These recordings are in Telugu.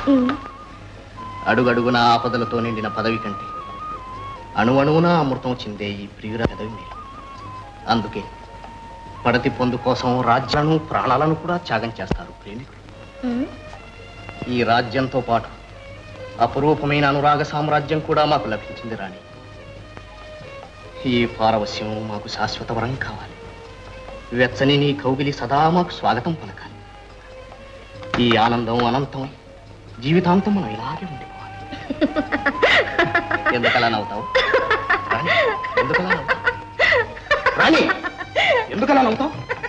అడుగడుగునా ఆపదలతో నిండిన పదవి కంటే అణువణువునా అమృతం చిందే ఈ ప్రియుర పదవి మీరు అందుకే పడతి పొందు కోసం రాజ్యాలను ప్రాణాలను కూడా త్యాగం చేస్తారు ప్రేమికులు ఈ రాజ్యంతో పాటు అపురూపమైన అనురాగ సామ్రాజ్యం కూడా మాకు లభించింది రాణి ఈ పారవస్యం మాకు శాశ్వత వరం కావాలి వెచ్చని నీ కౌగిలి సదా మాకు స్వాగతం పలకాలి ఈ ఆనందం అనంతమై జీవితాంతం మనం ఇలాగే ఉండిపోవాలి ఎందుకలా నవ్వుతావు రాణి, ఎందుకలా నవ్వుతావు రాణి ఎందుకలా నవ్వుతావు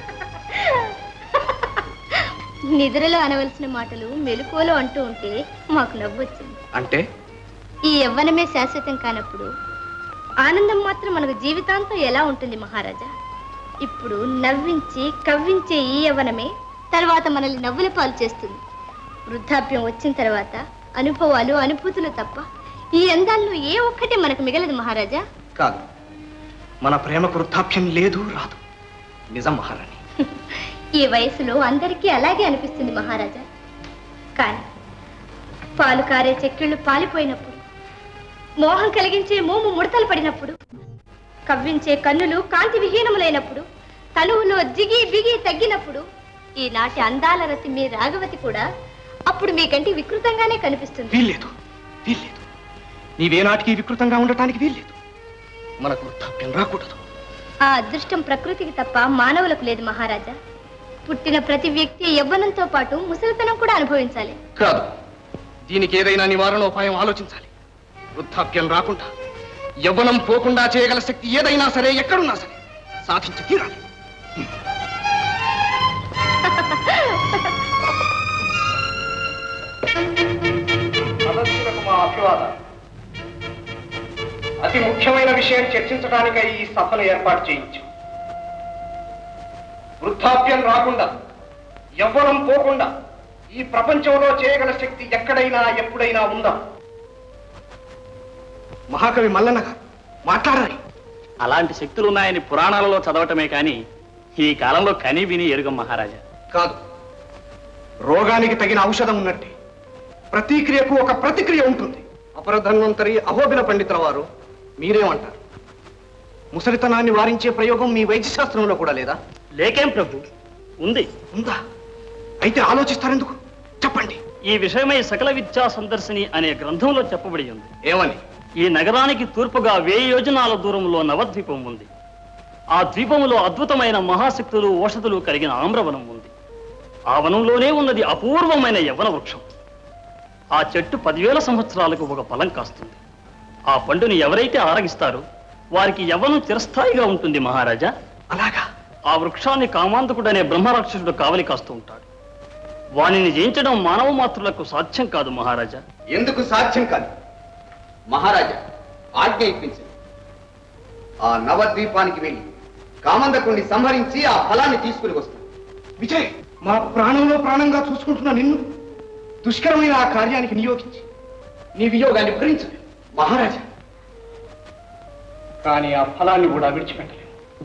నిద్రలో అనవలసిన మాటలు మెలకువలో అంటూ ఉంటే మాకు నవ్వొచ్చింది అంటే ఈ యవ్వనమే శాశ్వతం కానప్పుడు ఆనందం మాత్రం మనకు జీవితాంతం ఎలా ఉంటుంది మహారాజా ఇప్పుడు నవ్వించి కవ్వించే ఈ యవ్వనమే తర్వాత మనల్ని నవ్వుల పాలు చేస్తుంది వృద్ధాప్యం వచ్చిన తర్వాత అనుభవాలు అనుభూతులు తప్ప ఈ అందాల్లో ఏ ఒక్కటి మనకు మిగలదు మహారాజా కాదు మన ప్రేమకు వృద్ధాప్యం లేదు రాదు నిజం మహారాణి ఈ వయసులో అందరికీ అలాగే అనిపిస్తుంది మహారాజా కానీ పాలు కారే చెక్కిళ్ళు పాలిపోయినప్పుడు మోహం కలిగించే మోము ముడతలు పడినప్పుడు కవ్వించే కన్నులు కాంతి విహీనములైనప్పుడు తనువులో జిగి బిగి తగ్గినప్పుడు ఈనాటి అందాల రతి మీ రాగవతి కూడా అప్పుడు మీకంటే వికృతంగానే కనిపిస్తుంది వీల్లేదు వీల్లేదు నీవేనాటికి వికృతంగా ఉండటానికి వీల్లేదు మనకు వృద్ధాప్యం రాకూడదు ఆ అదృష్టం ప్రకృతికి తప్ప మానవులకు లేదు మహారాజా పుట్టిన ప్రతి వ్యక్తి యవ్వనంతో పాటు ముసలితనం కూడా అనుభవించాలి కాదు దీనికి ఏదైనా నివారణోపాయం ఆలోచించాలి వృద్ధాప్యం రాకుండా యవ్వనం పోకుండా చేయగల శక్తి ఏదైనా సరే ఎక్కడున్నా సరే సాధించి తీరాలి అతి ముఖ్యమైన విషయం చర్చించడానికై ఈ సభను ఏర్పాటు చేయించు వృద్ధాప్యం రాకుండా యవ్వనం పోకుండా ఈ ప్రపంచంలో చేయగల శక్తి ఎక్కడైనా ఎప్పుడైనా ఉందా మహాకవి మల్లన్న గారు మాట్లాడాలి అలాంటి శక్తులు ఉన్నాయని పురాణాలలో చదవటమే కానీ ఈ కాలంలో కని విని ఎరుగం మహారాజా కాదు రోగానికి తగిన ఔషధం ఉన్నట్టే ప్రతిక్రియకు ఒక ప్రతిక్రియ ఉంటుంది అపరధన్వంతరి అహోబిల పండితుల వారు మీరేమంటారు ముసలితనాన్ని వారించే ప్రయోగం మీ వైద్యశాస్త్రంలో కూడా లేదా లేకేం ప్రభు ఉంది ఉందా అయితే ఆలోచిస్తారెందుకు చెప్పండి ఈ విషయమై సకల విద్యా సందర్శిని అనే గ్రంథంలో చెప్పబడి ఉంది ఏమని ఈ నగరానికి తూర్పుగా వేయి యోజనాల దూరంలో నవద్వీపం ఉంది ఆ ద్వీపంలో అద్భుతమైన మహాశక్తులు ఓషధులు కలిగిన ఆమ్రవనం ఉంది ఆ వనంలోనే ఉన్నది అపూర్వమైన యవ్వన వృక్షం ఆ చెట్టు పదివేల సంవత్సరాలకు ఒక ఫలం కాస్తుంది ఆ పండుని ఎవరైతే ఆరగిస్తారో వారికి యవ్వనం చిరస్థాయిగా ఉంటుంది మహారాజా అలాగా ఆ వృక్షాన్ని కామాంతకుడనే బ్రహ్మరాక్షసుడు కావలి కాస్తూ ఉంటాడు వానిని జయించడం మానవ మాత్రులకు సాధ్యం కాదు మహారాజా ఎందుకు సాధ్యం కాదు మహారాజా ఆజ్ఞ ఇప్పించండి ఆ నవద్వీపానికి వెళ్ళి కామందకుణ్ణి సంహరించి ఆ ఫలాన్ని తీసుకుని వస్తాం విజయ్ మా ప్రాణంలో ప్రాణంగా చూసుకుంటున్న నిన్ను దుష్కరమైన ఆ కార్యానికి నియోగించి నీ వియోగాన్ని భరించలేను మహారాజా కానీ ఆ ఫలాన్ని కూడా విడిచిపెట్టలేము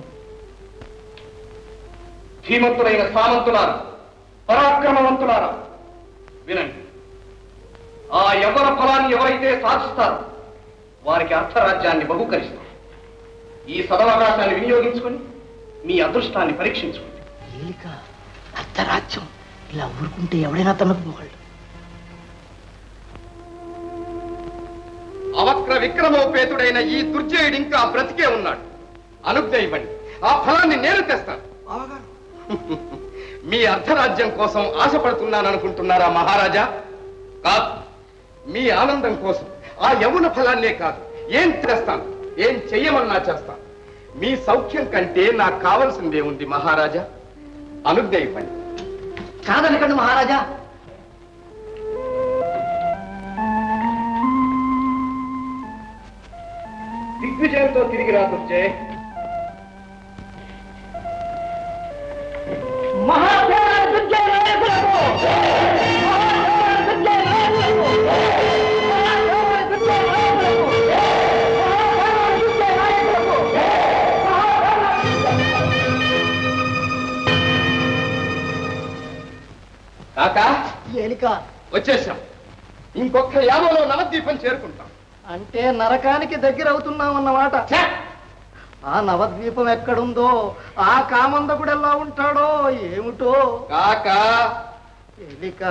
ధీమంతులైన సామంతులారా పరాక్రమవంతులారా వినండి ఆ యవ్వన ఫలాన్ని ఎవరైతే సాధిస్తారో వారికి అర్థరాజ్యాన్ని బహుకరిస్తారు ఈ సదవకాశాన్ని వినియోగించుకొని మీ అదృష్టాన్ని పరీక్షించుకోండి ఏలిక అర్ధరాజ్యం ఇలా ఊరుకుంటే ఎవడైనా తనకు పోగలడు అవక్ర విక్రమోపేతుడైన ఈ దుర్జయుడు ఇంకా బ్రతికే ఉన్నాడు అనుజ్ఞ ఇవ్వండి ఆ ఫలాన్ని నేను తెస్తాను మీ అర్ధరాజ్యం కోసం ఆశపడుతున్నాను అనుకుంటున్నారా మహారాజా కాదు మీ ఆనందం కోసం ఆ యమున ఫలాన్నే కాదు ఏం చేస్తాను ఏం చెయ్యమన్నా చేస్తాను మీ సౌఖ్యం కంటే నాకు కావలసిందే ఉంది మహారాజా అనుజ్ఞ ఇవ్వండి కాదనకండి మహారాజా దిగ్విజయంతో తిరిగి రా దుర్జయ్ కాకా ఏలిక వచ్చేసాం ఇంకొక యామలో నవద్వీపం చేరుకుంటాం అంటే నరకానికి దగ్గర అవుతున్నాం అన్నమాట ఛే! ఆ నవద్వీపం ఎక్కడుందో ఆ కామందకుడు ఎలా ఉంటాడో ఏమిటో కాక ఎలిక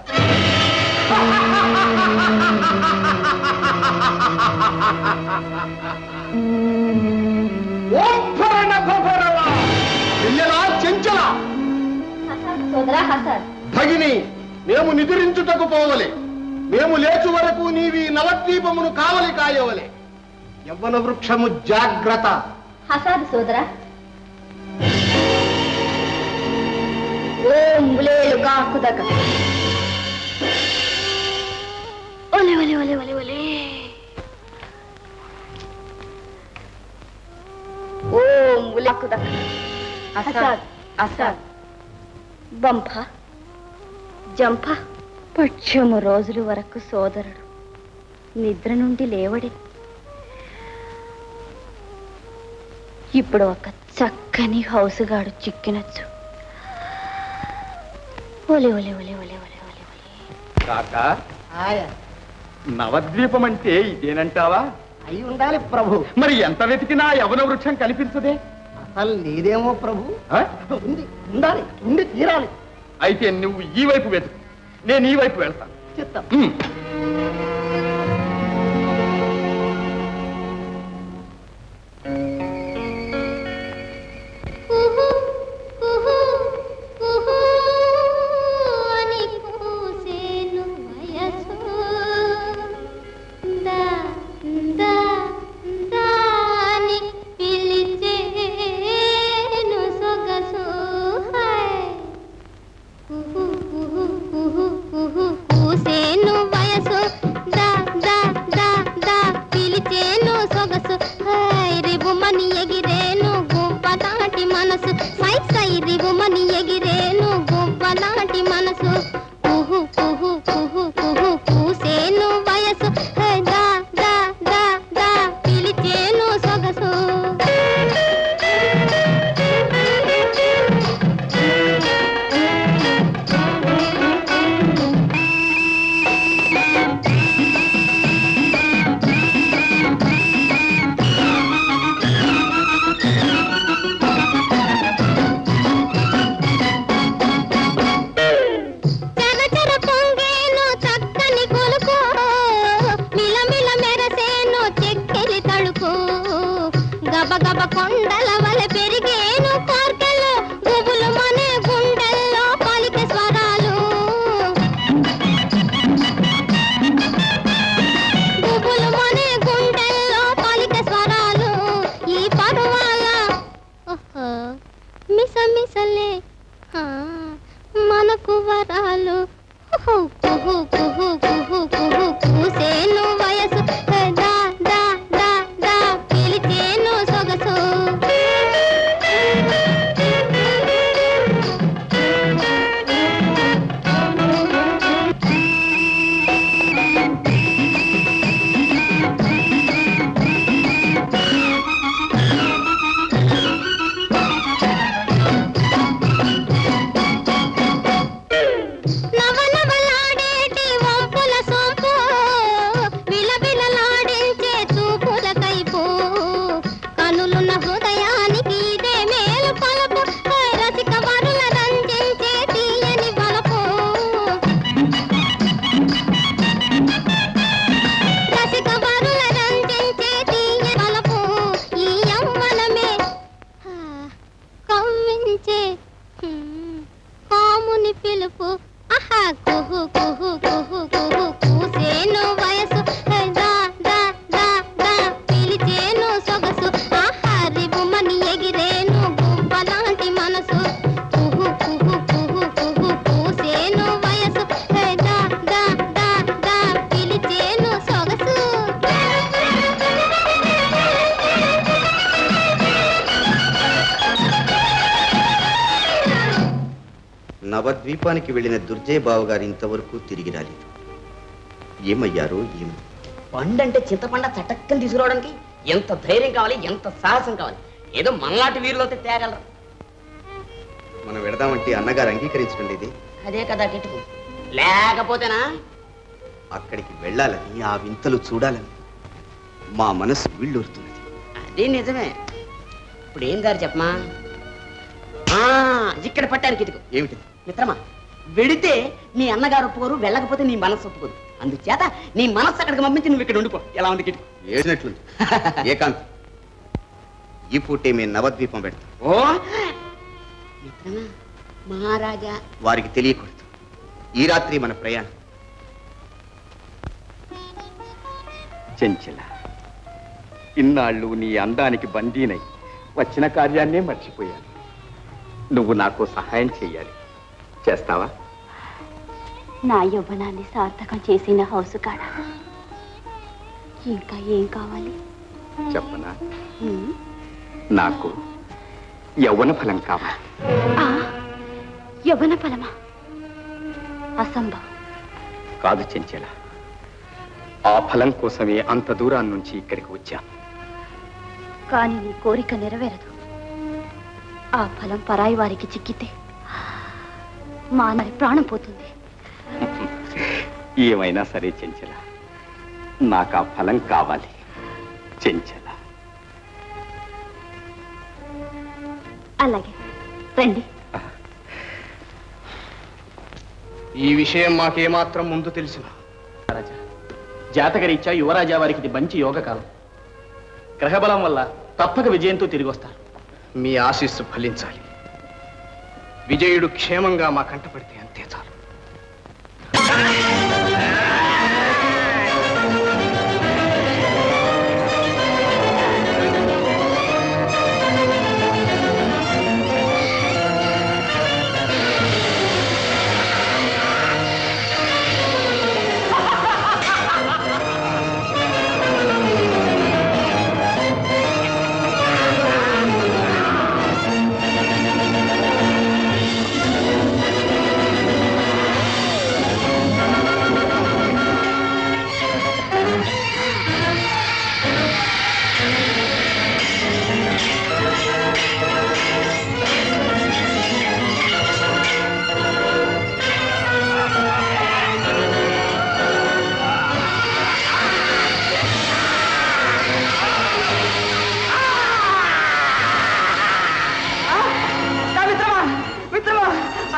ఓంభరణ భభరవ! చెల్లెలా చెంచల సోదరా హసన్ భగిని మేము నిద్రించుటకు పోవలే మేము లేచు వరకు నీవి నవద్వీపమును కావలి కాయవలే యవ్వన వృక్షము జాగ్రత్త హసాద్ సోదరా ఓం ఉలేలు కాకుదక ఒలే ఒలే ఒలే ఒలే ఒలే ఓం ఉలేకుదక అసాద్ అసాద్ బంప జంప పక్షము రోజుల వరకు సోదరుడు నిద్ర నుండి లేవడే ఇప్పుడు ఒక చక్కని హౌసుగాడు చిక్కినచ్చు ఒలే ఒలే ఒలే ఒలే ఒలే ఒలే ఒలే కాక ఆయ నవద్వీపం అంటే ఇదేనంటావా అయి ఉండాలి ప్రభు మరి ఎంత వెతికినా యవన వృక్షం కనిపించదే అసలు నీదేమో ప్రభు ఆ? ఉంది ఉండాలి ఉండి తీరాలి అయితే నువ్వు ఈ వైపు వెతుకు నేను ఈ వైపు వెళ్తాను చిత్తం ఉమ్. కుహు కుహు కుహు అని కూసేను వయసు దా దా దాని పిలిచేను సొగసు హై కుహు కుహు కుహు కుహు కూసేను వయసు దా దా దా దా పిలిచేను సొగసు హై రిబుమని ఎగిరేను గువ్వలాంటి మనసు సై సై రిబుమని ఎగిరేను గువ్వలాంటి మనసు కుహు కుహు కుహు కుహు కూసేను వయసు హై దా దా దా దా పిలిచేను సొగసు చెర చెర పొంగేను చక్కని కొలుకు మిలమిల మెరసేను చెక్కెలి తడుకు గబ గబ కొండల వల పెరిగేను కోర్కెలు గుబులు మనే గుండెల్లో పలికే స్వరాలు గుబులు మనే గుండెల్లో పలికే స్వరాలు ఈ పరువాల ఓహో మిస మిసలే ఆ, మనకు వరాలు కుహు కుహు కుహు కుహు కుహు కూసేను వయసు దా దా దా దా పిలిచేను సొగసు నవనవలాడేటి వంపుల సోంపు విలవిలలాడించే చూపుల కైపు కనులున్న హృదయానికి ఇదే మేలు పలుపు హై రసిక వరుల రంజించే తీయని బలపు రసిక వరుల రంజించే తీయని బలపు ఈ యవ్వనమే హా, కవ్వించే హ్మ్, కాముని పిలుపు ఆహా కుహు కుహు కుహు కుహు కూసేను వయసు హే, దా దా దా దా పిలిచేను సొగసు ఆహా రిబుమని ఎగిరేను గువ్వలాంటి మనసు కుహు కుహు కుహు కుహు కూసేను వయసు హే, దా దా దా దా పిలిచేను సొగసు నవద్వీపానికి వెళ్ళిన దుర్జయ్ బావ గారు ఇంతవరకు తిరిగి రాలేదు ఏమయ్యారో ఏమో పండంటే చింతపండ చటక్కని తీసుకురావడానికి ఎంత ధైర్యం కావాలి ఎంత సాహసం కావాలి ఏదో మనలాంటి వీరులతో తేగలరు మనం వెడదామంటే అన్నగారు అంగీకరించడం లేదే అదే కదా కిటుకు లేకపోతేనా అక్కడికి వెళ్ళాలని ఆ వింతలు చూడాలని మా మనసు వీళ్ళూరుతున్నది అది నిజమే ఇప్పుడు ఏం దారి చెప్పమా ఆ, ఇక్కడ పట్టానికి ఇదిగో ఏమిటి మిత్రమా వెడితే మీ అన్నగారు ఒప్పుకోరు వెళ్ళకపోతే నీ మనసు ఒప్పుకోరు అందుచేత నీ మనస్సు అక్కడికి పంపించి నువ్వు ఇక్కడ ఉండిపో ఎలా ఉంది కిటికీ ఏడినట్లుంది ఏకాంత్ ఈ పూటే మేము నవద్వీపం పెడతాం ఓ మిత్రమా మహారాజా వారికి తెలియకూడదు ఈ రాత్రి మన ప్రయాణం చెంచల ఇన్నాళ్ళు నీ అందానికి బందీనై వచ్చిన కార్యాన్నే మర్చిపోయాను నువ్వు నాకు సహాయం చెయ్యాలి చేస్తావా నా యవ్వనాన్ని సార్థకం చేసిన హౌసు కాడ ఇంకా ఏం కావాలి చెప్పనా ఉమ్, నాకు యవ్వన ఫలం కావాలి ఆ, యవ్వన ఫలమా అసంభవం కాదు చెంచల ఆ ఫలం కోసమే అంత దూరాన్ని నుంచి ఇక్కడికి వచ్చాను కానీ నీ కోరిక నెరవేరదు ఆ ఫలం పరాయి వారికి చిక్కితే మా మరి ప్రాణం పోతుంది ఏమైనా సరే చెంచల నాకు ఆ ఫలం కావాలి చెంచల అలాగే రండి ఈ విషయం మాకేమాత్రం ముందు తెలిసిన రాజా జాతకరీత్యా యువరాజా వారికి ఇది మంచి యోగకాలం గ్రహబలం వల్ల తప్పక విజయంతో తిరిగి వస్తారు మీ ఆశీస్సు ఫలించాలి విజయుడు క్షేమంగా మా కంట పడితే అంతే చాలు మిత్రమా మిత్రమా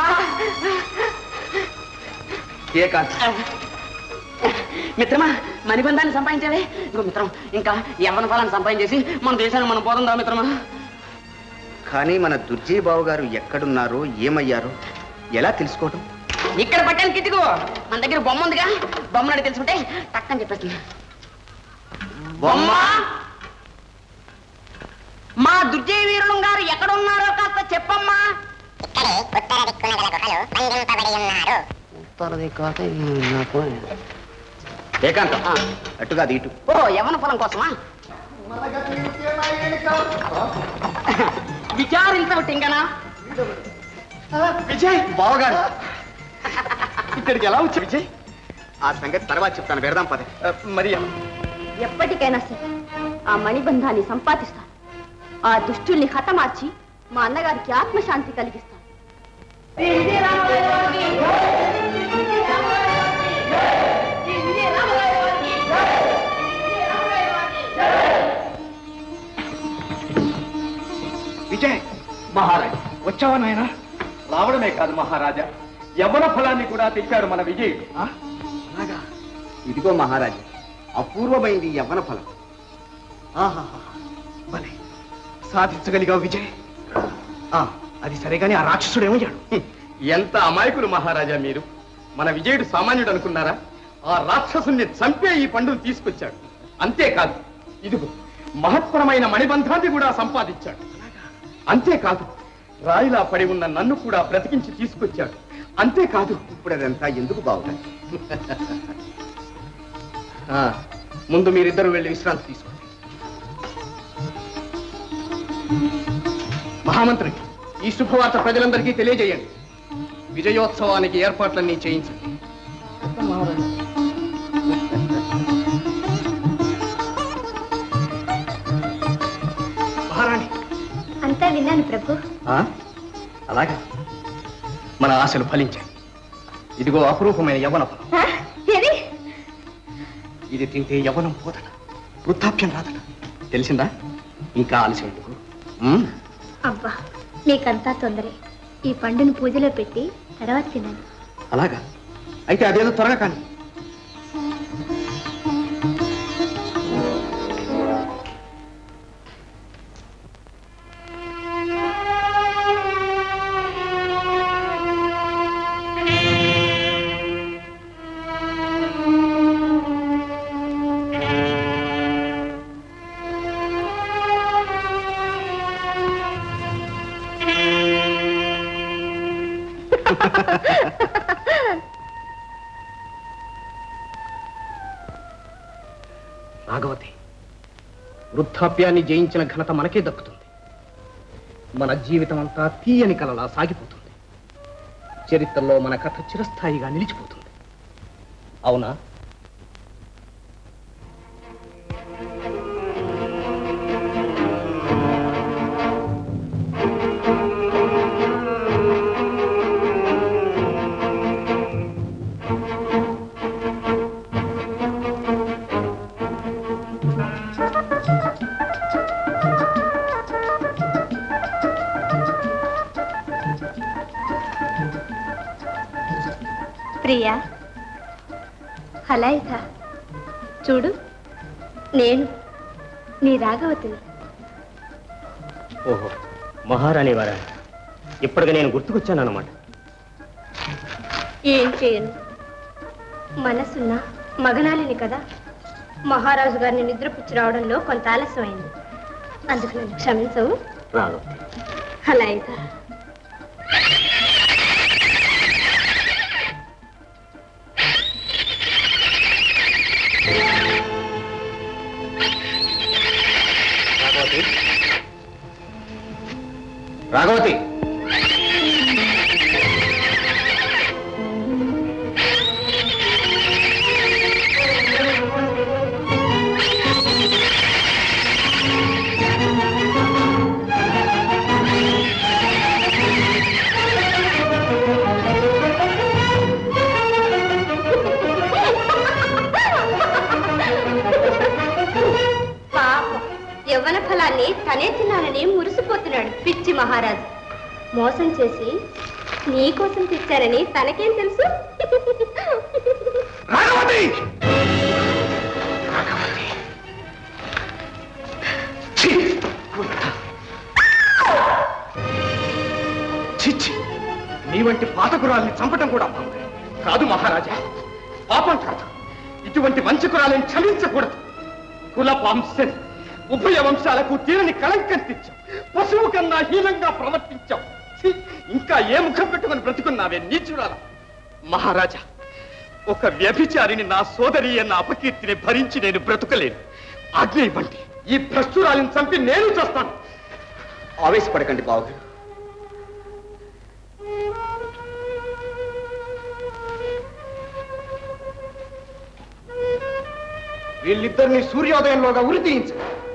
ఏకాంత్ మిత్రమా మణిబంధాన్ని సంపాదించావే ఇంకో మిత్రం ఇంకా యవ్వన ఫలాన్ని సంపాదించేసి మన దేశాన్ని మనం పోతుందా మిత్రమా కానీ మన దుర్జయ్ బాబు గారు ఎక్కడున్నారో ఏమయ్యారో ఎలా తెలుసుకోవటం ఇక్కడ పట్టాను కిటికో మన దగ్గర బొమ్మ ఉందిగా బొమ్మ అడిగి తెలుసుకుంటే టక్కని చెప్పేస్తుంది బొమ్మ మా దుర్జయ వీరులు గారు ఎక్కడ ఉన్నారో కాస్త చెప్పమ్మా ఉత్తర దిక్కు ఏకాంతం అటుగా అది ఇటు ఓ యవన ఫలం కోసమా విచారించబట్టి ఇంకనా విజయ్ బావగారు ఇక్కడికి ఎలా వచ్చి విజయ్ ఆ సంగతి తర్వాత చెప్తాను వెరదాం పద ఆ, మరి ఎప్పటికైనా సరే ఆ మణిబంధాన్ని సంపాదిస్తాను ఆ దుష్టుల్ని హతమార్చి మా అన్నగారికి ఆత్మశాంతి కలిగిస్తాను విజయ్ మహారాజ్ వచ్చావా నాయన రావడమే కాదు మహారాజా యవ్వన ఫలాన్ని కూడా తెచ్చాడు మన విజయుడు ఆ? అలాగా ఇదిగో మహారాజా అపూర్వమైంది యవ్వన ఫలం ఆహాహా. భలే సాధించగలిగావు విజయ్ ఆ, అది సరే కానీ ఆ రాక్షసుడు ఏమయ్యాడు హ్మ్. ఎంత అమాయకులు మహారాజా మీరు మన విజయుడు సామాన్యుడు అనుకున్నారా ఆ రాక్షసుని చంపే ఈ పండును తీసుకొచ్చాడు అంతేకాదు ఇదిగో మహత్తరమైన మణిబంధాన్ని కూడా సంపాదించాడు అంతేకాదు రాయిలా పడి ఉన్న నన్ను కూడా బ్రతికించి తీసుకొచ్చాడు అంతేకాదు ఇప్పుడు అదంతా ఎందుకు బాగుంది ఆ, ముందు మీరిద్దరు వెళ్ళి విశ్రాంతి తీసుకోండి మహామంత్రి ఈ శుభవార్త ప్రజలందరికీ తెలియజేయండి విజయోత్సవానికి ఏర్పాట్లన్నీ చేయించండి మహారాణి అంతా విన్నాను ప్రభు ఆ? అలాగా మన ఆశలు ఫలించాయి ఇదిగో అపురూపమైన యవ్వన ఫలం ఆ, ఏది ఇది తింటే యవనం పోదట వృద్ధాప్యం రాదట తెలిసిందా ఇంకా ఆలస్యం ఎందుకు మ్మ్. అబ్బా మీకంతా తొందరే ఈ పండును పూజలో పెట్టి తర్వాత తినండి అలాగా అయితే అదేదో త్వరగా కానీ రాఘవతి వృద్ధాప్యాన్ని జయించిన ఘనత మనకే దక్కుతుంది మన జీవితం అంతా తీయని కలలా సాగిపోతుంది చరిత్రలో మన కథ చిరస్థాయిగా నిలిచిపోతుంది అవునా ప్రియా హలాయిత చూడు నేను నీ రాఘవతిని ఓహో మహారాణి వారా ఇప్పటికి నేను గుర్తుకొచ్చానన్నమాట ఏం చేయను మనసున్న మగనాలిని కదా మహారాజు గారిని నిద్రపుచ్చి రావడంలో కొంత ఆలస్యమైంది అందుకు నన్ను క్షమించవు రాఘవతి అలా అయితే రాఘవతి రాఘవతి పాపం యవ్వన ఫలాన్ని తనే తిన్నానని మురిసిపోతున్నాడు పిచ్చి మహారాజు మోసం చేసి నీ కోసం తెచ్చారని తనకేం తెలుసు రాఘవతి ఛీ! చిచ్చి నీ వంటి పాతకురాల్ని చంపటం కూడా పాపం కాదు మహారాజా పాపం కాదు ఇటువంటి మంచి కురాలను క్షమించకూడదు కుల వంశం ఉభయ వంశాలకు తీరని కళంకం తెచ్చాం పశువు కన్నా హీనంగా ప్రవర్తించాం ఛీ! ఇంకా ఏ ముఖం పెట్టుకుని బ్రతుకున్నావే నీచురాల మహారాజా ఒక వ్యభిచారిని నా సోదరి అన్న అపకీర్తిని భరించి నేను బ్రతుకలేను ఆజ్ఞ ఇవ్వండి ఈ భ్రష్టురాలిని చంపి నేను చేస్తాను ఆవేశపడకండి బావగారు వీళ్ళిద్దరిని సూర్యోదయంలోగా ఉరి తీయించు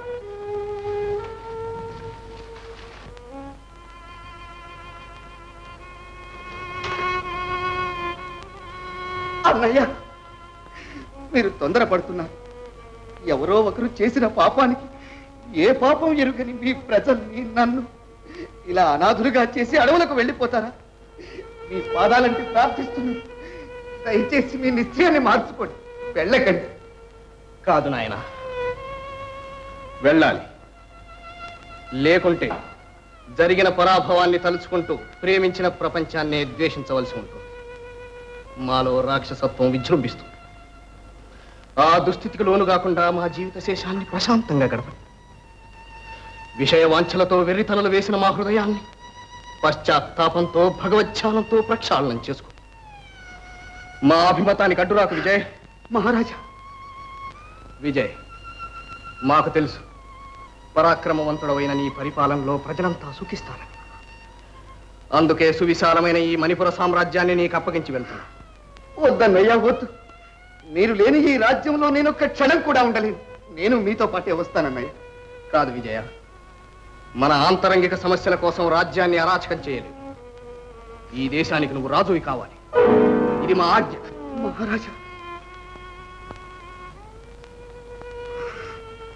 అన్నయ్య మీరు తొందరపడుతున్నారు ఎవరో ఒకరు చేసిన పాపానికి ఏ పాపం ఎరుగని మీ ప్రజల్ని నన్ను ఇలా అనాథులుగా చేసి అడవులకు వెళ్ళిపోతారా మీ పాదాలంటే ప్రార్థిస్తున్నాను దయచేసి మీ నిశ్చయాన్ని మార్చుకోండి వెళ్ళకండి కాదు నాయన వెళ్ళాలి లేకుంటే జరిగిన పరాభవాన్ని తలుచుకుంటూ ప్రేమించిన ప్రపంచాన్నే ద్వేషించవలసి ఉంటుంది మాలో రాక్షసత్వం విజృంభిస్తుంది ఆ దుస్థితికి లోను కాకుండా మా జీవిత శేషాన్ని ప్రశాంతంగా గడపండి విషయ వాంఛలతో వెర్రితలలు వేసిన మా హృదయాన్ని పశ్చాత్తాపంతో భగవచ్ఛానంతో ప్రక్షాళనం చేసుకో మా అభిమతానికి అడ్డురాకు విజయ్ మహారాజా విజయ్ మాకు తెలుసు పరాక్రమవంతుడమైన నీ పరిపాలనలో ప్రజలంతా సుఖిస్తారని అందుకే సువిశాలమైన ఈ మణిపుర సామ్రాజ్యాన్ని నీకు అప్పగించి వెళ్తున్నా వద్దన్నయ్యా వద్దు మీరు లేని ఈ రాజ్యంలో నేను ఒక్క క్షణం కూడా ఉండలేను నేను మీతో పాటే వస్తానన్నయ్య కాదు విజయ మన ఆంతరంగిక సమస్యల కోసం రాజ్యాన్ని అరాచకం చేయలేదు ఈ దేశానికి నువ్వు రాజువి కావాలి ఇది మా ఆజ్ఞ మహారాజా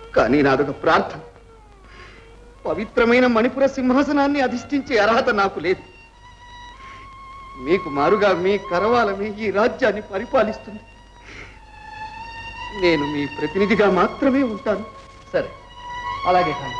కానీ నాదొక ప్రార్థన పవిత్రమైన మణిపుర సింహాసనాన్ని అధిష్ఠించే అర్హత నాకు లేదు మీకు మారుగా మీ కరవాలమే ఈ రాజ్యాన్ని పరిపాలిస్తుంది నేను మీ ప్రతినిధిగా మాత్రమే ఉంటాను సరే అలాగే కానీ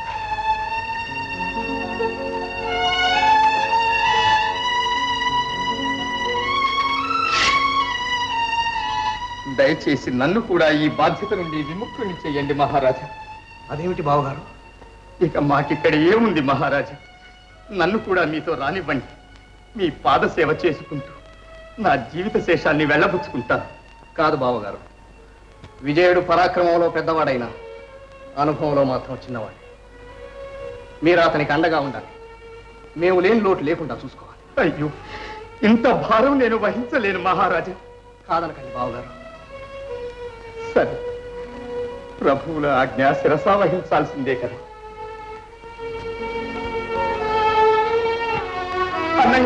దయచేసి నన్ను కూడా ఈ బాధ్యత నుండి విముక్తుని చేయండి మహారాజా అదేమిటి బావగారు ఇక మాకిక్కడ ఏముంది మహారాజా నన్ను కూడా మీతో రానివ్వండి మీ పాద సేవ చేసుకుంటూ నా జీవిత శేషాన్ని వెళ్ళబుచ్చుకుంటాను కాదు బావగారు విజయుడు పరాక్రమంలో పెద్దవాడైనా అనుభవంలో మాత్రం చిన్నవాడు మీరు అతనికి అండగా ఉండాలి మేము లేని లోటు లేకుండా చూసుకోవాలి అయ్యో ఇంత భారం నేను వహించలేను మహారాజా కాదనకండి బావగారు సరే ప్రభువుల ఆజ్ఞ శిరసా వహించాల్సిందే కదా అన్నయ్య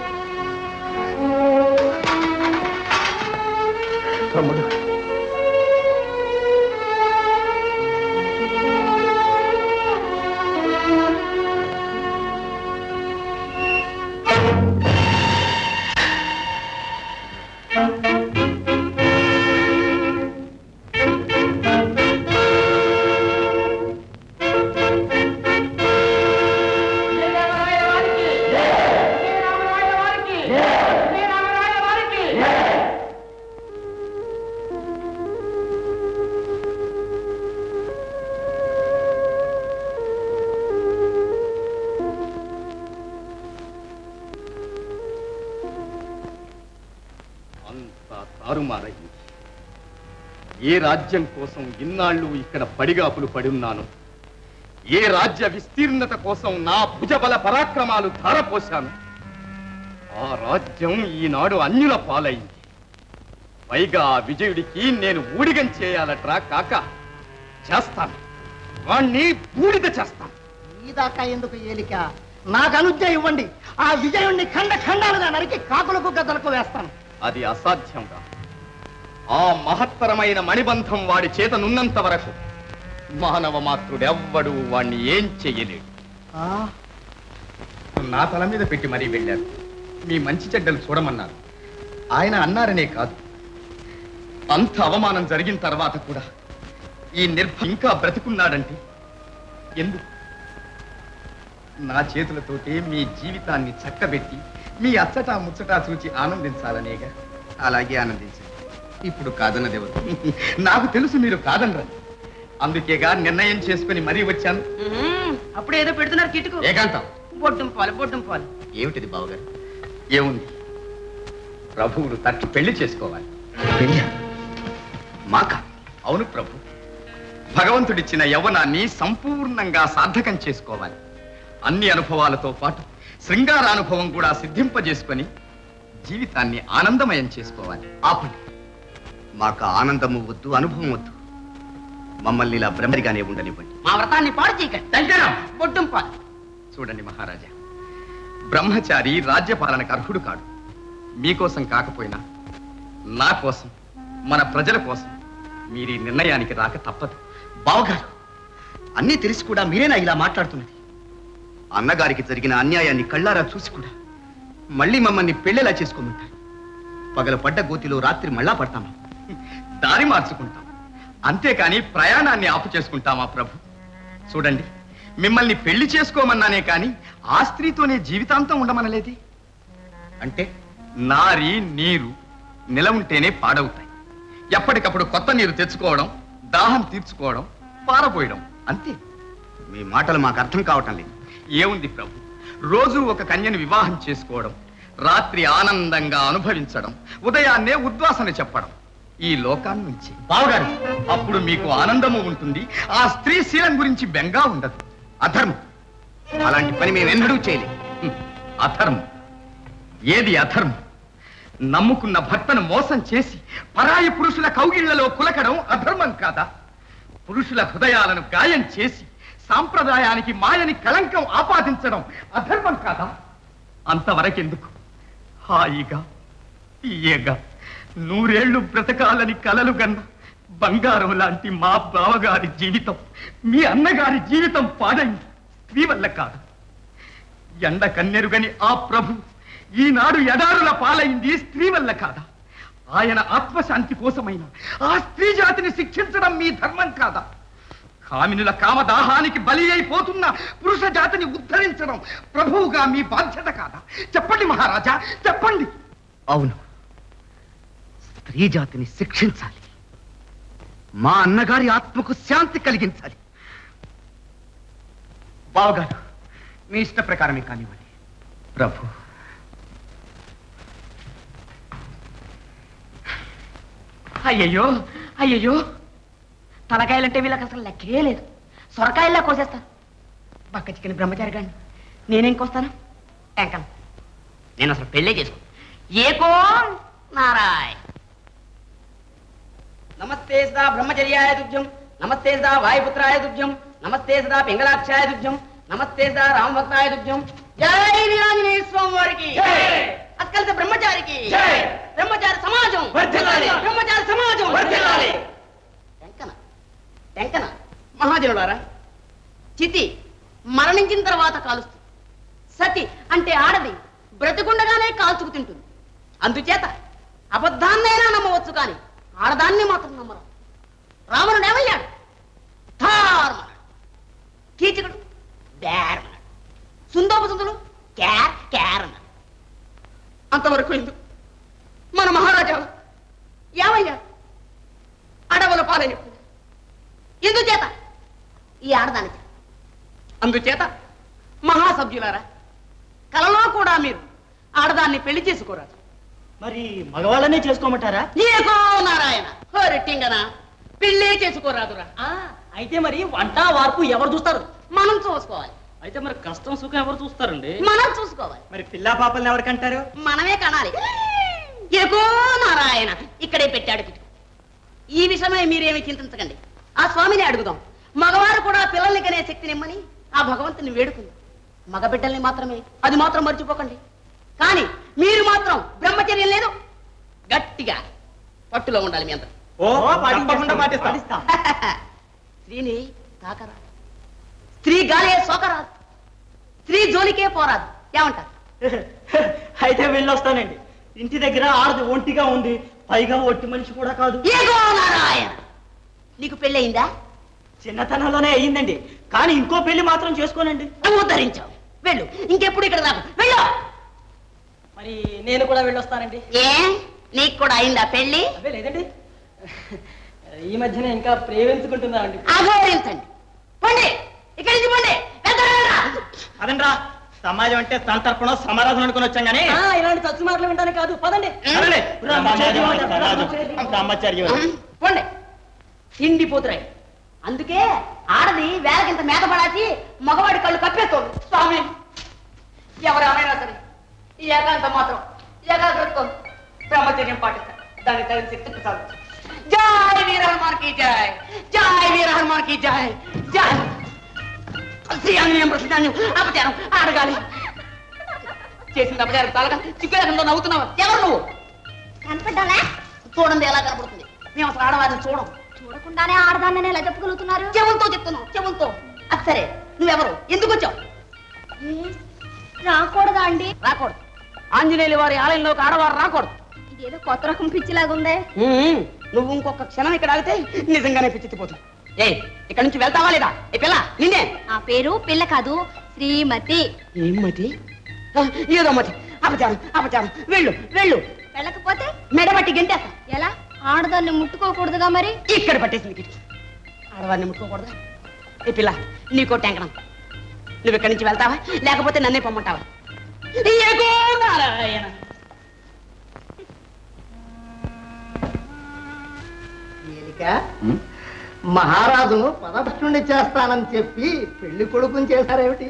తమ్ముడు అంతా తారుమారయ్యింది ఏ రాజ్యం కోసం ఇన్నాళ్ళు ఇక్కడ పడిగాపులు పడున్నాను ఏ రాజ్య విస్తీర్ణత కోసం నా భుజబల పరాక్రమాలు ధారపోశాను ఆ రాజ్యం ఈనాడు అన్యుల పాలైంది పైగా ఆ విజయుడికి నేను ఊడిగం చేయాలట్రా కాక చేస్తాను వాణ్ణి బూడిద చేస్తాను ఈ దాకా ఎందుకు ఏలిక నాకు అనుజ్ఞ ఇవ్వండి ఆ విజయుణ్ణి ఖండ ఖండాలుగా నరికి కాకులకు గద్దలకు వేస్తాను అది అసాధ్యంగా ఆ మహత్తరమైన మణిబంధం వాడి చేతనున్నంత వరకు మానవ మాతృడెవ్వడు వాణ్ణి ఏం చెయ్యలేడు నా తల మీద పెట్టి మరీ వెళ్ళారు మీ మంచి చెడ్డలు చూడమన్నారు ఆయన అన్నారనే కాదు అంత అవమానం జరిగిన తర్వాత కూడా ఈ నిర్భ ఇంకా బ్రతికున్నాడంటే ఎందుకు నా చేతులతోటే మీ జీవితాన్ని చక్కబెట్టి మీ అచ్చటా ముచ్చటా చూచి ఆనందించాలనేగా అలాగే ఆనందించండి ఇప్పుడు కాదన్నదెవరు నాకు తెలుసు మీరు కాదనరు అందుకేగా నిర్ణయం చేసుకుని మరీ వచ్చాను అప్పుడు ఏదో పెడుతున్నారు కిటుకు ఏకాంతం బొడ్డం పాలు బొడ్డం పాలు ఏమిటిది బావగారు ఏముంది ప్రభువులు తట్టు పెళ్లి చేసుకోవాలి పెళ్ళా మాక అవును ప్రభు భగవంతుడిచ్చిన యవ్వనాన్ని సంపూర్ణంగా సార్థకం చేసుకోవాలి అన్ని అనుభవాలతో పాటు శృంగారానుభవం కూడా సిద్ధింపజేసుకొని జీవితాన్ని ఆనందమయం చేసుకోవాలి ఆపండి మాకు ఆనందము వద్దు అనుభవం వద్దు మమ్మల్ని ఇలా బ్రహ్మరిగానే ఉండనివ్వండి మా వ్రతాన్ని పాడు చేయకండి బొడ్డం పాలు చూడండి మహారాజా బ్రహ్మచారి రాజ్యపాలనకు అర్హుడు కాడు మీకోసం కాకపోయినా నా కోసం మన ప్రజల కోసం మీరు ఈ నిర్ణయానికి రాక తప్పదు బావగారు అన్నీ తెలిసి కూడా మీరేనా ఇలా మాట్లాడుతున్నది అన్నగారికి జరిగిన అన్యాయాన్ని కళ్ళారా చూసి కూడా మళ్ళీ మమ్మల్ని పెళ్ళేలా చేసుకోమంటారు పగల పడ్డ గోతిలో రాత్రి మళ్ళా పడతామా దారి మార్చుకుంటాం అంతేకాని ప్రయాణాన్ని ఆపు చేసుకుంటామా ప్రభు చూడండి మిమ్మల్ని పెళ్లి చేసుకోమన్నానే కాని ఆ స్త్రీతోనే జీవితాంతం ఉండమనలేది అంటే నారి నీరు నిల ఉంటేనే పాడవుతాయి ఎప్పటికప్పుడు కొత్త నీరు తెచ్చుకోవడం దాహం తీర్చుకోవడం పారపోయడం అంతే మీ మాటలు మాకు అర్థం కావటం లేదు ఏముంది ప్రభు రోజు ఒక కన్యను వివాహం చేసుకోవడం రాత్రి ఆనందంగా అనుభవించడం ఉదయాన్నే ఉద్వాసన చెప్పడం ఈ లోకాన్ని నుంచి బావగారు అప్పుడు మీకు ఆనందము ఉంటుంది ఆ స్త్రీ శీలం గురించి బెంగా ఉండదు అధర్మం అలాంటి పని మేము ఎన్నడూ చేయలేం హ్మ్. అధర్మం ఏది అధర్మం నమ్ముకున్న భర్తను మోసం చేసి పరాయి పురుషుల కౌగిళ్లలో కులకడం అధర్మం కాదా పురుషుల హృదయాలను గాయం చేసి సాంప్రదాయానికి మాయని కళంకం ఆపాదించడం అధర్మం కాదా అంతవరకెందుకు హాయిగా తీయగా నూరేళ్లు బ్రతకాలని కలలు గన్న బంగారం లాంటి మా బావగారి జీవితం మీ అన్నగారి జీవితం పాడైంది స్త్రీ వల్ల కాదు ఎండ కన్నెరుగని ఆ ప్రభు ఈనాడు ఎడారుల పాలైంది స్త్రీ వల్ల కాదా ఆయన ఆత్మశాంతి కోసమైన ఆ స్త్రీ జాతిని శిక్షించడం మీ ధర్మం కాదా కామినుల కామదాహానికి బలి అయిపోతున్న పురుష జాతిని ఉద్ధరించడం ప్రభువుగా మీ బాధ్యత కాదా చెప్పండి మహారాజా చెప్పండి అవును స్త్రీ జాతిని శిక్షించాలి మా అన్నగారి ఆత్మకు శాంతి కలిగించాలి బావగారు మీ ఇష్ట ప్రకారమే కానివ్వండి ప్రభు అయ్యయ్యో అయ్యయ్యో తలకాయలంటే వీళ్ళకి అసలు లెక్కే లేదు సొరకాయల్లా కోసేస్తాను పక్క చికెన్ బ్రహ్మచారి గారిని నేనేం కోస్తాను ఎంకను నేను అసలు పెళ్ళే చేసుకో ఏకో నారాయ్ నమస్తే సదా బ్రహ్మచర్యాయ దుర్జం నమస్తే సదా వాయుపుత్రాయ దుర్జం నమస్తే సదా పింగళాక్షాయ దుర్జం నమస్తే సదా రామభక్తాయ దుర్జం జై వీరాంజనేయ స్వామి వారికి అత్కలిత బ్రహ్మచారికి బ్రహ్మచారి సమాజం బ్రహ్మచారి సమాజం టెంకన టెంకన మహాజనులారా చితి మరణించిన తర్వాత కాలుస్తుంది సతి అంటే ఆడది బ్రతికుండగానే కాల్చుకు తింటుంది అందుచేత అబద్ధాన్నైనా నమ్మవచ్చు కానీ ఆడదాన్ని మాత్రం నమ్మరు రావణుడు ఏమయ్యాడు ధార్మన్నాడు కీచకుడు బేరమన్నాడు సుందోపసుందులు క్యార్ క్యార్ అన్నాడు అంతవరకు ఎందుకు మన మహారాజా ఏమయ్యా అడవుల పాలైనప్పుడు ఎందుచేత ఈ ఆడదానికి అందుచేత మహాసభ్యులారా కలలో కూడా మీరు ఆడదాన్ని పెళ్లి చేసుకోరాదు మరి మగవాళ్ళనే చేసుకోమంటారా నీకో నారాయణ హోరెట్టింగనా పెళ్ళే చేసుకోరాదురా అయితే మరి వంట వార్పు ఎవరు చూస్తారు మనం చూసుకోవాలి అయితే మరి కష్టం సుఖం ఎవరు చూస్తారండి మనం చూసుకోవాలి మరి పిల్లా పాపల్ని ఎవరికంటారు మనమే కనాలి ఎగో నారాయణ ఇక్కడే పెట్టాడు కిటుకు ఈ విషయమై మీరేమి చింతించకండి ఆ స్వామిని అడుగుదాం మగవారు కూడా పిల్లల్ని కనే శక్తినిమ్మని ఆ భగవంతుని వేడుకుంది మగ బిడ్డల్ని మాత్రమే అది మాత్రం మర్చిపోకండి కానీ మీరు మాత్రం బ్రహ్మచర్యం లేదు గట్టిగా పట్టులో ఉండాలి మీ అందరూ ఓ తప్పకుండా పాటిస్తాం స్త్రీని తాకరా స్త్రీ గాలే సోకరాదు స్త్రీ జోలికే పోరాదు ఏమంటారు అయితే వెళ్ళొస్తానండి ఇంటి దగ్గర ఆడది ఒంటిగా ఉంది పైగా ఒట్టి మనిషి కూడా కాదు ఏగో నారాయణ నీకు పెళ్ళయిందా చిన్నతనంలోనే అయ్యిందండి కానీ ఇంకో పెళ్లి మాత్రం చేసుకోనండి నువ్వు ధరించావు వెళ్ళు ఇంకెప్పుడు ఇక్కడ రాకు వెళ్ళు మరి నేను కూడా వెళ్ళొస్తానండి ఏ నీకు కూడా అయిందా పెళ్లి అదే లేదండి ఈ మధ్యన ఇంకా ప్రేమించుకుంటున్నానండి అఘోరించండి పండి ఇక్కడి నుంచి పండి వెళ్తారా అదండ్రా సమాజం అంటే సంతర్పణం సమారాధన అనుకుని వచ్చాం కానీ ఇలాంటి తచ్చు మాటలు వింటానే కాదు పదండి సరేలే. బ్రహ్మచార్యం పండి తిండి పోతురాయి అందుకే ఆడది వేలకింత మేత పడాచి మగవాడి కళ్ళు కప్పేస్తోంది స్వామి ఎవరేమైనా సరే ఈ ఏకాంతం మాత్రం ఏకాగ్రతతో బ్రహ్మచర్యం పాటిస్తారు దాన్ని తగిన శక్తి చాలు జై వీర హనుమాన్ కి జై జై వీర హనుమాన్ కి జై జై శ్రీ ఆంజనేయం ప్రసిద్ధాన్ని అపచారం ఆడగాలి చేసిన అపచారం తలగా చిక్కులేకంతో నవ్వుతున్నావు ఎవరు నువ్వు కనపడ్డాలా చూడండి ఎలా కనపడుతుంది మేము అసలు ఆడవారిని చూడం చూడకుండానే ఆడదాన్ని ఎలా చెప్పగలుగుతున్నారు చెవులతో చెప్తున్నావు చెవులతో అది సరే నువ్వెవరు ఎందుకు వచ్చావు ఏ, రాకూడదా అండి రాకూడదు ఆంజనేయుల వారి ఆలయంలోకి ఆడవారు రాకూడదు ఇదేదో కొత్త రకం పిచ్చిలాగుందే ఉమ్, నువ్వు ఇంకొక క్షణం ఇక్కడ ఆగితే నిజంగానే పిచ్చెత్తిపోతుంది ఏ ఇక్కడ నుంచి వెళ్తావా లేదా ఏ పిల్ల నిన్నే ఆ పేరు పిల్ల కాదు శ్రీమతి ఏం మతి ఆ, ఏదో మతి అపచారం అపచారం వెళ్ళు వెళ్ళు వెళ్ళకపోతే మెడబట్టి గంటేస్తా ఎలా ఆడదాన్ని ముట్టుకోకూడదుగా మరి ఇక్కడ పట్టేసింది కిటికీ ఆడవారిని ముట్టుకోకూడదు ఏ పిల్ల నీకో టెంకడం నువ్వు ఇక్కడి నుంచి వెళ్తావా లేకపోతే నన్నే పొమ్మంటావా ఏగో నారాయణ మహారాజును పదభ్యుణ్ణి చేస్తానని చెప్పి పెళ్లి కొడుకుని చేశారేమిటి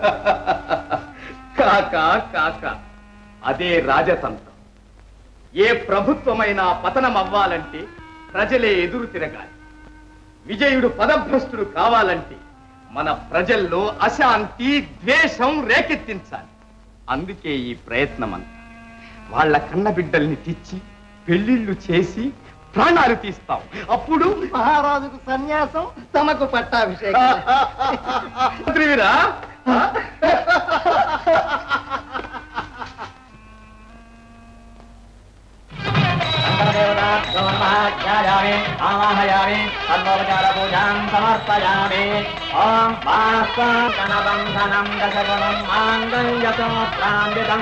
కాక కాక అదే రాజతంత్రం ఏ ప్రభుత్వమైనా పతనం అవ్వాలంటే ప్రజలే ఎదురు తిరగాలి విజయుడు పదభ్రష్టుడు కావాలంటే మన ప్రజల్లో అశాంతి ద్వేషం రేకెత్తించాలి అందుకే ఈ ప్రయత్నం అంతా వాళ్ళ కన్న బిడ్డల్ని తెచ్చి పెళ్లిళ్ళు చేసి ప్రాణాలు తీస్తాం అప్పుడు మహారాజుకు సన్యాసం తమకు పట్టాభిషేకం మంత్రివిరా ఆవాహయామి సర్వోపచార పూజాం సమర్పయామి ఓం వాస్వానబంధనం దశగుణం మాంగళ్యసోత్రాన్వితం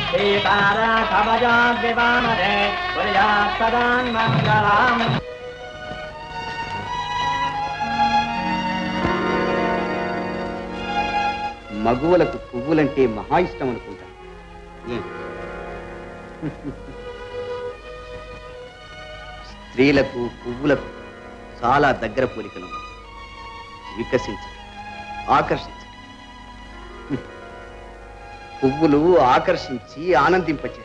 సీతారాఘవజాద్వివానరే కుర్యాత్ సదాన్మంగళం మగువలకు పువ్వులంటే మహా ఇష్టం అనుకుంటా ఏం? స్త్రీలకు పువ్వులకు చాలా దగ్గర పోలికలు ఉన్నాయి. వికసించడం ఆకర్షించడం హ్మ్. పువ్వులు ఆకర్షించి ఆనందింపచేస్తాయి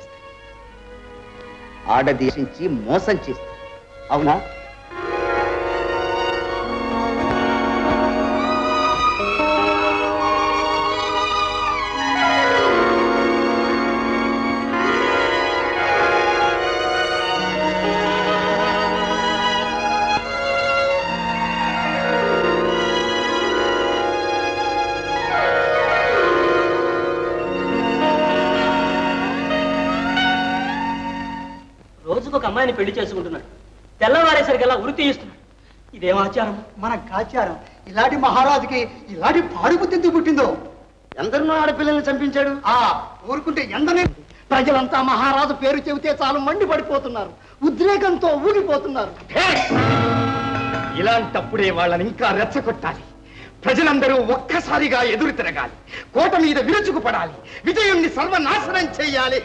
ఆడదేశించి మోసం చేస్తాయి అవునా రోజుకు ఒక అమ్మాయిని పెళ్లి చేసుకుంటున్నాడు తెల్లవారేసరికల్లా ఉరి తీయిస్తున్నాడు ఇదేం ఆచారం మన కాచారం ఇలాంటి మహారాజుకి ఇలాంటి పాడుబుద్ధి ఎందుకు పుట్టిందో ఎందరినో ఆడపిల్లల్ని చంపించాడు ఆ ఊరుకుంటే ఎందనే ప్రజలంతా మహారాజు పేరు చెబితే చాలు మండి పడిపోతున్నారు ఉద్రేకంతో ఊగిపోతున్నారు ఇలాంటప్పుడే వాళ్ళని ఇంకా రెచ్చగొట్టాలి ప్రజలందరూ ఒక్కసారిగా ఎదురు తిరగాలి కోట మీద విరుచుకుపడాలి విజయుణ్ణి సర్వనాశనం చెయ్యాలి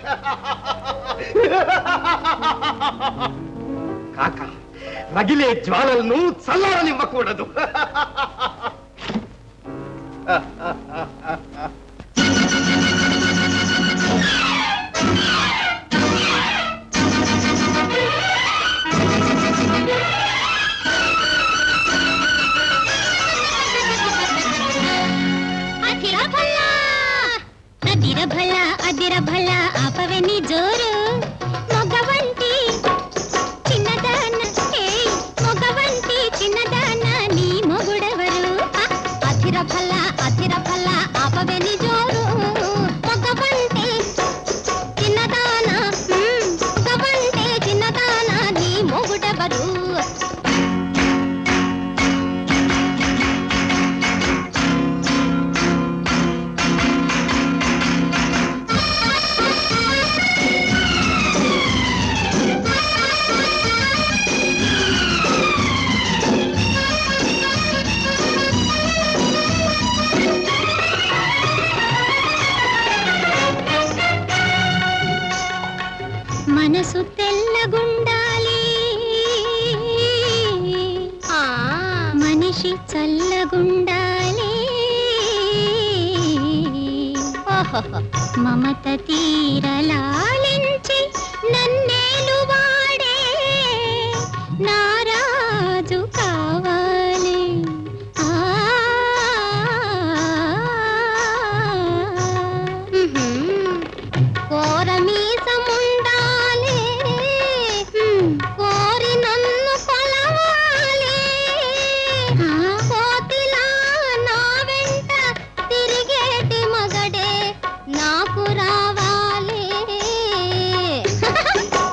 కాక రగిలే జ్వాలలను చల్లారనివ్వకూడదు అదిర భల్ల అదిర భల్ల అదిర భల్ల ఆపవని జోరు మొగవంటి చిన్నదాన ఏయ్ మొగవంటి చిన్నదాన నీ మొగుడెవరు ఆ, అదిర భల్ల అదిర భల్ల ఆపవని జోరు మొగవంటి చిన్నదాన మ్, మొగవంటి చిన్నదాన నీ మొగుడెవరు మనసు తెల్లగుండాలి ఆ, మనిషి చల్లగుండాలి ఓహోహో. మమత తీరలాలించి నన్నేలు వాడే నారాజు కావాలి ఆ మ్హూ. కోరమీసముండాలి హ్మ్, కోరి నన్ను కొలవాలి ఆ, కోతిలా నా వెంట తిరిగేటి మగడే నాకు రావాలి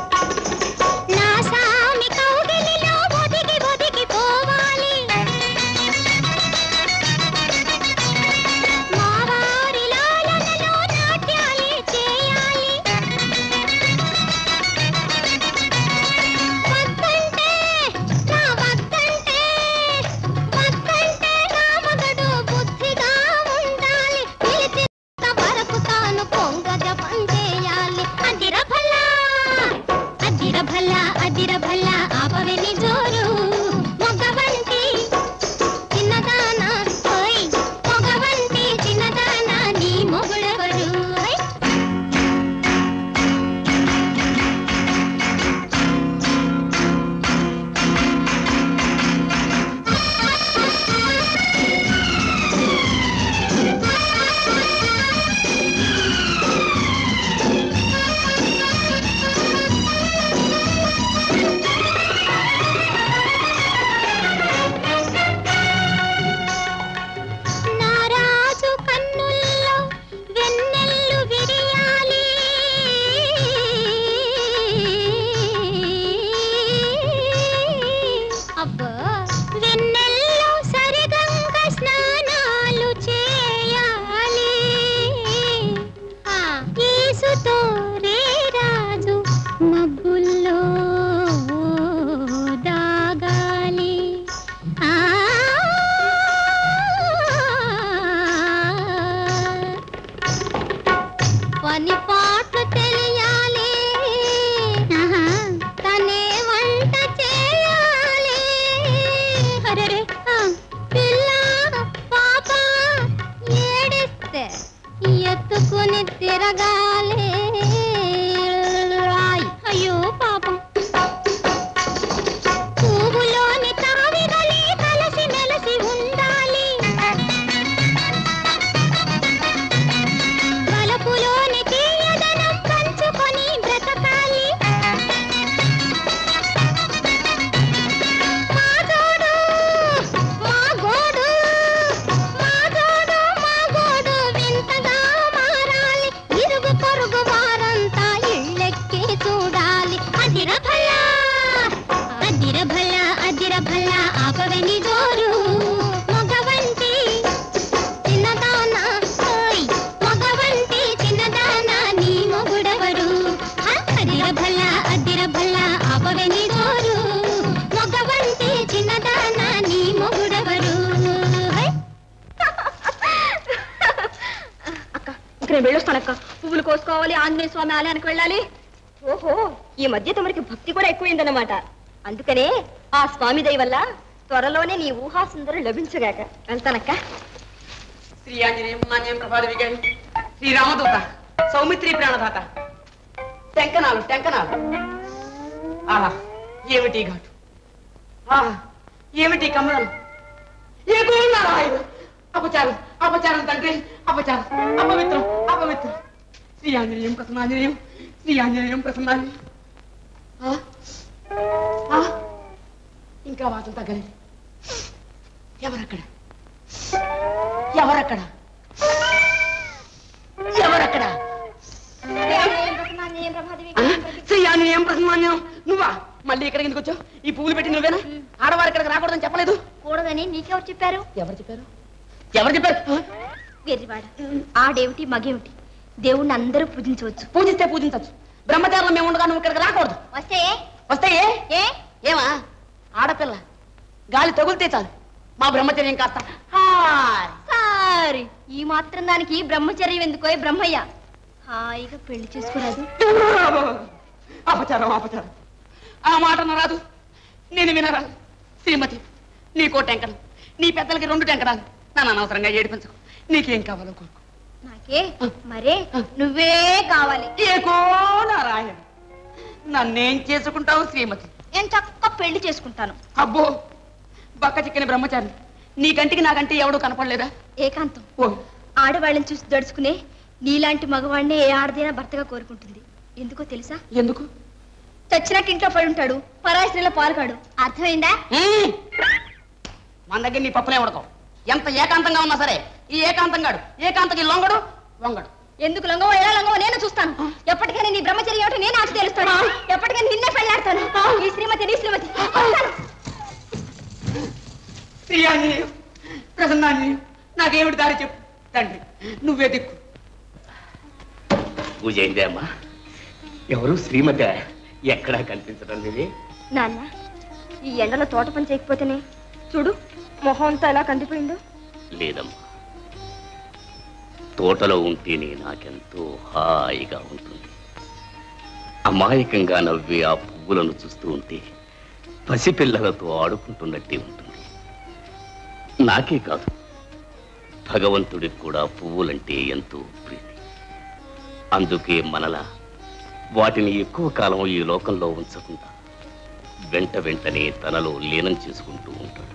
ఆపవని జోరు మగవంటి చిన్నదాన ఓయ్ మగవంటి చిన్నదాన నీ మొగుడెవరు హ, అదిర భల్ల అదిర భల్ల ఆపవని జోరు మగవంటి చిన్నదాన నీ మొగుడెవరు హై. అక్క ఇక నేను వెళ్ళొస్తానక్క పువ్వులు కోసుకోవాలి ఆంజనేయ స్వామి ఆలయానికి వెళ్ళాలి ఓహో ఈ మధ్య తమరికి భక్తి కూడా ఎక్కువైందన్నమాట అందుకనే ఆ స్వామి దయ వల్ల త్వరలోనే నీ ఊహా సుందరం లభించగాక వెళ్తానక్క శ్రీ ఆంజనేయం నాణ్యం ప్రభాత విజయం శ్రీ రామదూత సౌమిత్రి ప్రాణదాత టెంకనాలు టెంకనాలు ఆహా ఏమిటి ఈ ఘాటు ఆహా ఏమిటి ఈ కమలం ఏ నారాయణ అపచారం అపచారం తండ్రి అపచారం అపవిత్రం అపవిత్రం శ్రీ ఆంజనేయం ప్రసన్నాంజనేయం శ్రీ ఆంజనేయం ప్రసన్నాంజనేయం ఆ? ఆ? ఇంకా వాతం తగ్గలేదు ఎవరక్కడ ఎవరక్కడ ఎవరక్కడ ఆ? శ్రీ ఆంజనేయం ప్రసన్నాంజనేయం నువ్వా మళ్ళీ ఇక్కడికి ఎందుకు వచ్చావు ఈ పువ్వులు పెట్టి నువ్వేనా ఆడవారు ఇక్కడికి రాకూడదని చెప్పలేదు కూడదని నీకెవరు చెప్పారు ఎవరు చెప్పారు ఎవరు చెప్పారు ఆ? వెర్రివాడ ఆడేమిటి మగేమిటి దేవుణ్ణి అందరూ పూజించవచ్చు పూజిస్తే పూజించచ్చు బ్రహ్మచారులు మేము ఉండగా నువ్వు ఇక్కడికి రాకూడదు వస్తే వస్తే ఏ ఏ ఏమా ఆడపిల్ల గాలి తగులితే చాలు మా బ్రహ్మచర్యం కాస్త హాయ్. సారీ ఈ మాత్రం దానికి బ్రహ్మచర్యం ఎందుకో బ్రహ్మయ్య హాయిగా పెళ్లి చేసుకోరాదు అపచారం అపచారం ఆ మాట రాదు నేను వినరాదు శ్రీమతి నీకో టెంకను నీ పెద్దలకి రెండు టెంకరాలు నన్ను అనవసరంగా ఏడిపించకు నీకేం కావాలో కోరుకో నాకే మరే నువ్వే కావాలి ఏకో నారాయణ నన్నేం చేసుకుంటావు శ్రీమతి నేను చక్క పెళ్లి చేసుకుంటాను అబ్బో బక్క చిక్కని బ్రహ్మచారి నీ కంటికి నా కంటి ఎవడు కనపడలేదా ఏకాంతం ఓ ఆడవాళ్ళని చూసి దడుచుకునే నీలాంటి మగవాడిని ఏ ఆడదైనా భర్తగా కోరుకుంటుంది ఎందుకో తెలుసా ఎందుకు చచ్చినట్టు ఇంట్లో పడి ఉంటాడు పరాయి స్త్రీలో పాల్గాడు అర్థమైందా ఉమ్. మన దగ్గర నీ పప్పులే ఉడకవు ఎంత ఏకాంతంగా ఉన్నా సరే ఈ ఏకాంతంగాడు ఏకాంతకి లొంగడు వంగడు ఎందుకు లొంగవో ఎలా లొంగవో నేను చూస్తాను ఎప్పటికైనా నీ బ్రహ్మచర్య ఏమిటో నేను ఆచి తెలుస్తాను ఎప్పటికైనా నిన్నే పెళ్ళాడతాను ఈ శ్రీమతి నీ శ్రీమతి వస్తాను. శ్రీ ఆంజనేయం ప్రసన్నాంజనేయం నాకేమిటి దారి చెప్పు తండ్రి నువ్వే దిక్కు పూజ అయిందే అమ్మా ఎవరు శ్రీమతి ఎక్కడా కనిపించడం లేదే నాన్న ఈ ఎండలో తోట పని చేయకపోతేనే చూడు మొహం అంతా ఎలా కందిపోయిందో లేదమ్మా తోటలో ఉంటేనే నాకెంతో హాయిగా ఉంటుంది అమాయకంగా నవ్వే ఆ పువ్వులను చూస్తూ ఉంటే పసిపిల్లలతో ఆడుకుంటున్నట్టే ఉంటుంది నాకే కాదు భగవంతుడికి కూడా పువ్వులంటే ఎంతో ప్రీతి అందుకే మనలా వాటిని ఎక్కువ కాలం ఈ లోకంలో ఉంచకుండా వెంట వెంటనే తనలో లీనం చేసుకుంటూ ఉంటాడు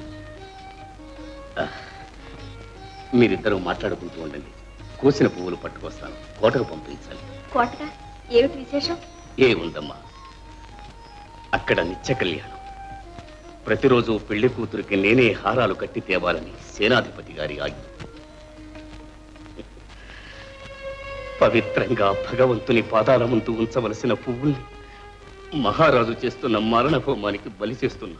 ఆ, మీరిద్దరూ మాట్లాడుకుంటూ ఉండండి కోసిన పువ్వులు పట్టుకొస్తాను కోటకు పంపించాలి కోటగా ఏమిటి విశేషం ఏ ఉందమ్మా అక్కడ నిత్య కళ్యాణం ప్రతిరోజు పెళ్లి కూతురికి నేనే హారాలు కట్టి తేవాలని సేనాధిపతి గారి ఆజ్ఞ పవిత్రంగా భగవంతుని పాదాల ముందు ఉంచవలసిన పువ్వుల్ని మహారాజు చేస్తున్న మరణ హోమానికి బలి చేస్తున్నా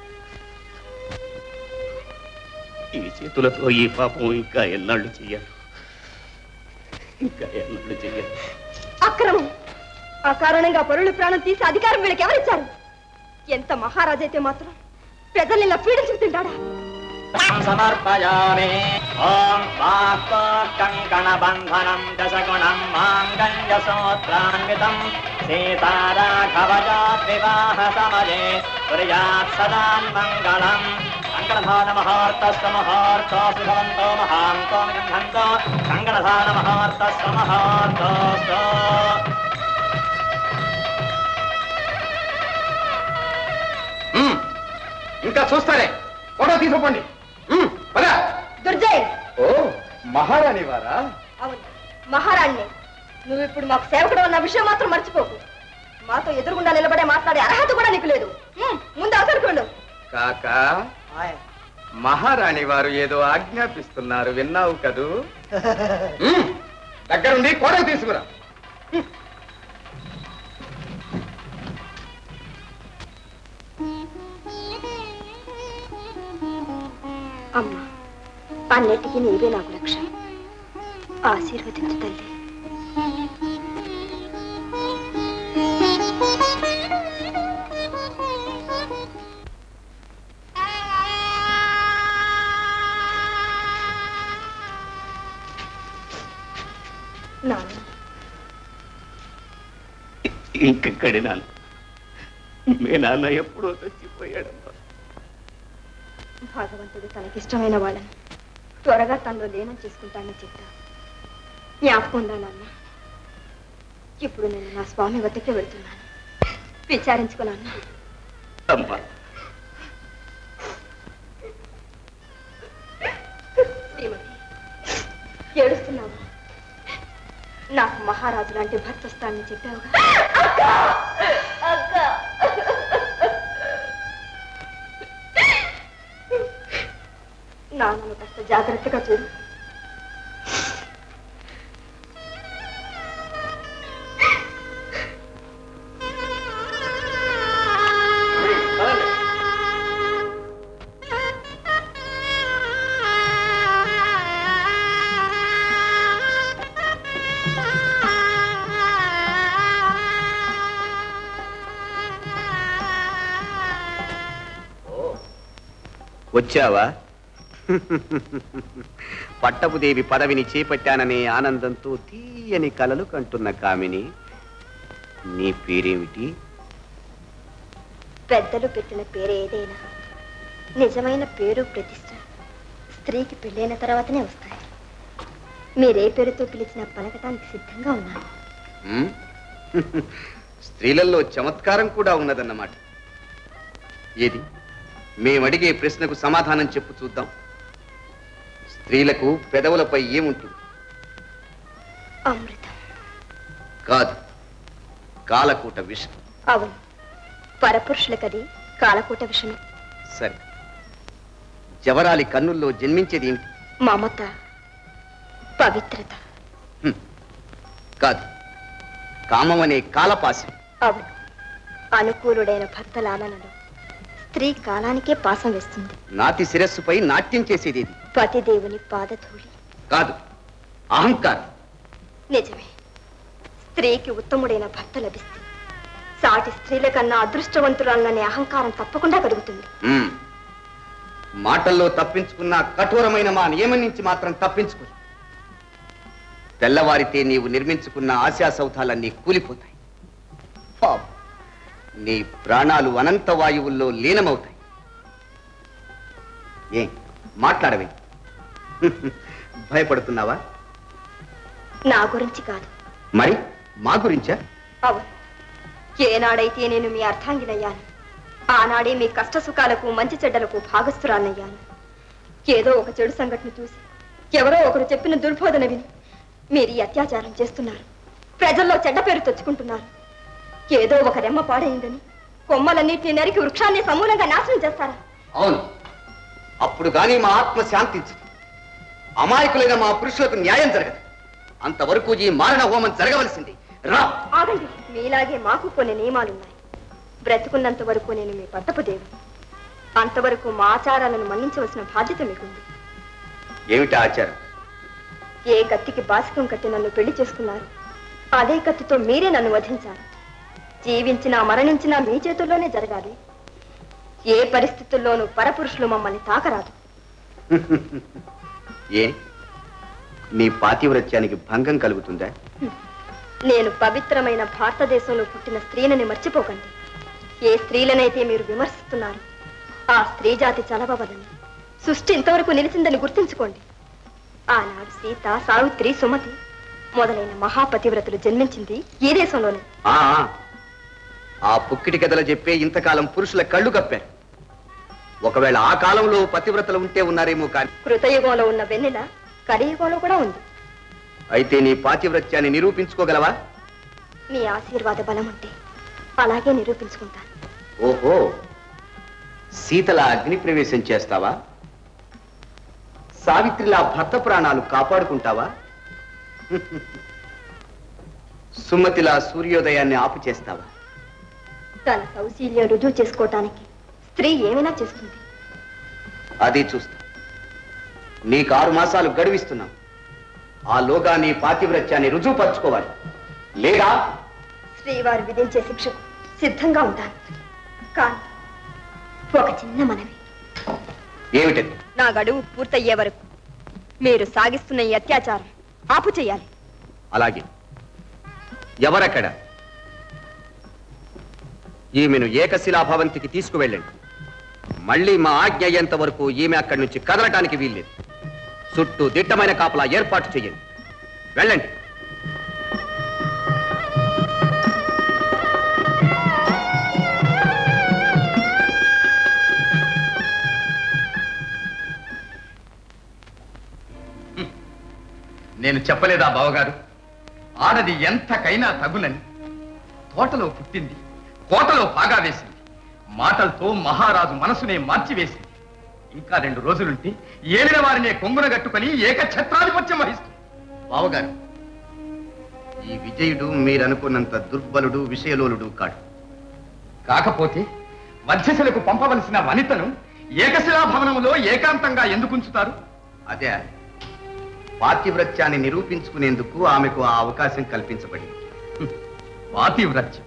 ఈ చేతులతో ఈ పాపం ఇంకా ఎన్నాళ్ళు చెయ్యాలి ఇంకా ఎన్నాళ్ళు చెయ్యాలి అక్రమం ఆ కారణంగా పరుల ప్రాణం తీసి అధికారం వీళ్ళకి ఎవరిచ్చారు ఎంత మహారాజైతే మాత్రం ప్రజల్ని ఇలా పీడించుకుంటాడా సమర్పయామి ఓం కంకణబంధనం దశగుణం మాంగళ్యసూత్రాన్వితం సీతారాఘవజాత్ వివాహ సమయే కుర్యాత్ సదాన్మంగళం కంకణధాన మహార్తస్వ మహార్తోస్తు భవంతో మహాంతో నిగంధంతో కంకణధాన మహార్తస్వ మహార్తోస్తు మ్మ్. ఇంకా చూస్తారే ఫోటో తీసుకోండి మ్మ్. పద. దుర్జయ్ ఓ మహారాణి వారా అవును మహారాణ్ణి నువ్వు ఇప్పుడు మాకు సేవకుడు అన్న విషయం మాత్రం మర్చిపోకు మాతో ఎదురుగుండా నిలబడే మాట్లాడే అర్హత కూడా నీకు లేదు ఉమ్, ముందు అవసరం కాక మహారాణి వారు ఏదో ఆజ్ఞాపిస్తున్నారు విన్నావు కదూ మ్మ్. దగ్గరుండి కోడలు తీసుకురా అమ్మా అన్నిటికీ నీవే నాకు రక్ష ఆశీర్వదించు తల్లి నాన్న ఇంకెక్కడి నాన్న మీ నాన్న ఎప్పుడో చచ్చిపోయాడమ్మా భగవంతుడు తనకిష్టమైన వాళ్ళని త్వరగా తనలో లీనం చేసుకుంటానని చెప్పా జ్ఞాపకం ఉందా నాన్న ఇప్పుడు నేను నా స్వామి వద్దకే వెళ్తున్నాను విచారించుకున్నాను అమ్మా శ్రీమతి ఏడుస్తున్నావా నాకు మహారాజు లాంటి భర్త వస్తానని చెప్పావుగా నాన్నను కాస్త జాగ్రత్తగా చూడు వచ్చావా పట్టపుదేవి పదవిని చేపట్టాననే ఆనందంతో తీయని కలలు కంటున్న కామిని నీ పేరేమిటి పెద్దలు పెట్టిన పేరు ఏదైనా నిజమైన పేరు ప్రతిష్ట స్త్రీకి పెళ్ళైన తర్వాతనే వస్తాయి మీరే పేరుతో పిలిచినా పలకటానికి సిద్ధంగా ఉన్నాను ఉమ్? స్త్రీలలో చమత్కారం కూడా ఉన్నదన్నమాట ఏది మేమడిగే ప్రశ్నకు సమాధానం చెప్పు చూద్దాం స్త్రీలకు పెదవులపై ఏముంటుంది అమృతం కాదు కాలకూట విషం అవును పరపురుషులకది కాలకూట విషయమే సరే జవరాలి కన్నుల్లో జన్మించేది ఏమిటి మమత పవిత్రత కాదు కామం అనే కాలపాశం అవును అనుకూలుడైన భర్త లాలనలో స్త్రీ కాలానికే పాసం వేస్తుంది నాటి శిరస్సుపై నాట్యం చేసేది ఇది పతిదేవుని పాదధూళి కాదు అహంకారం నిజమే స్త్రీకి ఉత్తముడైన భర్త లభిస్తే సాటి స్త్రీల కన్నా అదృష్టవంతురాలనే అహంకారం తప్పకుండా కలుగుతుంది ఉమ్. మాటల్లో తప్పించుకున్న కఠోరమైన మా నియమం నుంచి మాత్రం తప్పించుకో తెల్లవారితే నీవు నిర్మించుకున్న ఆశా సౌధాలన్నీ కూలిపోతాయి పాపం. నీ ప్రాణాలు అనంత వాయువుల్లో లీనమవుతాయి ఏ మాట్లాడవే భయపడుతున్నావా నా గురించి కాదు మరి మా గురించా అవును ఏనాడైతే నేను మీ అర్థాంగినయ్యాను ఆనాడే మీ కష్ట సుఖాలకు మంచి చెడ్డలకు భాగస్థురాలయ్యాను ఏదో ఒక చెడు సంఘటన చూసి ఎవరో ఒకరు చెప్పిన దుర్బోధన విని మీరు ఈ అత్యాచారం చేస్తున్నారు ప్రజల్లో చెడ్డ పేరు తెచ్చుకుంటున్నారు ఏదో ఒక రెమ్మ పాడైందని కొమ్మలన్నింటినీ నరికి వృక్షాన్ని సమూలంగా నాశనం చేస్తారా అవును అప్పుడు గాని మా ఆత్మ శాంతించదు అమాయకులైన మా పురుషులకు న్యాయం జరగదు అంతవరకు ఈ మారణ హోమం జరగవలసింది రా ఆగండి మీలాగే మాకు కొన్ని నియమాలున్నాయి బ్రతుకున్నంత వరకు నేను మీ పట్టపు దేవుడు అంతవరకు మా ఆచారాలను మన్నించవలసిన బాధ్యత మీకుంది ఏమిటి ఆచారం ఏ కత్తికి బాసికం కట్టి నన్ను పెళ్లి చేసుకున్నారు అదే కత్తితో మీరే నన్ను వధించారు జీవించినా మరణించినా మీ చేతుల్లోనే జరగాలి ఏ పరిస్థితుల్లోనూ పరపురుషులు మమ్మల్ని తాకరాదు ఏ నీ పాతివ్రత్యానికి భంగం కలుగుతుందా నేను పవిత్రమైన భారతదేశంలో పుట్టిన స్త్రీలని మర్చిపోకండి ఏ స్త్రీలనైతే మీరు విమర్శిస్తున్నారు ఆ స్త్రీ జాతి చలవవలని సృష్టి ఇంతవరకు నిలిచిందని గుర్తుంచుకోండి ఆనాడు సీత సావిత్రి సుమతి మొదలైన మహాపతివ్రతలు జన్మించింది ఈ దేశంలోనే ఆ ఆ. ఆ పుక్కిటి కథలు చెప్పే ఇంతకాలం పురుషుల కళ్ళు కప్పారు ఒకవేళ ఆ కాలంలో పతివ్రతలు ఉంటే ఉన్నారేమో కానీ కృతయుగంలో ఉన్న వెన్నెల కలియుగంలో కూడా ఉంది అయితే నీ పాతివ్రత్యాన్ని నిరూపించుకోగలవా మీ ఆశీర్వాద బలం ఉంటే అలాగే నిరూపించుకుంటాను ఓహో శీతల అగ్ని ప్రవేశం చేస్తావా సావిత్రిలా భర్త ప్రాణాలు కాపాడుకుంటావా సుమతిలా సూర్యోదయాన్ని ఆపు చేస్తావా తన సౌశీల్యం రుజువు చేసుకోవటానికి స్త్రీ ఏమైనా చేస్తుంది అది చూస్తా నీకు ఆరు మాసాలు గడువిస్తున్నాం ఆ లోగా నీ పాతివ్రత్యాన్ని రుజువుపరచుకోవాలి లేదా శ్రీవారు విధించే శిక్షకు సిద్ధంగా ఉంటాను కానీ ఒక చిన్న మనవి ఏమిటది నా గడువు పూర్తయ్యే వరకు మీరు సాగిస్తున్న ఈ అత్యాచారం ఆపు చేయాలి అలాగే ఎవరక్కడ ఈమెను ఏకశిలాభవంతికి తీసుకువెళ్ళండి మళ్ళీ మా ఆజ్ఞ అయ్యేంత వరకు ఈమె అక్కడి నుంచి కదలటానికి వీల్లేదు చుట్టూ దిట్టమైన కాపలా ఏర్పాటు చేయండి వెళ్ళండి నేను చెప్పలేదా బావగారు ఆడది ఎంతకైనా తగునని తోటలో పుట్టింది కోటలో పాగా వేసింది మాటలతో మహారాజు మనసునే మార్చివేసింది ఇంకా రెండు రోజులుంటే ఏలిన వారినే కొంగున గట్టుకొని ఏకఛత్రాధిపత్యం వహిస్తుంది బావగారు ఈ విజయుడు మీరనుకున్నంత దుర్బలుడు విషయలోలుడు కాడు కాకపోతే మధ్యశలకు పంపవలసిన వనితను ఏకశిలా భవనములో ఏకాంతంగా ఎందుకు ఉంచుతారు అదే పాతివ్రత్యాన్ని నిరూపించుకునేందుకు ఆమెకు ఆ అవకాశం కల్పించబడింది పాతివ్రత్యం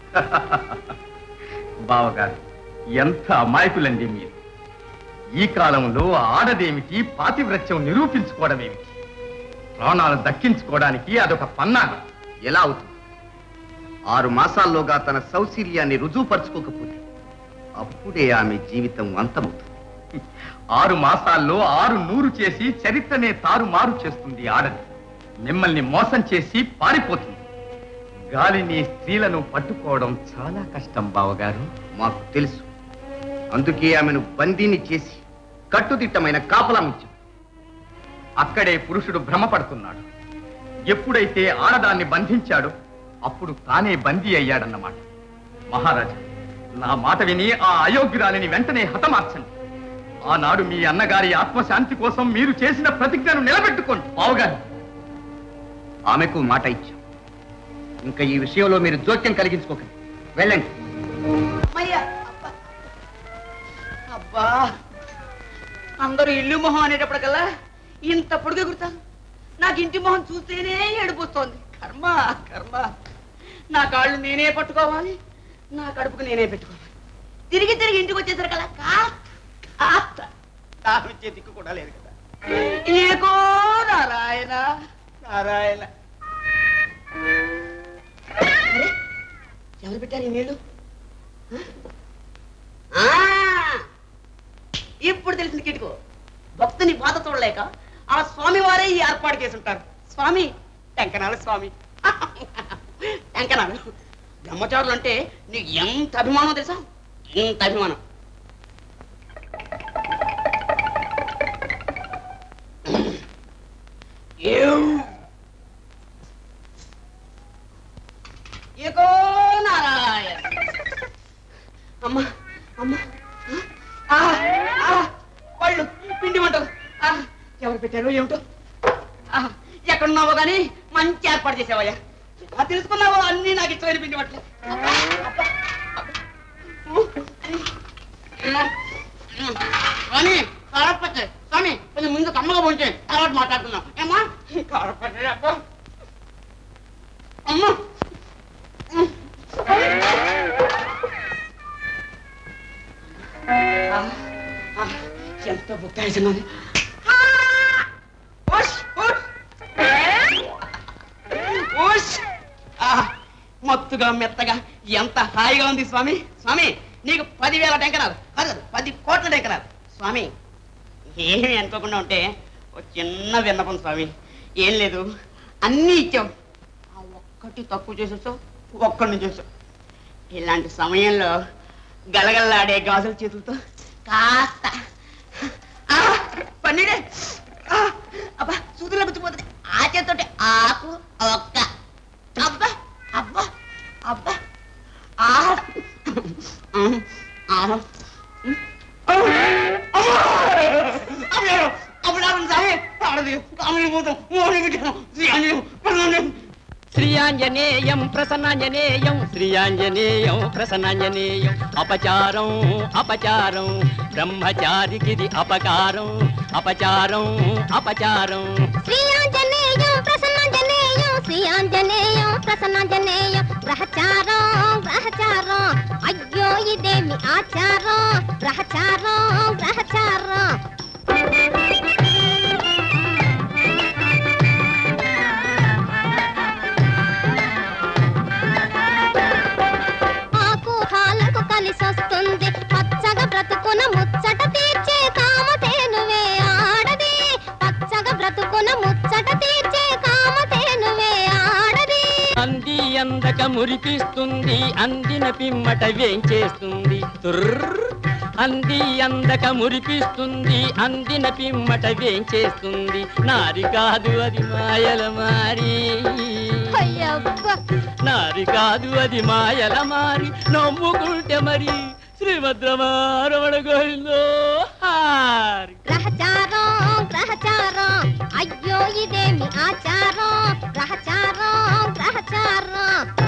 బావగారు ఎంత అమాయకులండి మీరు ఈ కాలంలో ఆడదేమిటి పాతివ్రత్యం నిరూపించుకోవడం ఏమిటి ప్రాణాలు దక్కించుకోవడానికి అదొక పన్నాగం ఎలా అవుతుంది ఆరు మాసాల్లోగా తన సౌశీల్యాన్ని రుజువుపరచుకోకపోతే అప్పుడే ఆమె జీవితం అంతమవుతుంది ఆరు మాసాల్లో ఆరు నూరు చేసి చరిత్రనే తారుమారు చేస్తుంది ఆడది మిమ్మల్ని మోసం చేసి పారిపోతుంది గాలిని స్త్రీలను పట్టుకోవడం చాలా కష్టం బావగారు మాకు తెలుసు అందుకే ఆమెను బందీని చేసి కట్టుదిట్టమైన కాపలా ఉంచాం అక్కడే పురుషుడు భ్రమపడుతున్నాడు ఎప్పుడైతే ఆడదాన్ని బంధించాడో అప్పుడు తానే బందీ అయ్యాడన్నమాట మహారాజా నా మాట విని ఆ అయోగ్యురాలిని వెంటనే హతమార్చండి ఆనాడు మీ అన్నగారి ఆత్మశాంతి కోసం మీరు చేసిన ప్రతిజ్ఞను నిలబెట్టుకోండి బావగారు ఆమెకు మాట ఇచ్చాం ఇంకా ఈ విషయంలో మీరు జోక్యం కలిగించుకోకండి వెళ్ళండి అమ్మయ్యా అబ్బా. అబ్బా అందరూ ఇల్లు మొహం అనేటప్పటికల్లా ఇంత పొడుగు ఎగురుతాను నాకు ఇంటి మొహం చూస్తేనే ఏడిపోతోంది కర్మ కర్మ నా కాళ్ళు నేనే పట్టుకోవాలి నా కడుపుకు నేనే పెట్టుకోవాలి తిరిగి తిరిగి ఇంటికి వచ్చేసరికల్లా కాస్త కాస్త దాహం ఇచ్చే దిక్కు కూడా లేదు కదా ఏకో నారాయణ నారాయణ అరే, ఎవరు పెట్టారు ఈ నీళ్ళు ఆ, ఇప్పుడు తెలిసింది కిటుకు భక్తుని బాధ చూడలేక ఆ స్వామి వారే ఈ ఏర్పాటు చేసి ఉంటారు స్వామి టెంకనాల స్వామి టెంకనాలు బ్రహ్మచారులు అంటే నీకు ఎంత అభిమానం తెలుసా ఎంత అభిమానం ఏం? ఏకో నారాయణ అమ్మా అమ్మా ఆ, ఆ, పళ్ళు పిండి వంటలు ఆ, ఎవరు పెట్టారు ఏమిటో ఆ, ఎక్కడున్నావో కానీ మంచి ఏర్పాటు చేసావయ్యా ఎలా తెలుసుకున్నావో అన్ని నాకు ఇష్టమైన పిండి వంటలు అబ్బా, అబ్బా, అబ్బా. స్వామి కారపచ్చ స్వామి కొంచెం ముందు కమ్మగా పోంచే తర్వాత మాట్లాడుతున్నాం ఏమా కారపచ్చ అబ్బా అమ్మా ఆ, ఆ, ఎంత బుక్కాయిస్తున్నది మత్తుగా మెత్తగా ఎంత హాయిగా ఉంది స్వామి స్వామి నీకు పదివేల టెంకనాలు కాదు కాదు, పది కోట్ల టెంకనాలు స్వామి ఏమీ అనుకోకుండా ఉంటే ఒక చిన్న విన్నపం స్వామి ఏం లేదు అన్నీ ఇచ్చాం ఆ ఒక్కటి తక్కువ చేసేస్తావు ఒక్కడిని చేసావు ఇలాంటి సమయంలో గలగల్లాడే గాజుల చేతులతో కాస్త ఆ, పన్నీరే ఆ, అబ్బా సూదులో గుచ్చిపోతుంది ఆ చేతితోటి ఆకు ఒక్క అబ్బా అబ్బా అబ్బా ఆ ఉమ్, ఆ. ఉమ్. అమ్మో! అప్పుడు నాకు సామి ఆడది కామిలి పోతాం మోని విట్టను శ్రీయాని పిల్లని శ్రీయాంజనేయం ప్రసన్నాంజనేయం శ్రీయాంజనేయం ప్రసన్నాంజనేయం అపచారం అపచారం బ్రహ్మచారికిది అపకారం అపచారం అపచారం శ్రీయాంజనేయం ప్రసన్నాంజనేయం శ్రీయాంజనేయం ప్రసన్నాంజనేయం గ్రహచారం గ్రహచారం అయ్యో ఇదేమి ఆచారం గ్రహచారం గ్రహచారం ఆకు హాలకు కలిసొస్తుంది పచ్చగా బ్రతుకున ముచ్చట తీర్చే కామధేనువే ఆడది పచ్చగా బ్రతుకున ముచ్చట తీర్చే కామధేనువే ఆడది అంది అందక మురిపిస్తుంది అందిన పిమ్మట వేంచేస్తుంది తుర్ర్ అంది అందక మురిపిస్తుంది అందిన పిమ్మట వేంచేస్తుంది నారి కాదు అది మాయల మారి అయ్యబ్బా నారి కాదు అది మాయల మారి నమ్ముకుంటే మరి శ్రీభద్రమారమణ గోవిందో హారి గ్రహచారం గ్రహచారం అయ్యో ఇదేమి ఆచారం గ్రహచారం గ్రహచారం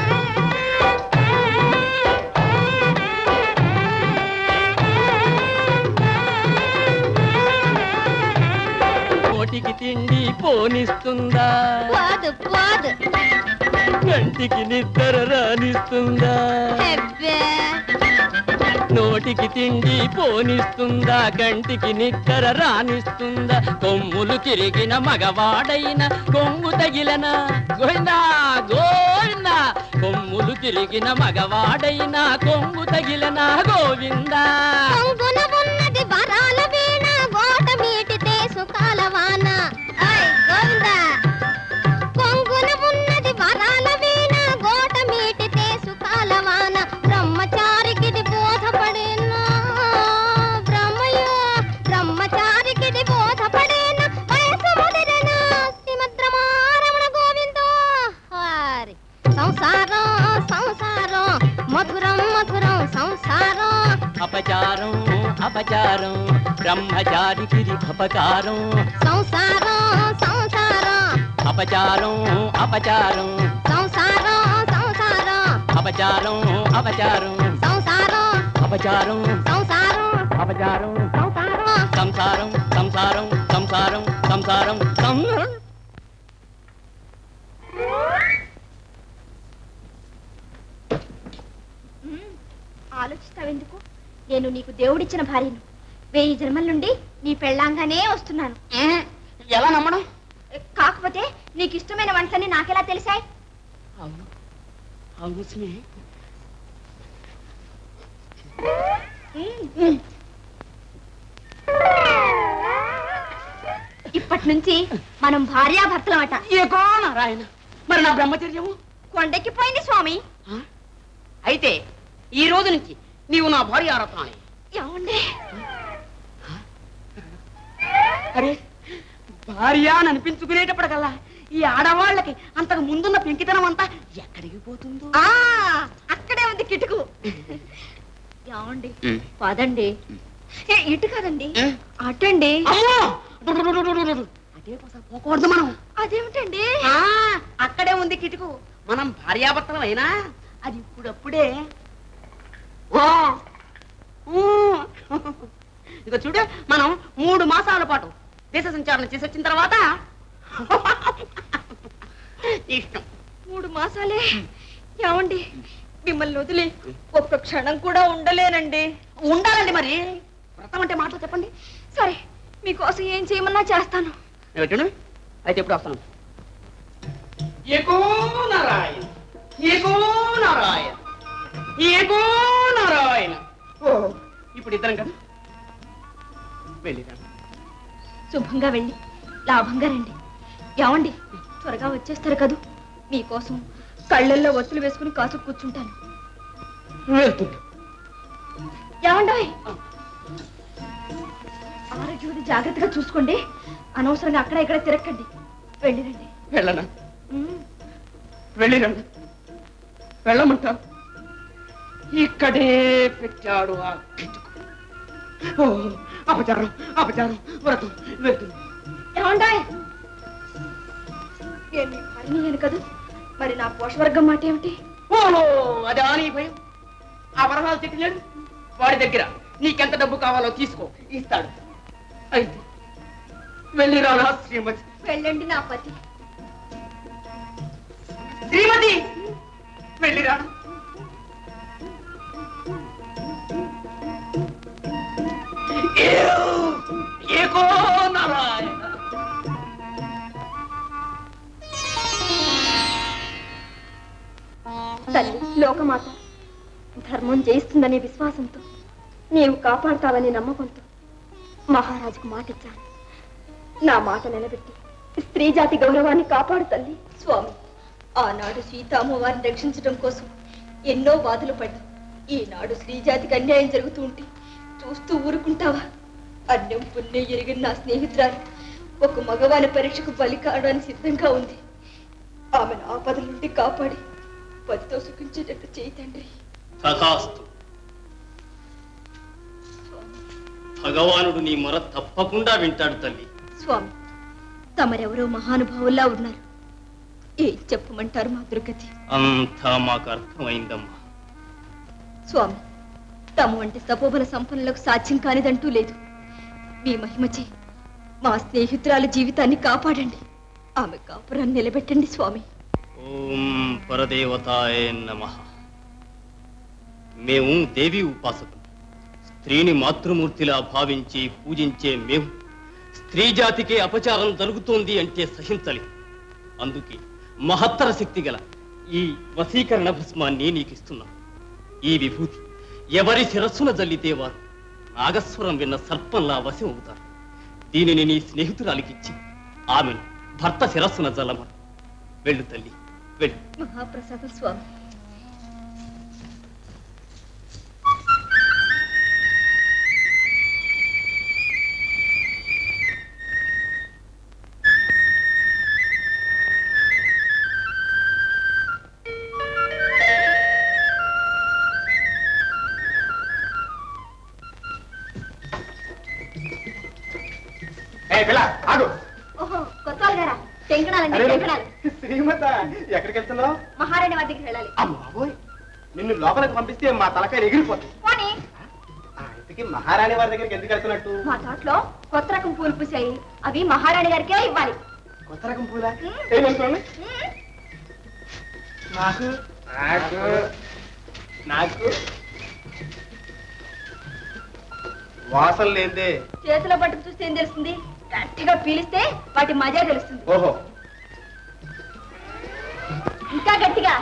నోటికి తిండి పోనిస్తుందా పోదు పోదు కంటికి నిద్ర రానిస్తుందా హెబ్బే నోటికి తిండి పోనిస్తుందా కంటికి నిక్కర రానిస్తుందా కొమ్ములు తిరిగిన మగవాడైన కొమ్ము తగిలన గోవిందా గోవిందా కొమ్ములు తిరిగిన మగవాడైన కొమ్ము తగిలన గోవిందా కొంగున ఉన్నది వరాల వీణ గోట మీటితే సుఖాల వాన ఐ గోవిందా కొంగున ఉన్నది వరాల వీణ గోట మీటితే సుఖాల వాన బ్రహ్మచారికిది బోధపడేనా బ్రహ్మయో బ్రహ్మచారికిది బోధపడేనా వయసు ముదిరేనా శ్రీమద్రమారమణ గోవిందో హరి సంసారం సంసారం మధురం మధురం సంసారం అపచారం అపచారం బ్రహ్మచారికి అపకారం సంసారం సంసారం అపచారం అపచారం సంసారం సంసారం అపచారం అపచారం సంసారం అపచారం సంసారం అపచారం సంసారం సంసారం సంసారం సంసారం సంసారం సంసారం ఆలోచిస్తావెందుకు నేను నీకు దేవుడిచ్చిన భార్యను వెయ్యి జన్మల నుండి నీ పెళ్ళాంగానే వస్తున్నాను ఎలా నమ్మడం కాకపోతే నీకు ఇష్టమైన వంటలన్నీ నాకెలా తెలిసాయి అవును అవును స్నేహ ఇప్పటి నుంచి మనం భార్యాభర్తలమట ఏకో నారాయణ మరి నా బ్రహ్మచర్యము కొండెక్కిపోయింది స్వామి అయితే ఈ రోజు నుంచి నీవు నా భార్య ఆరత్నాలి ఏమండి అరే భార్య అని అనిపించుకునేటప్పటికల్లా ఈ ఆడవాళ్ళకి అంతకు ముందున్న పెంకితనం అంతా ఎక్కడికి పోతుందో ఆ అక్కడే ఉంది కిటుకు ఏమండి పదండి ఏ, ఇటు కాదండి అటండి అమ్మో! డుడుడుడుడుడుడు. అటే పోసా పోకూడదు మనం అదేమిటండి ఆ, అక్కడే ఉంది కిటుకు మనం భార్యాభర్తలం అయినా అది ఇప్పుడప్పుడే ఓ! ఊ! ఇక చూడు మనం మూడు మాసాల పాటు దేశ సంచారణ చేసి వచ్చిన తర్వాత ఇష్టం మూడు మాసాలే ఏమండి మిమ్మల్ని వదిలి ఒక్క క్షణం కూడా ఉండలేనండి ఉండాలండి మరి వ్రతం అంటే మాటలు చెప్పండి సరే మీకోసం ఏం చేయమన్నా చేస్తాను ఏమిటండి అయితే ఎప్పుడు వస్తాను ఏకో నారాయణ ఏకో నారాయణ ఏకో నారాయణ ఓ ఇప్పుడు ఇద్దరం కదా వెళ్ళిరా శుభంగా వెళ్ళి లాభంగా రండి ఏమండి త్వరగా వచ్చేస్తారు కదూ మీకోసం కళ్ళల్లో ఒత్తులు వేసుకుని కాసు కూర్చుంటాను వెళ్తుంది ఏమండోయ్ ఆరోగ్యం జాగ్రత్తగా చూసుకోండి అనవసరంగా అక్కడ ఇక్కడ తిరక్కండి వెళ్ళిరండి వెళ్ళనా వెళ్ళిరండి వెళ్ళమంటా ఇక్కడే పెట్టాడు ఆ కిటుకు ఓ అపచారం అపచారం వ్రతం వెళ్తుంది ఏమండాయ్ నేను మీ భార్యని నేను కదూ మరి నా పోషవర్గం మాట ఏమిటి ఓ అదే నీ భయం ఆ వరహాలు చెట్టిలేడు వాడి దగ్గర నీకెంత డబ్బు కావాలో తీసుకో ఇస్తాడు అయితే వెళ్ళి రానా శ్రీమతి వెళ్ళండి నా పతి శ్రీమతి వెళ్ళి రానా ఏకో నారాయణ తల్లి లోకమాత ధర్మం జయిస్తుందనే విశ్వాసంతో నీవు కాపాడతావనే నమ్మకంతో మహారాజుకు మాటిచ్చాను నా మాట నిలబెట్టి స్త్రీ జాతి గౌరవాన్ని కాపాడు తల్లి స్వామి ఆనాడు సీతామ్మవారిని రక్షించడం కోసం ఎన్నో బాధలు పడ్డా ఈనాడు స్త్రీ జాతికి అన్యాయం జరుగుతూ ఉంటే చూస్తూ ఊరుకుంటావా అన్యం పుణ్యం ఎరిగిన నా స్నేహితురాలు ఒక మగవాని పరీక్షకు బలి కావడానికి సిద్ధంగా ఉంది ఆమెను ఆపదల నుండి కాపాడి పతితో సుఖించేటట్టు చేయి తండ్రి తథాస్తు భగవానుడు నీ మొర తప్పకుండా వింటాడు తల్లి స్వామి తమరెవరో మహానుభావుల్లా ఉన్నారు ఏం చెప్పమంటారు మా దుర్గతి అంతా మాకు అర్థమైందమ్మా స్వామి తమ వంటి సపోబల సంపన్నులకు సాధ్యం కానిదంటూ లేదు మీ మహిమచే మా స్నేహితురాలి జీవితాన్ని కాపాడండి ఆమె కాపురాన్ని నిలబెట్టండి స్వామి ఓం పరదేవతాయ నమ మేము దేవి ఉపాసకులు స్త్రీని మాతృమూర్తిలా భావించి పూజించే మేము స్త్రీ జాతికే అపచారం జరుగుతోంది అంటే సహించలేం అందుకే మహత్తర శక్తి గల ఈ వశీకరణ భస్మాన్ని నీకు ఇస్తున్నాం ఈ విభూతి ఎవరి శిరస్సున జల్లితే వారు నాగస్వరం విన్న సర్పంలా వశం అవుతారు దీనిని నీ స్నేహితురాలికిచ్చి ఆమెను భర్త శిరస్సున జల్లమను వెళ్ళు తల్లి వెళ్ళు మహాప్రసాదం స్వామి ఏ పిల్ల ఆగు ఓహో కొత్త వాళ్ళు గారా టెంకణాలండి అరే. టెంకణాలు శ్రీమత ఎక్కడికి వెళ్తున్నావు మహారాణి వారి దగ్గరికి వెళ్ళాలి అమ్మాబోయ్ నిన్ను లోపలికి పంపిస్తే మా తలకాయలు ఎగిరిపోతాయి పోనీ ఆ, ఇంతకీ మహారాణి వారి దగ్గరికి ఎందుకు వెళ్తున్నట్టు మా తోటలో కొత్త రకం పూలు పూసాయి అవి మహారాణి గారికే ఇవ్వాలి కొత్త రకం పూలా ఏమంటున్నాను నాకు నాకు నాకు వాసన లేదే చేతిలో పట్టుకు చూస్తే ఏం తెలుస్తుంది గట్టిగా పీలిస్తే వాటి మజా తెలుస్తుంది ఓహో ఇంకా గట్టిగా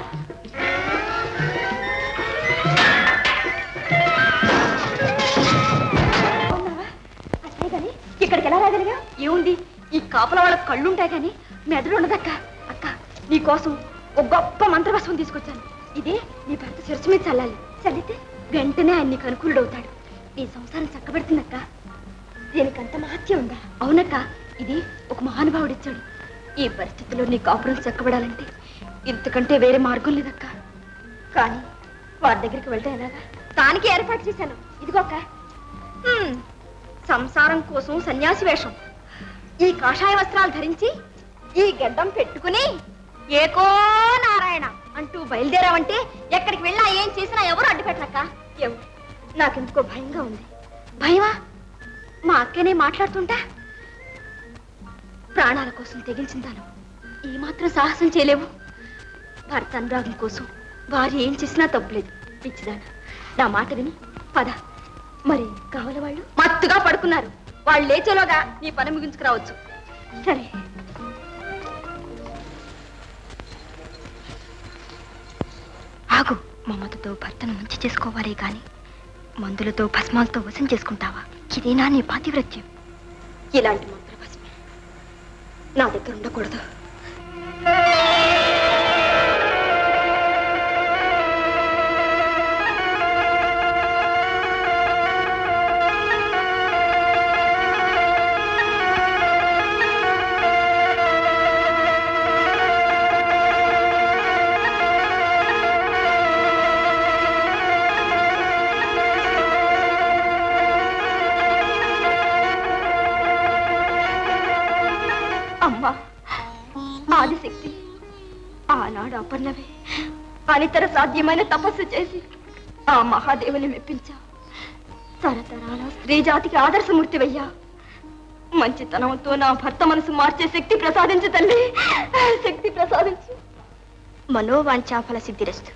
అవునావా? అదే గాని ఇక్కడికి ఎలా రాగలిగా ఏముంది ఈ కాపల వాళ్ళ కళ్ళుంటాయి కానీ మెదడు ఉండదక్క అక్క నీ కోసం ఒక గొప్ప మంత్రవస్వం తీసుకొచ్చాను ఇది నీ భర్త శిరస్సు మీద చల్లాలి చల్లితే వెంటనే ఆయన నీకు అనుకూలుడవుతాడు నీ సంసారం చక్కబెడుతుందక్క దీనికి అంత మహత్యం ఉందా అవునక్క ఇది ఒక మహానుభావుడు ఇచ్చాడు ఈ పరిస్థితిలో నీ కాపురం చక్కబడాలంటే ఇంతకంటే వేరే మార్గం లేదక్క కానీ వారి దగ్గరికి వెళ్తే ఎలాగా దానికి ఏర్పాటు చేశాను ఇదిగోక్క హ్మ్, సంసారం కోసం సన్యాసి వేషం ఈ కాషాయ వస్త్రాలు ధరించి ఈ గడ్డం పెట్టుకుని ఏకో నారాయణ అంటూ బయలుదేరావంటే ఎక్కడికి వెళ్ళా ఏం చేసినా ఎవరు అడ్డుపెట్టనక్క ఎవరు నాకెందుకో భయంగా ఉంది భయమా మా అక్కనే మాట్లాడుతుంటా ప్రాణాల కోసం తెగించిందాను ఈ మాత్రం సాహసం చేయలేవు భర్త అనురాగం కోసం వారు ఏం చేసినా తప్పులేదు పిచ్చిదాన నా మాట విని పద మరి కావాలి వాళ్ళు మత్తుగా పడుకున్నారు వాళ్ళు లేచేలోగా నీ పని ముగించుకురావచ్చు సరే ఆగు మమతతో భర్తను మంచి చేసుకోవాలే గాని మందులతో భస్మాలతో వశం చేసుకుంటావా ఇదేనా నీ పాతివ్రత్యం ఇలాంటి మంత్ర భస్మం నా దగ్గర ఉండకూడదు అమ్మా ఆదిశక్తి ఆనాడు అపర్ణవే అనితర సాధ్యమైన తపస్సు చేసి ఆ మహాదేవుని మెప్పించా తరతరాల స్త్రీ జాతికి ఆదర్శమూర్తివయ్యా మంచితనంతో నా భర్త మనసు మార్చే శక్తి ప్రసాదించు తల్లి శక్తి ప్రసాదించు మనోవాంఛాఫల సిద్ధిరస్తు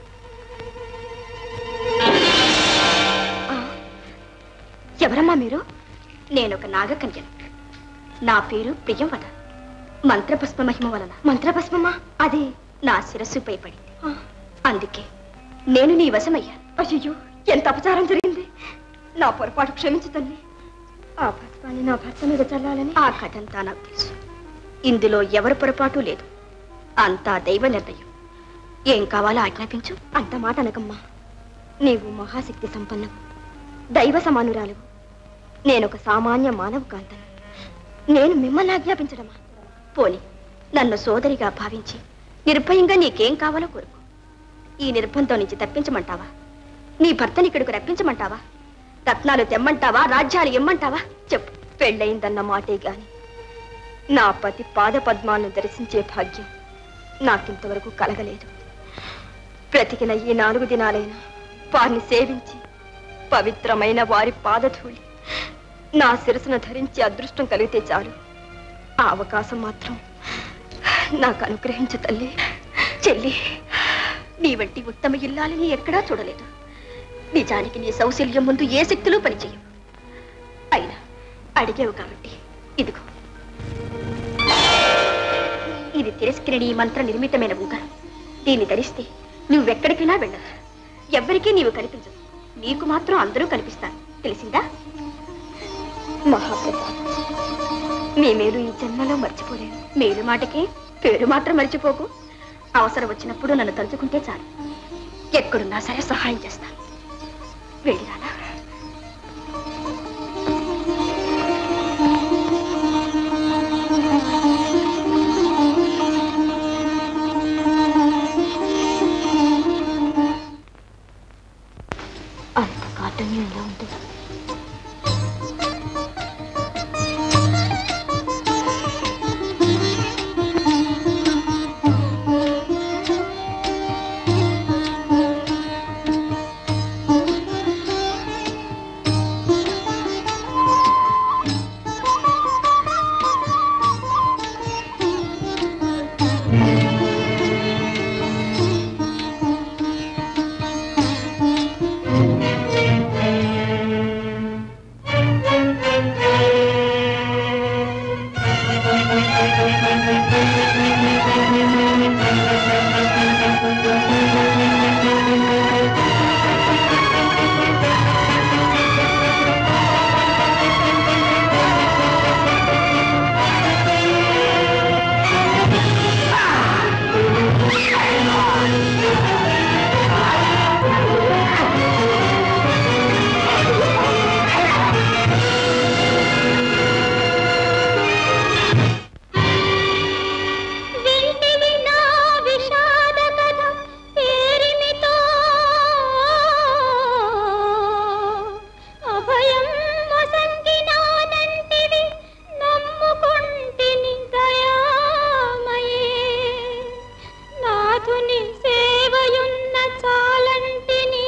ఆ, ఎవరమ్మా మీరు నేను ఒక నాగకన్యను నా పేరు ప్రియంవద మంత్రపుష్ప మహిమ వలన మంత్రపుష్పమా అది నా శిరస్సుపై పడింది అందుకే నేను నీ వశమయ్యాను అయ్యో ఎంత అపచారం జరిగింది నా పొరపాటు క్షమించు తల్లి ఆ పుష్పాన్ని నా భర్త మీద చల్లాలని ఆ కథంతా నాకు తెలుసు ఇందులో ఎవరి పొరపాటు లేదు అంతా దైవ నిర్ణయం ఏం కావాలో ఆజ్ఞాపించు అంత మాట అనకమ్మా నీవు మహాశక్తి సంపన్నవు దైవ సమానురాలు నేనొక సామాన్య మానవ కాంతను నేను మిమ్మల్ని ఆజ్ఞాపించడమా పోని నన్ను సోదరిగా భావించి నిర్భయంగా నీకేం కావాలో కోరుకో ఈ నిర్బంధం నుంచి తప్పించమంటావా నీ భర్తని ఇక్కడికి రప్పించమంటావా రత్నాలు తెమ్మంటావా రాజ్యాలు ఇమ్మంటావా చెప్పు పెళ్ళయిందన్న మాటే గాని నా పతి పాద పద్మాలను దర్శించే భాగ్యం నాకింతవరకు కలగలేదు బ్రతికిన ఈ నాలుగు దినాలైనా వారిని సేవించి పవిత్రమైన వారి పాదధూళి నా శిరసును ధరించి అదృష్టం కలిగితే చాలు ఆ అవకాశం మాత్రం నాకు అనుగ్రహించు తల్లి చెల్లి నీ వంటి ఉత్తమ ఇల్లాలని ఎక్కడా చూడలేదు నిజానికి నీ సౌశల్యం ముందు ఏ శక్తులు పనిచేయవు అయినా అడిగావు కాబట్టి ఇదిగో ఇది తిరస్కరణి మంత్ర నిర్మితమైన ఉంగరం దీన్ని ధరిస్తే నువ్వెక్కడికైనా వెళ్ళదు ఎవ్వరికీ నీవు కనిపించదు నీకు మాత్రం అందరూ కనిపిస్తారు తెలిసిందా మహాప్రసాద్ నీ మేలు ఈ జన్మలో మర్చిపోలేను మేలు మాటకి పేరు మాత్రం మర్చిపోకు అవసరం వచ్చినప్పుడు నన్ను తలుచుకుంటే చాలు ఎక్కడున్నా సరే సహాయం చేస్తాను వెళ్ళిరానా అంత కాఠిన్యంగా ఉంటుంది వింటివి నా విషాద కథ పేరిమితో అభయం వసంగినానంటివి నమ్ముకుంటిని దయామయే నాథుని సేవయున్న చాలంటిని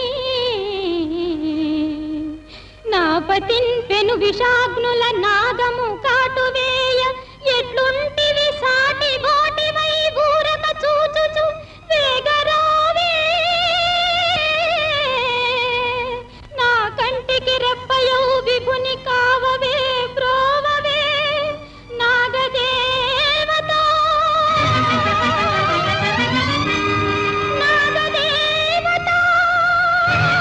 నా పతిన్ పెను విషాగ్నుల నాగము కాటువేయ ఎట్లుంటివి సాటి గోటివై ఊరక చూచుచు వేగరావే నా కంటికి రెప్పయౌ విభుని కావవే ప్రోవవే నాగదేవత నాగదేవత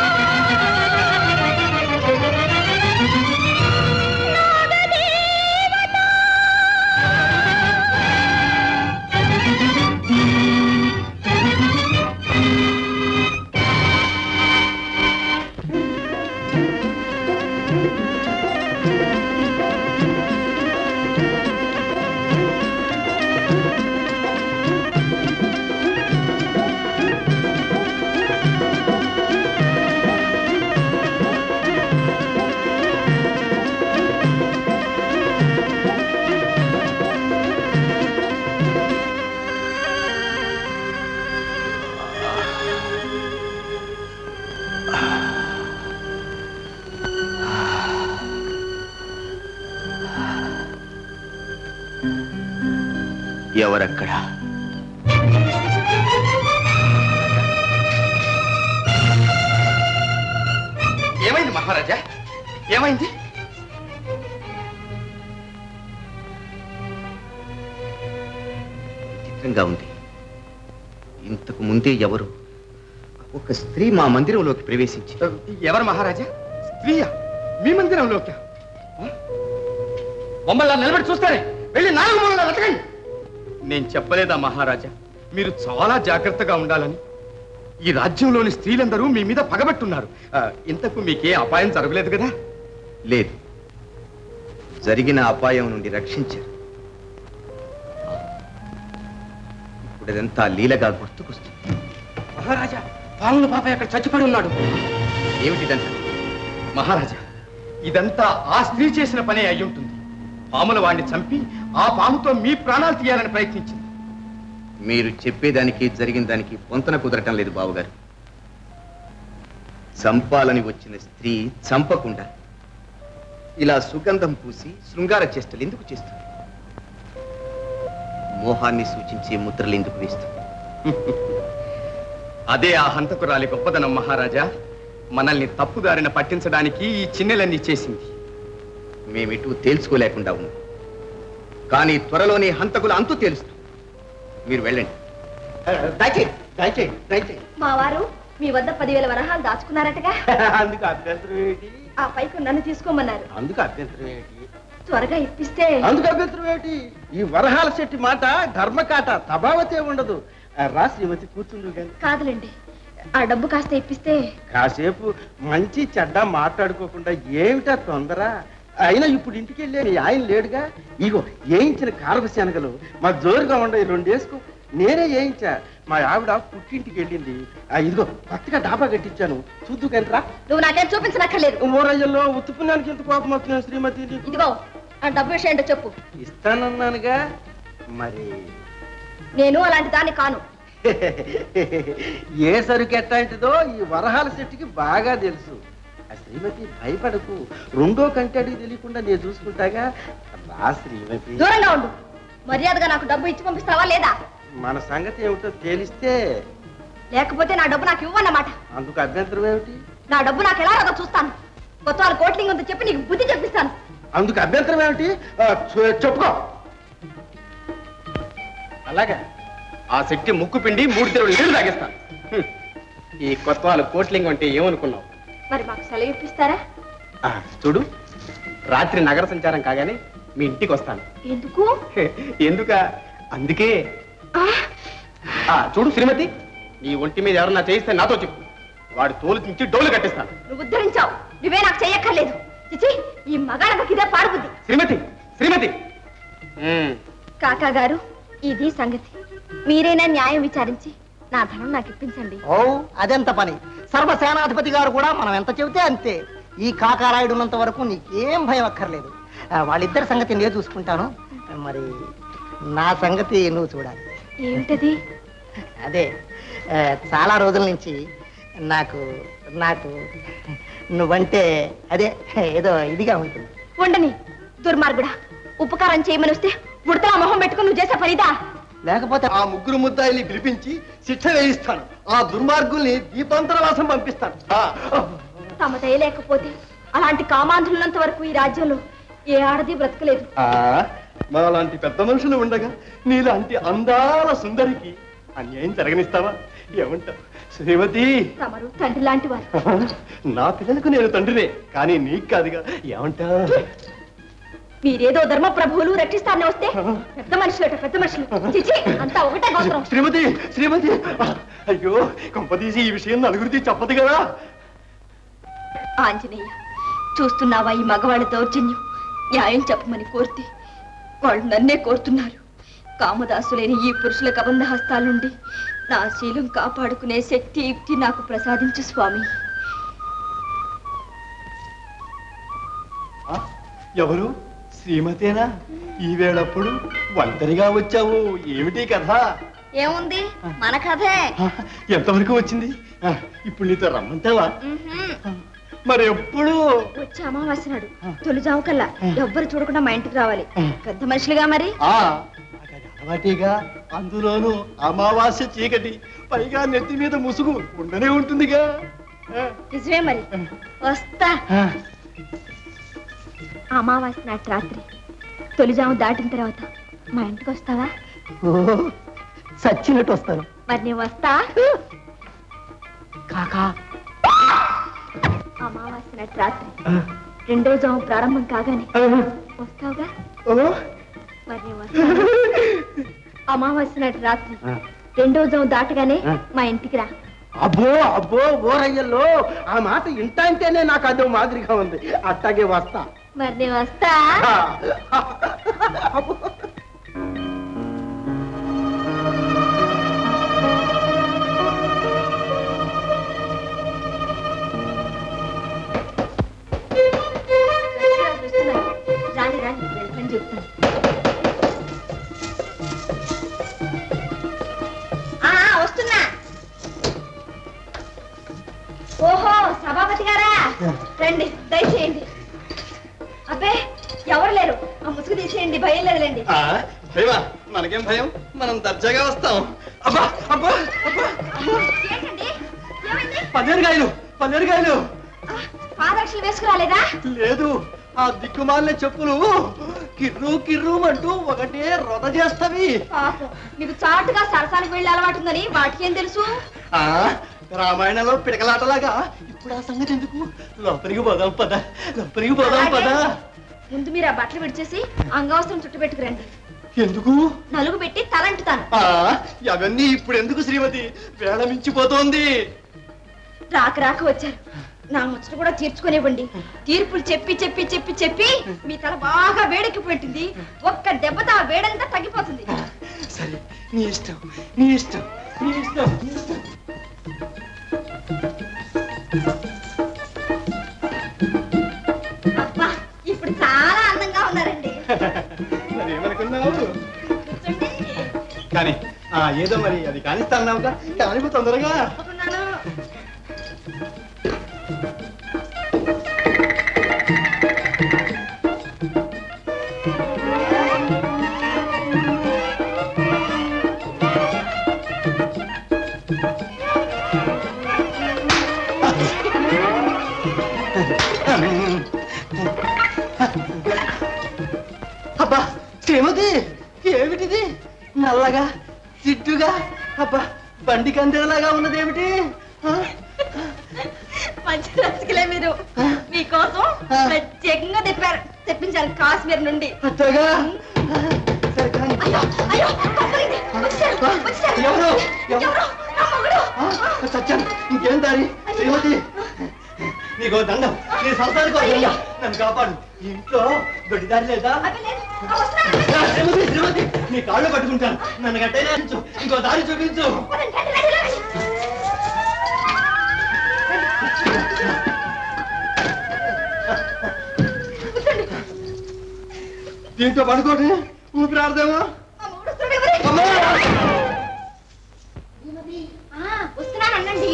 నాగదేవత ఎవరక్కడ ఏమైంది మహారాజా ఏమైంది విచిత్రంగా ఉంది ఇంతకు ముందే ఎవరు ఒక స్త్రీ మా మందిరంలోకి ప్రవేశించి ఎవరు మహారాజా స్త్రీయా మీ మందిరంలోకి మమ్మల్ని నిలబడి చూస్తారే వెళ్ళి నాలుగు మూలలో వెతకండి నేను చెప్పలేదా మహారాజా మీరు చాలా జాగ్రత్తగా ఉండాలని ఈ రాజ్యంలోని స్త్రీలందరూ మీ మీద పగబట్టున్నారు ఆ, ఇంతకు మీకే అపాయం జరగలేదు కదా లేదు జరిగిన అపాయం నుండి రక్షించారు ఇప్పుడు ఇదంతా లీలగా గుర్తుకొస్తుంది మహారాజా పాముల పాప అక్కడ చచ్చిపడి ఉన్నాడు ఏమిటిదంతా మహారాజా ఇదంతా ఆ స్త్రీ చేసిన పనే అయి ఉంటుంది పాముల వాడిని చంపి ఆ పాముతో మీ ప్రాణాలు తీయాలని ప్రయత్నించింది మీరు చెప్పేదానికి జరిగిన దానికి పొంతన కుదరటం లేదు బావగారు చంపాలని వచ్చిన స్త్రీ చంపకుండా ఇలా సుగంధం పూసి శృంగార చేష్టలు ఎందుకు చేస్తుంది మోహాన్ని సూచించే ముద్రలు ఎందుకు వేస్తుంది అదే ఆ హంతకురాలి గొప్పదనం మహారాజా మనల్ని తప్పుదారిన పట్టించడానికి ఈ చిన్నెలన్నీ చేసింది మేమిటు తేల్చుకోలేకుండా ఉన్నాం కానీ త్వరలోనే హంతకుల అంతు తేలుస్తాం మీరు వెళ్ళండి దయచేయి దయచేయి దయచేయి మా వారు మీ వద్ద పదివేల వరహాలు దాచుకున్నారటగా అందుకు అభ్యంతరం ఏంటి ఆ పైకి నన్ను తీసుకోమన్నారు అందుకు అభ్యంతరం ఏంటి త్వరగా ఇప్పిస్తే అందుకు అభ్యంతరం ఏంటి ఈ వరహాల శెట్టి మాట ధర్మకాట తభావతే ఉండదు ఆ, రా శ్రీమతి కూర్చుండు కానీ కాదులేండి ఆ డబ్బు కాస్త ఇప్పిస్తే కాసేపు మంచి చెడ్డ మాట్లాడుకోకుండా ఏమిటా తొందర అయినా ఇప్పుడు ఇంటికి వెళ్ళే మీ ఆయన లేడుగా ఇగో వేయించిన కారప శనగలు మా జోరుగా ఉండే రెండు వేసుకో నేనే వేయించా మా ఆవిడ పుట్టింటికి వెళ్ళింది ఆ, ఇదిగో కొత్తగా డాబా కట్టించాను చూద్దు కానీ రా నువ్వు నాకేం చూపించనక్కర్లేదు ఊరయ్యలో ఉత్తుపుణ్యానికి ఎంత కోపం వస్తున్నాను శ్రీమతి ఇదిగో ఆ డబ్బు విషయం ఏంటో చెప్పు ఇస్తానన్నానుగా మరి నేను అలాంటి దాన్ని కాను ఏ సరుకు ఎట్లాంటిదో ఈ వరహాల చెట్టుకి బాగా తెలుసు ఆ శ్రీమతి భయపడకు రెండో కంటాడికి తెలియకుండా నేను చూసుకుంటాగా రా శ్రీమతి దూరంగా ఉండు మర్యాదగా నాకు డబ్బు ఇచ్చి పంపిస్తావా లేదా మన సంగతి ఏమిటో తేలిస్తే లేకపోతే నా డబ్బు నాకు ఇవ్వన్నమాట అందుకు అభ్యంతరం ఏమిటి నా డబ్బు నాకు ఎలా రాదో చూస్తాను కొత్త వాళ్ళ కోట్లింగ్ ఉందో చెప్పి నీకు బుద్ధి చెప్పిస్తాను అందుకు అభ్యంతరం ఏమిటి ఆ, చె- చెప్పుకో అలాగా ఆ శక్తి ముక్కు పిండి మూడు తెరువులు నీళ్లు తాగిస్తాను హ్మ్. ఈ కొత్త వాళ్ళ కోట్లింగ్ అంటే ఏమనుకున్నావు మరి మాకు సెలవు ఇప్పిస్తారా ఆ, చూడు రాత్రి నగర సంచారం కాగానే మీ ఇంటికి వస్తాను ఎందుకు ఎందుక అందుకే ఆ, చూడు శ్రీమతి నీ ఒంటి మీద ఎవరన్నా చేయిస్తే నాతో చెప్పు వాడి తోలు చించి డోలు కట్టిస్తాను నువ్వు ఉద్ధరించావు నువ్వే నాకు చెయ్యక్కర్లేదు చిచి ఈ మగాళ్ళకి ఇదే పాడుబుద్ధి శ్రీమతి శ్రీమతి కాకా గారు ఇది సంగతి మీరైనా న్యాయం విచారించి నా ధనం నాకు ఇప్పించండి ఓ అదెంత పని సర్వసేనాధిపతి గారు కూడా మనం ఎంత చెబితే అంతే ఈ కాకారాయుడు ఉన్నంత వరకు నీకేం భయం అక్కర్లేదు ఆ, వాళ్ళిద్దరి సంగతి నేను చూసుకుంటాను మరి నా సంగతి నువ్వు చూడాలి ఏమిటది అదే ఆ, చాలా రోజుల నుంచి నాకు నాకు నువ్వంటే అదే ఏదో ఇదిగా ఉంటుంది ఉండని దుర్మార్గుడా ఉపకారం చేయమని వస్తే ఉడతలా మొహం పెట్టుకుని నువ్వు చేసే పనిదా లేకపోతే ఆ ముగ్గురు ముద్దాయిల్ని పిలిపించి శిక్ష వేయిస్తాను ఆ దుర్మార్గుల్ని దీపాంతరవాసం పంపిస్తాను ఆ, తమ దయ లేకపోతే అలాంటి కామాంధులున్నంత వరకు ఈ రాజ్యంలో ఏ ఆడది బ్రతకలేదు ఆ, మాలాంటి పెద్ద మనుషులు ఉండగా నీలాంటి అందాల సుందరికి అన్యాయం జరగనిస్తావా ఏమంటావు శ్రీమతి తమరు తండ్రి లాంటి వారు నా పిల్లలకు నేను తండ్రినే కానీ నీకు కాదుగా ఏమంటావు మీరేదో ధర్మ ప్రభువులు రక్షిస్తారని వస్తే పెద్ద మనుషులట పెద్ద మనుషులు చిచి అంతా ఒకటే గోత్రం శ్రీమతి శ్రీమతి ఆ, అయ్యో కొంపదీసి ఈ విషయం నలుగురికి చెప్పదు కదా ఆంజనేయ చూస్తున్నావా ఈ మగవాళ్ళ దౌర్జన్యం న్యాయం చెప్పమని కోరితే వాళ్ళు నన్నే కోరుతున్నారు కామదాసులైన ఈ పురుషుల కబంధ హస్తాల నుండి నా శీలం కాపాడుకునే శక్తి యుక్తి నాకు ప్రసాదించు స్వామి ఆ, ఎవరు శ్రీమతేనా ఈ వేళప్పుడు ఒంటరిగా వచ్చావు ఏమిటి కథ ఏముంది మన కథే ఆ, ఎంతవరకు వచ్చింది ఆ, ఇప్పుడు నీతో రమ్మంటావా మరి ఎప్పుడు వచ్చే అమావాస్య నాడు తొలి జాము కల్లా ఎవ్వరు చూడకుండా మా ఇంటికి రావాలి పెద్ద మనుషులుగా మరి ఆ వాటిగా అందులోనూ అమావాస్య చీకటి పైగా నెత్తి మీద ముసుగు ఉండనే ఉంటుందిగా ఆ, నిజమే మరి వస్తా ఆ. అమావాస్య నాటి రాత్రి తొలిజాము దాటిన తర్వాత మా ఇంటికి వస్తావా ఓ, చచ్చినట్టు వస్తాను మరి నేను వస్తా కాకా అమావాస్య నాటి రాత్రి రెండో జాము ప్రారంభం కాగానే వస్తావుగా మరి నేను వస్తాను అమావాస్య నాటి రాత్రి రెండో జాము దాటగానే మా ఇంటికి రా అబ్బో అబ్బో ఓరయ్యల్లో ఆ మాట ఇంటంటేనే నాకు అదో మాదిరిగా ఉంది అట్టాగే వస్తా మరి నేను వస్తా రాని రాని వెళ్ళని చెప్తాను ఆ, ఆ, వస్తున్నా ఓహో సభాపతి గారా రండి దయచేయండి అబ్బే ఎవరు లేరు ఆ ముసుగు తీసేయండి భయం లేదులేండి ఆ, భయమా మనకేం భయం మనం దర్జాగా వస్తాం అబ్బా అబ్బా అబ్బా ఏంటండి ఏమైంది పన్నీరుగాయలు పన్నీరుగాయలు పాదరక్షలు వేసుకురాలేదా లేదు ఆ దిక్కుమాలిన చెప్పులు కిర్రు కిర్రు అంటూ ఒకటే రొద చేస్తవి పాపం మీకు చాటుగా సరసానికి వెళ్ళే అలవాటు ఉందని వాటికి ఏం తెలుసు ఆ రామాయణంలో పిడకలాటలాగా ఇప్పుడు ఆ సంగతి ఎందుకు లోపలికి పోదాం పద లోపలికి పోదాం పద ముందు మీరు ఆ బట్టలు విడిచేసి అంగవస్త్రం చుట్టు పెట్టుకురండి ఎందుకు నలుగు పెట్టి తలంటుతాను ఆ అవన్నీ ఇప్పుడు ఎందుకు శ్రీమతి వేళ మించిపోతోంది రాక రాక వచ్చారు నా ముచ్చట కూడా తీర్చుకునేవ్వండి తీర్పులు చెప్పి చెప్పి చెప్పి చెప్పి మీ తల బాగా వేడెక్కిపోయింది ఒక్క దెబ్బతో ఆ వేడంతా తగ్గిపోతుంది సరే నీ ఇష్టం నీ ఇష్టం నీ ఇష్టం నీ ఇష్టం అబ్బా ఇప్పుడు చాలా అందంగా ఉన్నారండి మరి ఏమనుకున్నావు కానీ ఆ ఏదో మరి అది కానిస్తాన్నావుగా కానిపో తొందరగా ఉన్నాను. అబ్బా శ్రీమతి ఏమిటిది నల్లగా జిడ్డుగా అబ్బా బండి కందెలాగా ఉన్నదేమిటి ఆ? మంచి రసికలే మీరు మీకోసం ప్రత్యేకంగా తెప్పారు తెప్పించారు కాశ్మీర్ నుండి అత్తగా సరే కానీ అయ్యో అయ్యో తప్పరింది. వచ్చారు, వచ్చారు. ఎవరు? ఎవరు? ఎవరు? నా మొగుడు. ఆ, సత్యం ఇంకేం దారి శ్రీమతి నీకో దండం నీ సంసారికో దండం నన్ను కాపాడు ఈ ఇంట్లో దొడ్డిదారి లేదా అవి లేదు. ఆ, వస్తున్నాను. ఆ, శ్రీమతి శ్రీమతి నీ కాళ్ళు పట్టుకుంటాను నన్ను గట్టైనా చూపించు ఇంకో దారి చూపించు రండి, రండి, రండి, రండి. దీంతో పడుకోటి ఊపిరాడదేమో మా మొగుడు వస్తున్నాడు, ఎవరు? అమ్మా! ఆ, వస్తున్నాను అనండి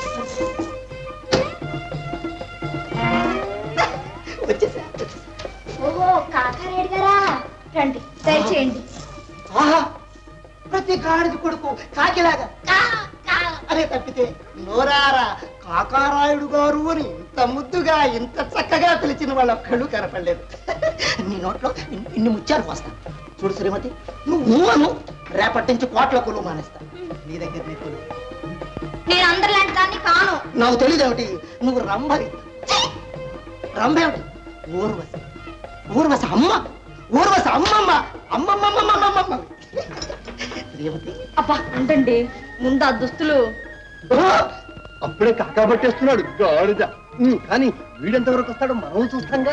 వచ్చేసా ఓహో కాకారేడు గారా రండి దయచేయండి ఆహా ప్రతి గాడిద కొడుకు కాకిలాగా కా, కా అనే తప్పితే నోరారా కాకారాయుడు గారు అని ఇంత ముద్దుగా ఇంత చక్కగా పిలిచిన వాళ్ళు ఒక్కళ్ళు కనపడలేదు నీ నోట్లో ఇన్ని- ఇన్ని ముత్యాలు పోస్తా చూడు శ్రీమతి నువ్వు అను రేపటి నుంచి కోట్ల కొలువు మానేస్తా నీ దగ్గర నీ కొలువు నేను అందరిలాంటి దాన్ని కాను నాకు తెలియదేమిటి నువ్వు రంభవి రంభేమిటి ఊర్వశి ఊర్వశ అమ్మ ఊర్వశ అమ్మమ్మ అమ్మమ్మమ్మమ్మమ్మమ్మ శ్రీమతి అబ్బా అంటండి ముందు ఆ దుస్తులు అప్పుడే కాకా పట్టేస్తున్నాడు గాడిద ఉమ్, కానీ వీడెంత వరకు వస్తాడో మనం చూస్తాంగా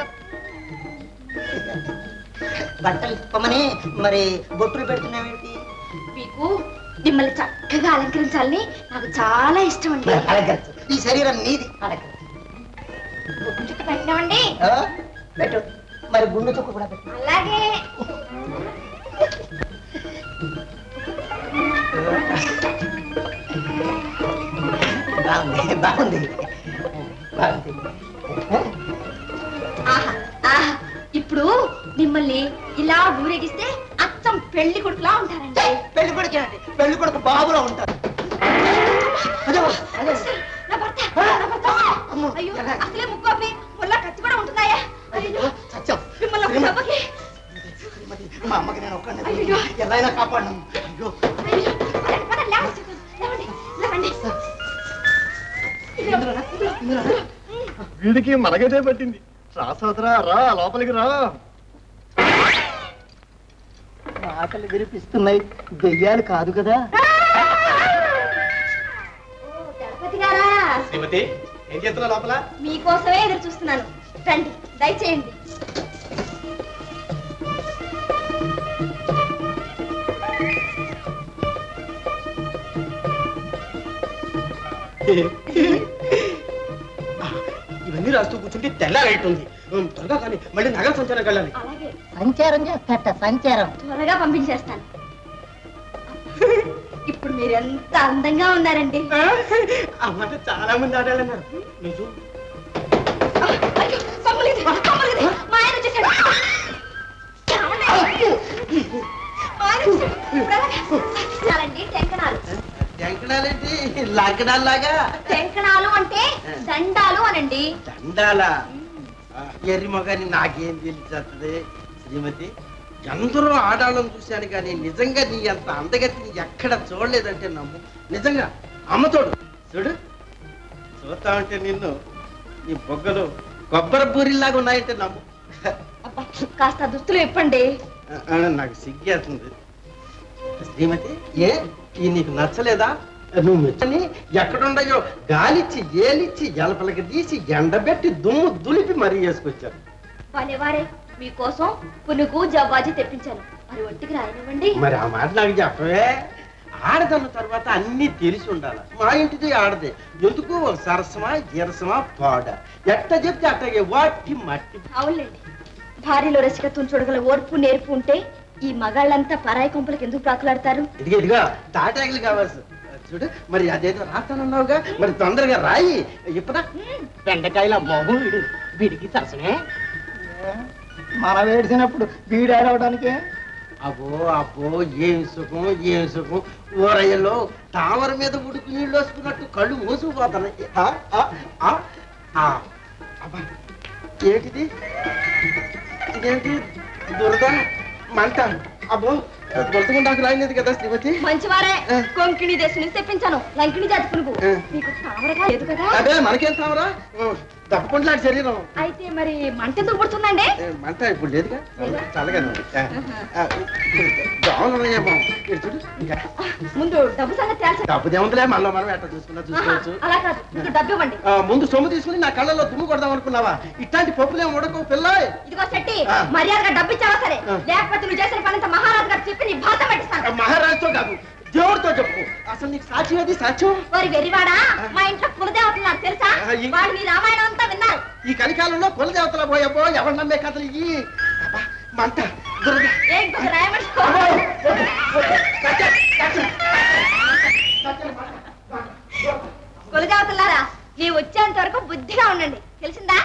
బట్టలు ఇప్పమని మరి బొట్టులు పెడుతున్నావేంటి మీకు మిమ్మల్ని చక్కగా అలంకరించాలని నాకు చాలా ఇష్టం అండి అలంకరించు ఈ శరీరం నీది అలంకరించు చుట్టూ పెట్టినామండి ఆ? పెట్టు మరి గుండు చుక్క కూడా పెట్టు అలాగే బాగుంది బాగుంది బాగుంది ఆహా, ఆహా. ఇప్పుడు మిమ్మల్ని ఇలా ఊరేగిస్తే అచ్చ పెళ్లి కొడుకులా ఉంటారండి పెళ్లి కొడుకు ఏంటి పెళ్లి కొడుకు బాబులో ఉంటారు అదే అదే నా భర్త నా భర్త అయ్యో అసలే ముక్కోపి ముళ్ళ కత్తి కూడా ఉంటున్నాయా అయ్యో సత్యం మిమ్మల్ని ఒక్క దెబ్బకి శ్రీమతి, మా అమ్మకి నేను ఒక్కడిని అయ్యో. ఎలా అయినా కాపాడను అయ్యో అయ్యో పదండి, పదండి, లేవండి, లేవండి, లేవండి. ఇందులో, ఇందులో, ఇందులో. వీడికి మనగదే పట్టింది రా సోదరా రా లోపలికి రా ఆకలి వినిపిస్తున్నాయి దెయ్యాలు కాదు కదా ఓ, దళపతి గారా శ్రీమతి ఏం చేస్తున్నా లోపల మీకోసమే ఎదురు చూస్తున్నాను రండి దయచేయండి ఇవన్నీ రాస్తూ కూర్చుంటే తెల్లారైతుంది ఉమ్, త్వరగా కానీ మళ్ళీ నగర సంచారం వెళ్ళాలి అలాగే సంచారం చేస్తాట సంచారం త్వరగా పంపించేస్తాను ఇప్పుడు మీరు ఎంత అందంగా ఉన్నారండి అమ్మాట చాలా మంది ఆడాలన్నారు నువ్వు అయ్యో, సొమ్మలేదు, సొమ్మలేదు. మా ఆయన వచ్చేసాడు. ఏమండి? మా ఆయన వచ్చేసాడు. ఇప్పుడు ఎలాగా? చాలండి టెంకణాలు జంకడాలేంటి లంకడాల్లాగా టెంకణాలు అంటే దండాలు అనండి దండాలా ఆ, ఎర్రి మొగాని నాకేం తెలిసేస్తుంది శ్రీమతి ఎందరో ఆడాళ్ళని చూశాను కానీ నిజంగా నీ అంత అందగతిని ఎక్కడ చూడలేదంటే నమ్ము నిజంగా అమ్మతోడు చూడు చూస్తా ఉంటే నిన్ను నీ బొగ్గలు కొబ్బరి పూరిలాగా ఉన్నాయంటే నమ్ము అబ్బా కాస్త దుస్తులు ఇప్పండి ఆ, ఆ, నాకు సిగ్గేస్తుంది శ్రీమతి ఏ ఈ నీకు నచ్చలేదా నువ్వు మెచ్చని ఎక్కడుండయో గాలిచ్చి ఏలిచ్చి ఎలపలకి తీసి ఎండబెట్టి దుమ్ము దులిపి మరీ వేసుకొచ్చారు వారే మీకోసం పునుగు జవ్వాజి తెప్పించాను మరి ఒంటికి రాయనివ్వండి మరి ఆ మాట నాకు చెప్పవే ఆడదన్న తర్వాత అన్ని తెలిసి ఉండాలి మా ఇంటిది ఆడదే ఎందుకు ఒక సరసమా గిరసమా పాడ ఎట్ట చెప్తే అట్టగే వాటి మట్టి అవునులేండి భార్యలో రసికత్వం చూడగల ఓర్పు నేర్పు ఉంటే ఈ మగాళ్ళంతా పరాయి కొంపలకు ఎందుకు ప్రాకులాడతారు ఇదిగో ఇదిగో తాటాకులు కావాలి చూడు మరి అదేదో రాస్తానన్నావుగా మరి తొందరగా రాయి ఇప్పుడా బెండకాయల మొహం వీడు వీడికి సరసమే మనం ఏడిసినప్పుడు వీడు ఏడవడానికే అబ్బో అబ్బో ఏం సుఖం ఏం సుఖం ఊరయ్యలో తామర మీద ఉడుకు నీళ్ళు వేసుకున్నట్టు కళ్ళు మూసుకుపోతున్నాయి ఆ, ఆ, ఆ, ఆ. అబ్బా ఏంటిది ఇదేంటి దురద మంట అబ్బో దొరకకుండా రాయలేదు కదా శ్రీమతి మంచివారే కొంకిణి దేశం నుంచి తెప్పించాను లంకిణి జాతి పునుగు మీకు తామరగా లేదు కదా అదే మనకేం తామరా తప్పకుండా శరీరం అయితే మరి మంట ఎందుకు పుడుతుందండి ఏ, మంట ఇప్పుడు లేదుగా చల్లగా బాగున్నాయేమో ఇక్కడ చూడు ఇంకా ముందు డబ్బు సంగతి తేల్చండి తప్పదే ఉందిలే మనలో మనం ఎట్ట చూసుకున్నా చూసుకోవచ్చు అలా కాదు ముందు డబ్బు ఇవ్వండి ఆ, ముందు సొమ్ము తీసుకుని నా కళ్ళలో దుమ్ము కొడదాం అనుకున్నావా ఇట్లాంటి పప్పులేం ఉడకవు పిల్ల ఇదిగో శెట్టి ఆ. మర్యాదగా డబ్బు ఇచ్చావా సరే ఆ. లేకపోతే నువ్వు చేసిన పనంత మహారాజు గారు చెప్పి నీ భారత పెట్టిస్తాను మహారాజుతో కాదు దేవుడితో చెప్పు అసలు నీకు సాక్ష్యం ఏది సాక్ష్యం వారి వెర్రివాడా మా ఇంట్లో కులదేవతలు నాకు తెలుసా ఆ, ఈ- వాళ్ళు నీ రామాయణం అంతా విన్నారు ఈ కలికాలంలో కులదేవతల పోయబో ఎవరు నమ్మే కథలు ఇయ్యి అబ్బా, మంట దురద ఏం కొంచెం రాయమని కులదేవతలారా నీ వచ్చేంత వరకు బుద్ధిగా ఉండండి తెలిసిందా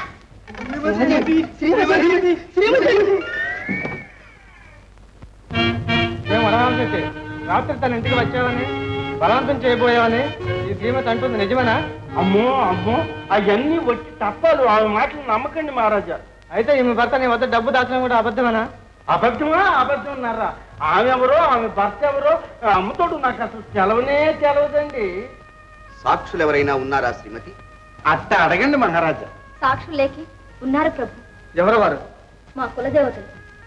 ఏం వరహాంశెట్టి రాత్రి తన ఇంటికి వచ్చావని బలవంతం చేయబోయావని ఈ శ్రీమతి అంటుంది నిజమేనా అమ్మో అమ్మో అవన్నీ వచ్చి తప్పదు ఆ మాటలు నమ్మకండి మహారాజా అయితే ఈమె భర్త నీ వద్ద డబ్బు దాచడం కూడా అబద్ధమేనా అబద్ధమా అబద్ధం అన్నారా ఆమె ఎవరో ఆమె భర్త ఎవరో అమ్మతోడు నాకు అసలు తెలవనే తెలవదండి సాక్షులు ఎవరైనా ఉన్నారా శ్రీమతి అట్ట అడగండి మహారాజా సాక్షులు లేకి ఉన్నారు ప్రభు ఎవరు వారు మా కులదేవతలు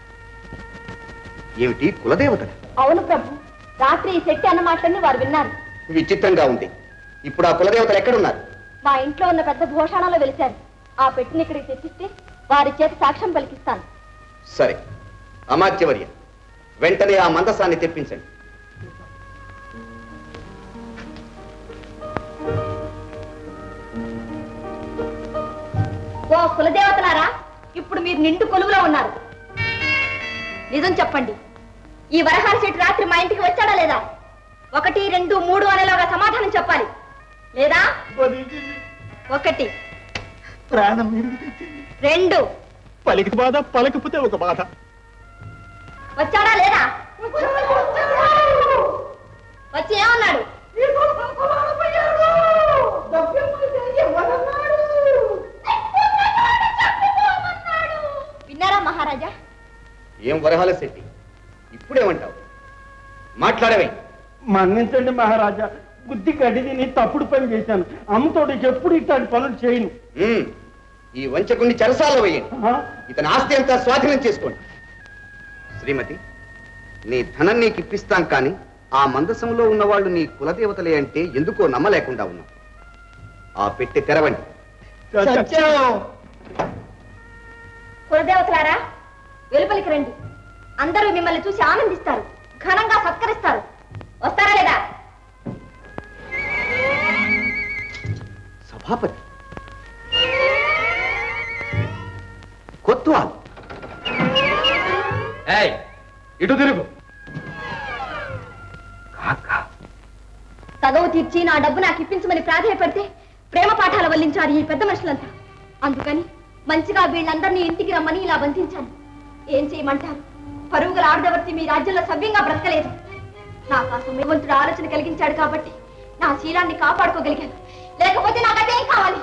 ఏమిటి కులదేవత అవును ప్రభు రాత్రి ఈ శక్తి అన్న మాటలన్నీ వారు విన్నారు విచిత్రంగా ఉంది ఇప్పుడు ఆ కులదేవతలు ఎక్కడున్నారు మా ఇంట్లో ఉన్న పెద్ద భూషణాలు వెలిశారు ఆ పెట్టిన ఇక్కడికి తెచ్చిస్తే వారి చేత సాక్ష్యం పలికిస్తాను సరే అమాత్యవర్య వెంటనే ఆ మందసాన్ని తెప్పించండి ఓ కులదేవతలారా ఇప్పుడు మీరు నిండు కొలువులో ఉన్నారు నిజం చెప్పండి ఈ వరహాల చెట్టు రాత్రి మా ఇంటికి వచ్చాడా లేదా ఒకటి రెండు మూడు అనేలాగా సమాధానం చెప్పాలి లేదా ఒకటి ప్రాణం రెండు పలికి బాధ పలకపోతే ఒక బాధ వచ్చాడా లేదా వచ్చి ఏమన్నాడు విన్నారా మహారాజా ఏం వరహాల శెట్టి ఇప్పుడేమంటావు మాట్లాడవే మన్నించండి మహారాజా బుద్ధి గడ్డి తిని తప్పుడు పని చేశాను అమ్మతోటి ఎప్పుడు ఇట్లాంటి పనులు చేయను ఉమ్, ఈ వంచకుణ్ణి చెరసాలలో వేయండి ఇతని ఆస్తి అంతా స్వాధీనం చేసుకోండి శ్రీమతి నీ ధనం నీకు ఇప్పిస్తాం కానీ ఆ మందసంలో ఉన్నవాళ్ళు నీ కులదేవతలే అంటే ఎందుకో నమ్మలేకుండా ఉన్నాం ఆ పెట్టి తెరవండి కులదేవతలారా వెలుపలికి రండి అందరూ మిమ్మల్ని చూసి ఆనందిస్తారు ఘనంగా సత్కరిస్తారు వస్తారా లేదా సభాపతి కొత్వాల్ ఇటు తిరుగు తగవు తీర్చి నా డబ్బు నాకు ఇప్పించమని ప్రాధాయపడితే ప్రేమ పాఠాలు వల్లించారు ఈ పెద్ద మనుషులంతా అందుకని మంచిగా వీళ్ళందరినీ ఇంటికి రమ్మని ఇలా బంధించాను ఏం చేయమంటారు పరుగుల ఆడదవర్తి మీ రాజ్యంలో సవ్యంగా బ్రతకలేదు నాకు ఆ సమయవంతుడు ఆలోచన కలిగించాడు కాబట్టి నా శీలాన్ని కాపాడుకోగలిగాను లేకపోతే నాకు అదేం కావాలి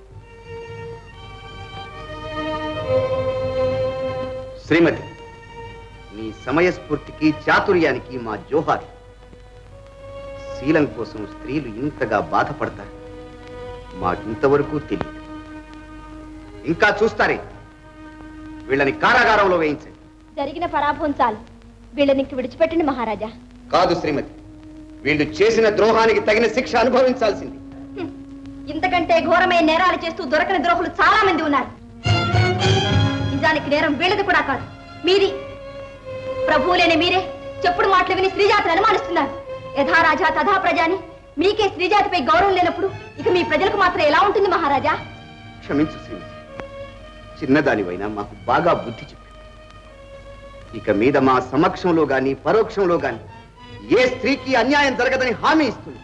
శ్రీమతి నీ సమయస్ఫూర్తికి చాతుర్యానికి మా జోహార్ శీలం కోసం స్త్రీలు ఇంతగా బాధపడతారు మాకింతవరకు తెలియదు ఇంకా చూస్తారే వీళ్ళని కారాగారంలో వేయించండి జరిగిన పరాభవం చాలు వీళ్ళని ఇంక విడిచిపెట్టండి మహారాజా కాదు శ్రీమతి వీళ్ళు చేసిన ద్రోహానికి తగిన శిక్ష అనుభవించాల్సింది ఇంతకంటే ఘోరమైన నేరాలు చేస్తూ దొరకని ద్రోహులు చాలా మంది ఉన్నారు నిజానికి నేరం వీళ్ళది కూడా కాదు మీది ప్రభువులేని మీరే చెప్పుడు మాటలు విని స్త్రీజాతిని అనుమానిస్తున్నారు యథా రాజా తథా ప్రజాని మీకే స్త్రీజాతిపై గౌరవం లేనప్పుడు ఇక మీ ప్రజలకు మాత్రం ఎలా ఉంటుంది మహారాజా క్షమించు శ్రీమతి చిన్నదానివైనా మాకు బాగా బుద్ధి చెప్పి ఇక మీద మా సమక్షంలో గాని పరోక్షంలో గాని ఏ స్త్రీకి అన్యాయం జరగదని హామీ ఇస్తుంది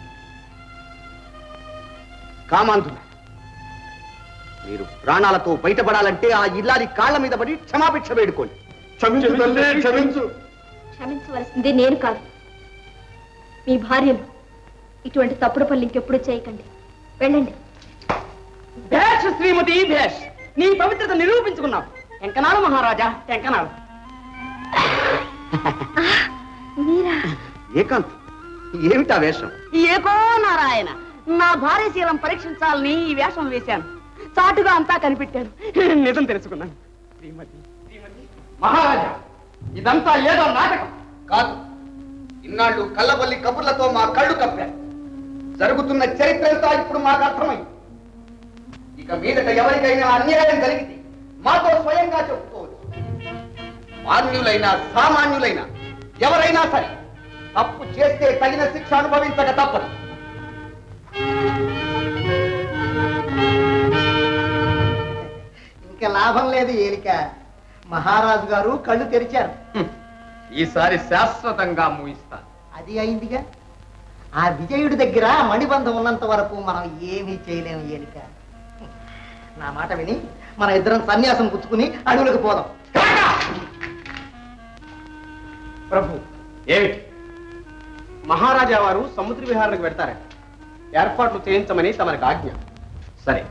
కామాంధుల మీరు ప్రాణాలతో బయటపడాలంటే ఆ ఇల్లాలి కాళ్ళ మీద పడి క్షమాభిక్ష వేడుకోండి క్షమించు తల్లి క్షమించు క్షమించవలసింది నేను కాదు మీ భార్యలు ఇటువంటి తప్పుడు పనులు ఇంకెప్పుడు చేయకండి వెళ్ళండి భేష్ శ్రీమతి భేష్ నీ పవిత్రత నిరూపించుకున్నావు టెంకనాలు మహారాజా టెంకనాలు మీరా ఏకాంత్ ఏమిటా వేషం ఏకో నారాయణ నా భార్య శీలం పరీక్షించాలని ఈ వేషం వేశాను చాటుగా అంతా కనిపెట్టాను నిజం తెలుసుకున్నాను శ్రీమతి మహారాజా ఇదంతా ఏదో నాటకం కాదు ఇన్నాళ్ళు కళ్ళబల్లి కబుర్లతో మా కళ్ళు కప్పారు జరుగుతున్న చరిత్ర అంతా ఇప్పుడు మాకు అర్థమైంది ఇక మీదట ఎవరికైనా అన్యాయం జరిగితే మాతో స్వయంగా చెప్పుకోవచ్చు మాన్యులైనా సామాన్యులైనా ఎవరైనా సరే తప్పు చేస్తే తగిన శిక్ష అనుభవించక తప్పదు ఇంకా లాభం లేదు ఏలిక మహారాజు గారు కళ్ళు తెరిచారు ఈసారి శాశ్వతంగా ముగిస్తాను అది అయిందిగా ఆ విజయుడి దగ్గర మణిబంధం ఉన్నంత వరకు మనం ఏమీ చేయలేము ఏలిక నా మాట విని మన ఇద్దరం సన్యాసం పుచ్చుకుని అడవులకు పోదాం ప్రభు ఏమిటి మహారాజా వారు సముద్ర విహారానికి వెడతారట ఏర్పాట్లు చేయించమని తమరికి ఆజ్ఞ సరే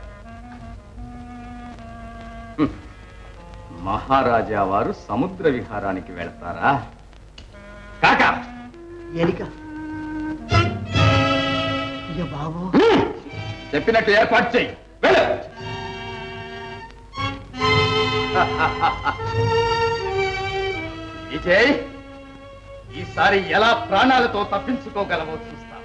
హ్మ్. మహారాజా వారు సముద్ర విహారానికి వెళతారా కాక ఏలిక అయ్య బాబు చెప్పినట్టు ఏర్పాటు చెయ్యి వెళ్ళు విజయ్ ఈసారి ఎలా ప్రాణాలతో తప్పించుకోగలవో చూస్తాం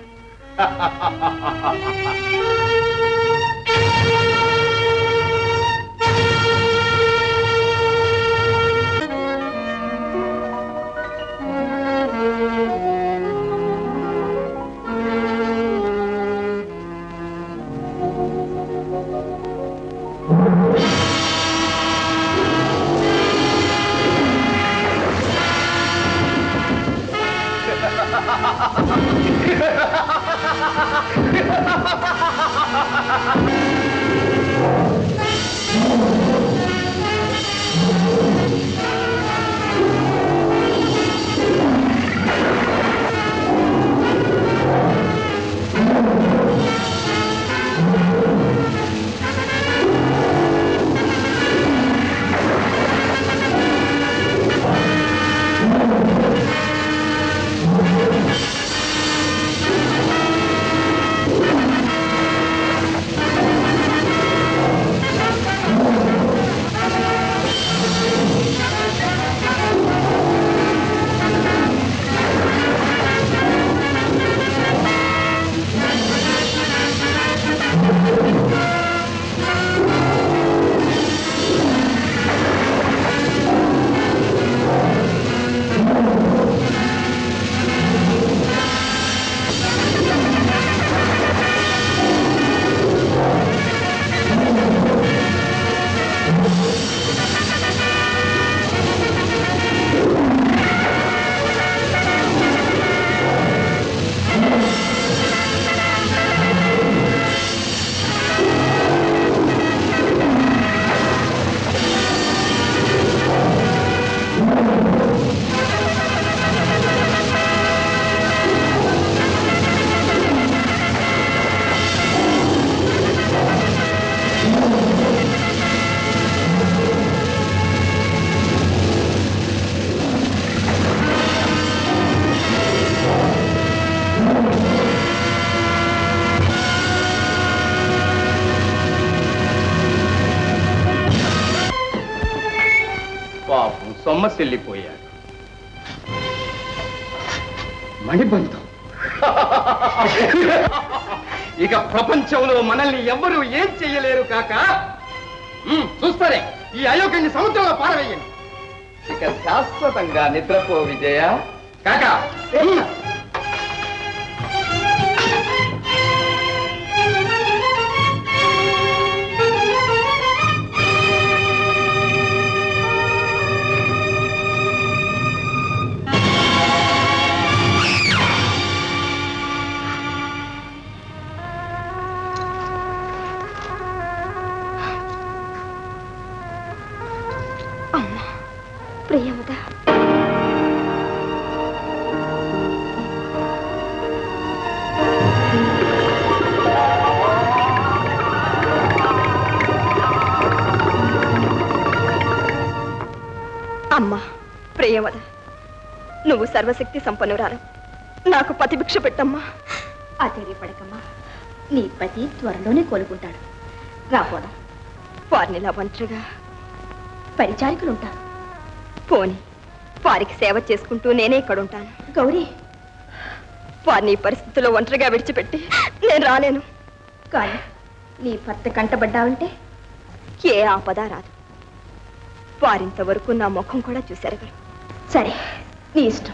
సొమ్మసిల్లిపోయాడు మణిబంధం ఇక ప్రపంచంలో మనల్ని ఎవ్వరూ ఏం చెయ్యలేరు కాక ఉమ్, చూస్తారే ఈ అయోగ్యాన్ని సముద్రంలో పారవేయండి ఇక శాశ్వతంగా నిద్రపో విజయ కాక ఉమ్. అమ్మా ప్రియమద అమ్మా ప్రియవద నువ్వు సర్వశక్తి సంపన్నురాలు నాకు పతిభిక్ష పెట్టమ్మా ఆశ్చర్యపడకమ్మా నీ పతి త్వరలోనే కోలుకుంటాడు రాపోదా వారినిలా ఒంటరిగా పరిచారికులు ఉంటారు పోని వారికి సేవ చేసుకుంటూ నేనే ఇక్కడ ఉంటాను గౌరీ వారిని ఈ పరిస్థితిలో ఒంటరిగా విడిచిపెట్టి నేను రాలేను కానీ నీ భర్త కంటబడ్డావంటే ఏ ఆపద రాదు వారింతవరకు నా ముఖం కూడా చూశారు సరే నీ ఇష్టం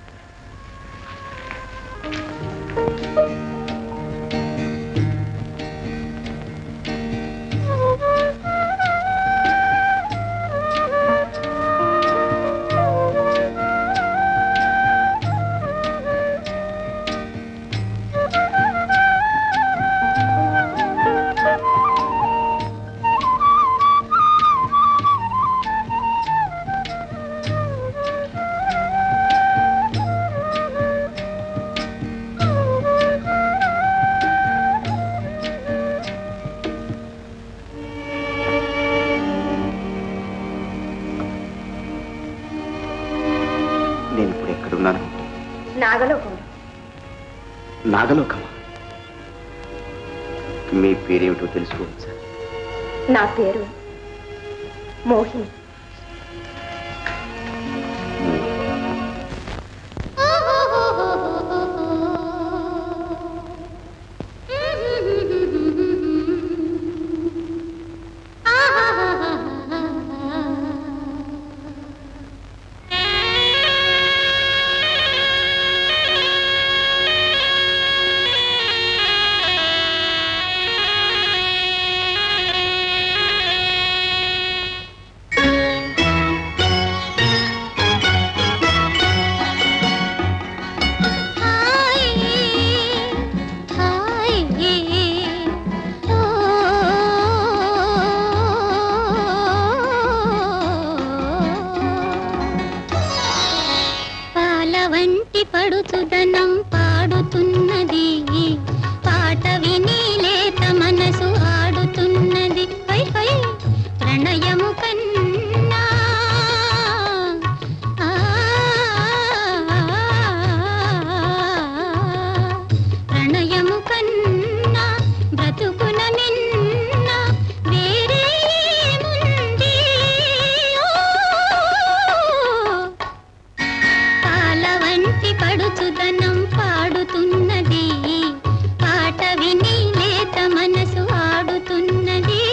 నేను ఇప్పుడు ఎక్కడున్నాను నాగలోకం నాగలోకమా మీ పేరేమిటో తెలుసుకోవచ్చా నా పేరు మోహిని పాల వంటి పడుచుదనం పాడుతున్నది పాట విని లేత మనసు ఆడుతున్నది పై పై ప్రణయము కన్నా ఆ, ప్రణయము కన్నా బ్రతుకున నిన్న వేరే ఏముంది ఓ పాల వంటి పడుచుదనం పాడుతున్నది పాట విని లేత మనసు ఆడుతున్నది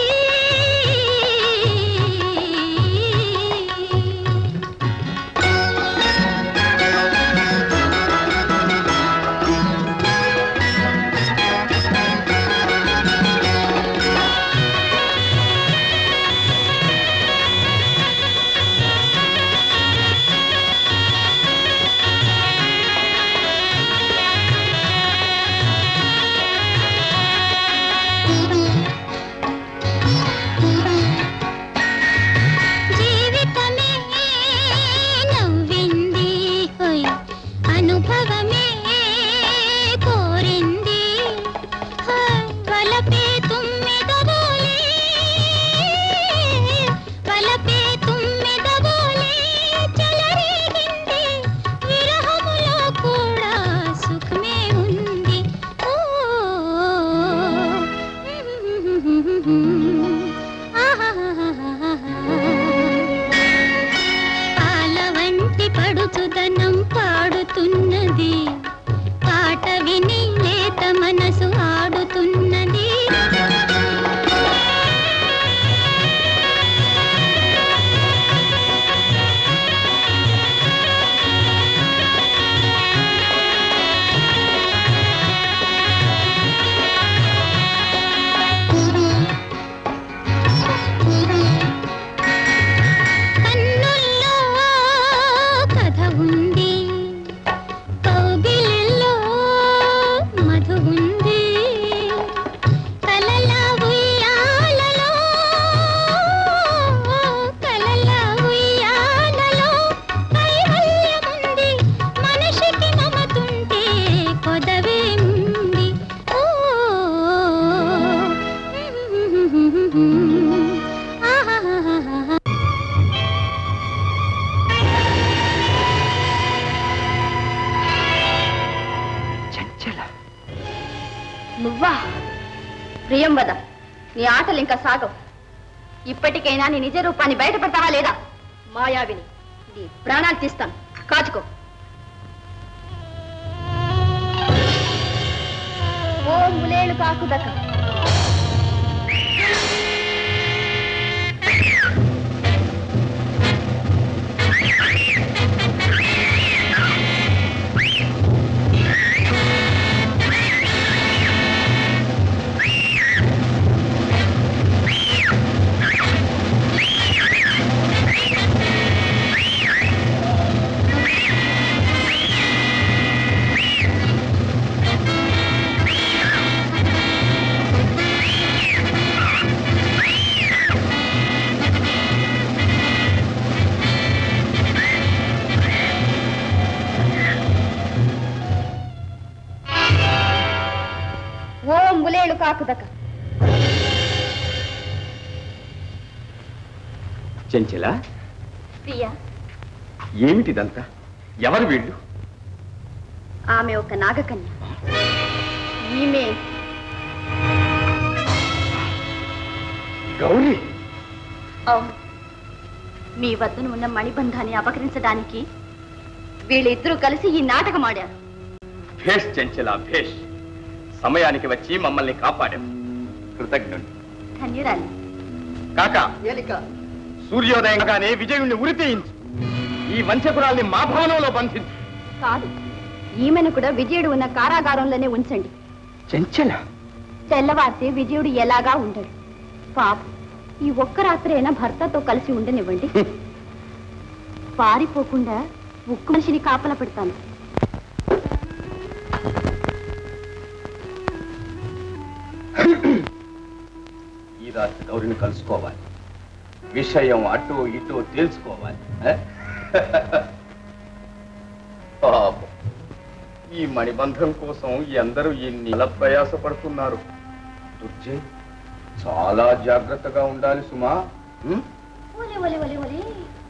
పడుచుదనం పాడుతున్నది పాట విని లేత మనసు ఆడుతున్నది కన్నుల్లో కథ ఉంది కౌగిలిలో మధు ఉంది కలల ఉయ్యాలలో కలల ఉయ్యాలలో కైవల్యముంది మనిషికి మమతుంటే కొదవేముంది ఓ ఆహాహాహా నువ్వా ప్రియం వద నీ ఆటలు ఇంకా సాగవు ఇప్పటికైనా నీ నిజ రూపాన్ని బయటపెడతావా లేదా మాయావిని నీ ప్రాణాలు తీస్తాను కాచుకో ఓ ములేలు కాకుదక ఓ ములేలు కాకుదక చెంచల ప్రియా ఏమిటిదంతా ఎవరు వీళ్ళు ఆమె ఒక నాగకన్య ఈమె గౌరీ అవును మీ వద్దన ఉన్న మణిబంధాన్ని అపహరించడానికి వీళ్ళిద్దరూ కలిసి ఈ నాటకం ఆడారు భేష్ చెంచల భేష్ సమయానికి వచ్చి మమ్మల్ని కాపాడాం కృతజ్ఞుడు ధన్యురాలి కాక ఏలిక సూర్యోదయంగానే విజయుణ్ణి ఉరి తీయించు ఈ వంచకురాల్ని మా భవనంలో బంధించు కాదు ఈమెను కూడా విజయుడు ఉన్న కారాగారంలోనే ఉంచండి చెంచల తెల్లవారితే విజయుడు ఎలాగా ఉండడు పాప ఈ ఒక్క రాత్రైనా భర్తతో కలిసి ఉండనివ్వండి పారిపోకుండా ఉక్కు మనిషిని కాపలా పెడతాను ఈ రాత్రి గౌరిని కలుసుకోవాలి విషయం అటు ఇటు తేల్చుకోవాలి ఆ? పాపం ఈ మణిబంధం కోసం ఎందరూ ఎన్ని నెల ప్రయాసపడుతున్నారు దుర్జయ్ చాలా జాగ్రత్తగా ఉండాలి సుమా ఉం? ఒలే ఒలే ఒలే ఒలే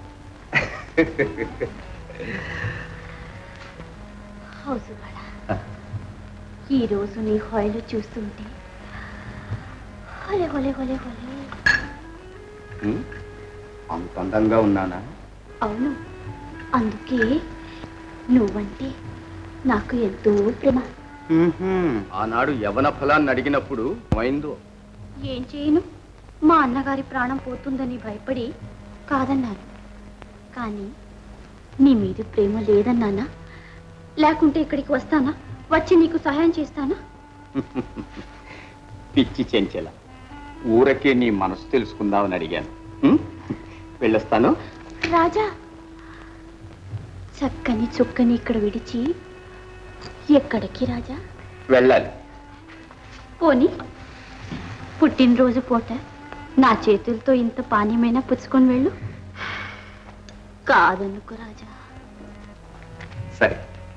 హౌసువాడా ఈ రోజు నీ హాయిలు చూస్తుంటే హొలే హొలే హొలే హొలే ఉం? అంత అందంగా ఉన్నానా అవును అందుకే నువ్వంటే నాకు ఎంతో ప్రేమ ఆనాడు యవన ఫలాన్ని అడిగినప్పుడు మైందో ఏం చేయను మా అన్నగారి ప్రాణం పోతుందని భయపడి కాదన్నాను కానీ నీ మీద ప్రేమ లేదన్నానా లేకుంటే ఇక్కడికి వస్తానా వచ్చి నీకు సహాయం చేస్తానా పిచ్చి చెంచెల ఊరకే నీ మనసు తెలుసుకుందామని అడిగాను ఉం? వెళ్ళొస్తాను రాజా చక్కని చుక్కని ఇక్కడ విడిచి ఎక్కడికి రాజా వెళ్ళాలి పోని పుట్టినరోజు పూట నా చేతులతో ఇంత పానీయమైనా పుచ్చుకొని వెళ్ళు కాదనుకో రాజా సరే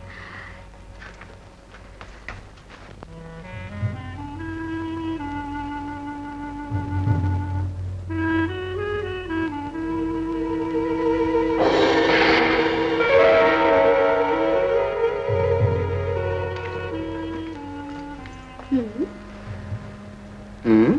హ్మ్. ఉం?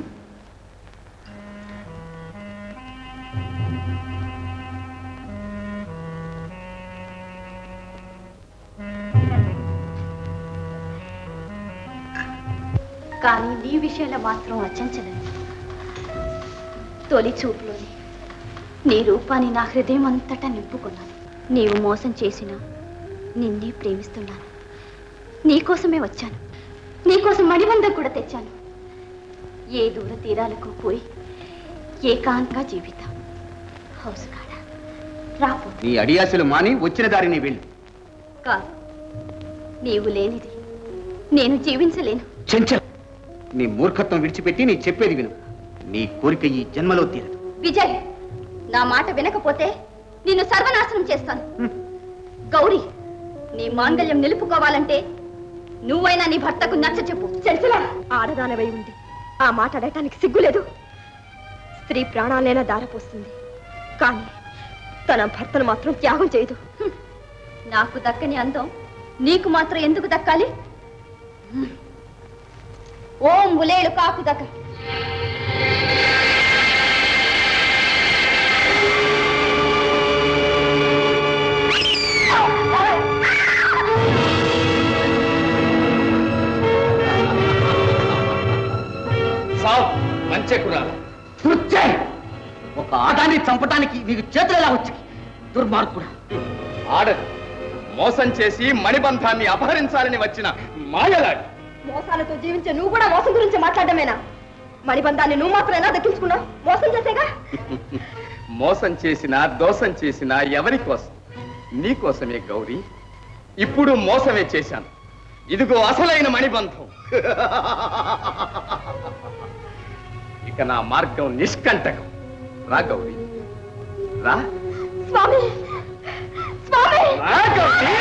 కానీ నీ విషయంలో మాత్రం అచంచలేదు తొలి చూపులోని నీ రూపాన్ని నా హృదయం అంతటా నింపుకున్నాను నీవు మోసం చేసినా నిన్నే ప్రేమిస్తున్నాను నీకోసమే వచ్చాను నీకోసం మణిబంధం కూడా తెచ్చాను ఏ దూర తీరాలకు పోయి ఏకాంతంగా జీవితం హౌస్ కాడ రాపో నీ అడియాసలు మాని వచ్చిన దారిని వెళ్ళు కాదు నీవు లేనిది నేను జీవించలేను చెంచల్ నీ మూర్ఖత్వం విడిచిపెట్టి నీ చెప్పేది విను నీ కోరిక ఈ జన్మలో తీరదు విజయ్ నా మాట వినకపోతే నిన్ను సర్వనాశనం చేస్తాను గౌరీ నీ మాంగల్యం నిలుపుకోవాలంటే నువ్వైనా నీ భర్తకు నచ్చ చెప్పు చంచలా ఆడదానవై ఉంది ఆ మాట అడగటానికి సిగ్గులేదు స్త్రీ ప్రాణాలైనా దారపోస్తుంది కానీ తన భర్తను మాత్రం త్యాగం చేయదు నాకు దక్కని అందం నీకు మాత్రం ఎందుకు దక్కాలి ఓం ములేలు కాకు దక్క సావు మంచి కురాల ఒక ఆదాన్ని చంపటానికి నీకు చేతులు ఎలా వచ్చాయి దుర్మార్గుడా ఆడది మోసం చేసి మణిబంధాన్ని అపహరించాలని వచ్చిన మాయలాడి మోసాలతో జీవించే నువ్వు కూడా మోసం గురించి మాట్లాడమేనా మణిబంధాన్ని నువ్వు మాత్రం ఎలా దక్కించుకున్నావు మోసం చేసేగా మోసం చేసినా దోషం చేసినా ఎవరి కోసం నీ కోసమే గౌరీ ఇప్పుడు మోసమే చేశాను ఇదిగో అసలైన మణిబంధం ఇక నా మార్గం నిష్కంటకం రా గౌరీ రా స్వామి స్వామి రా గౌరీ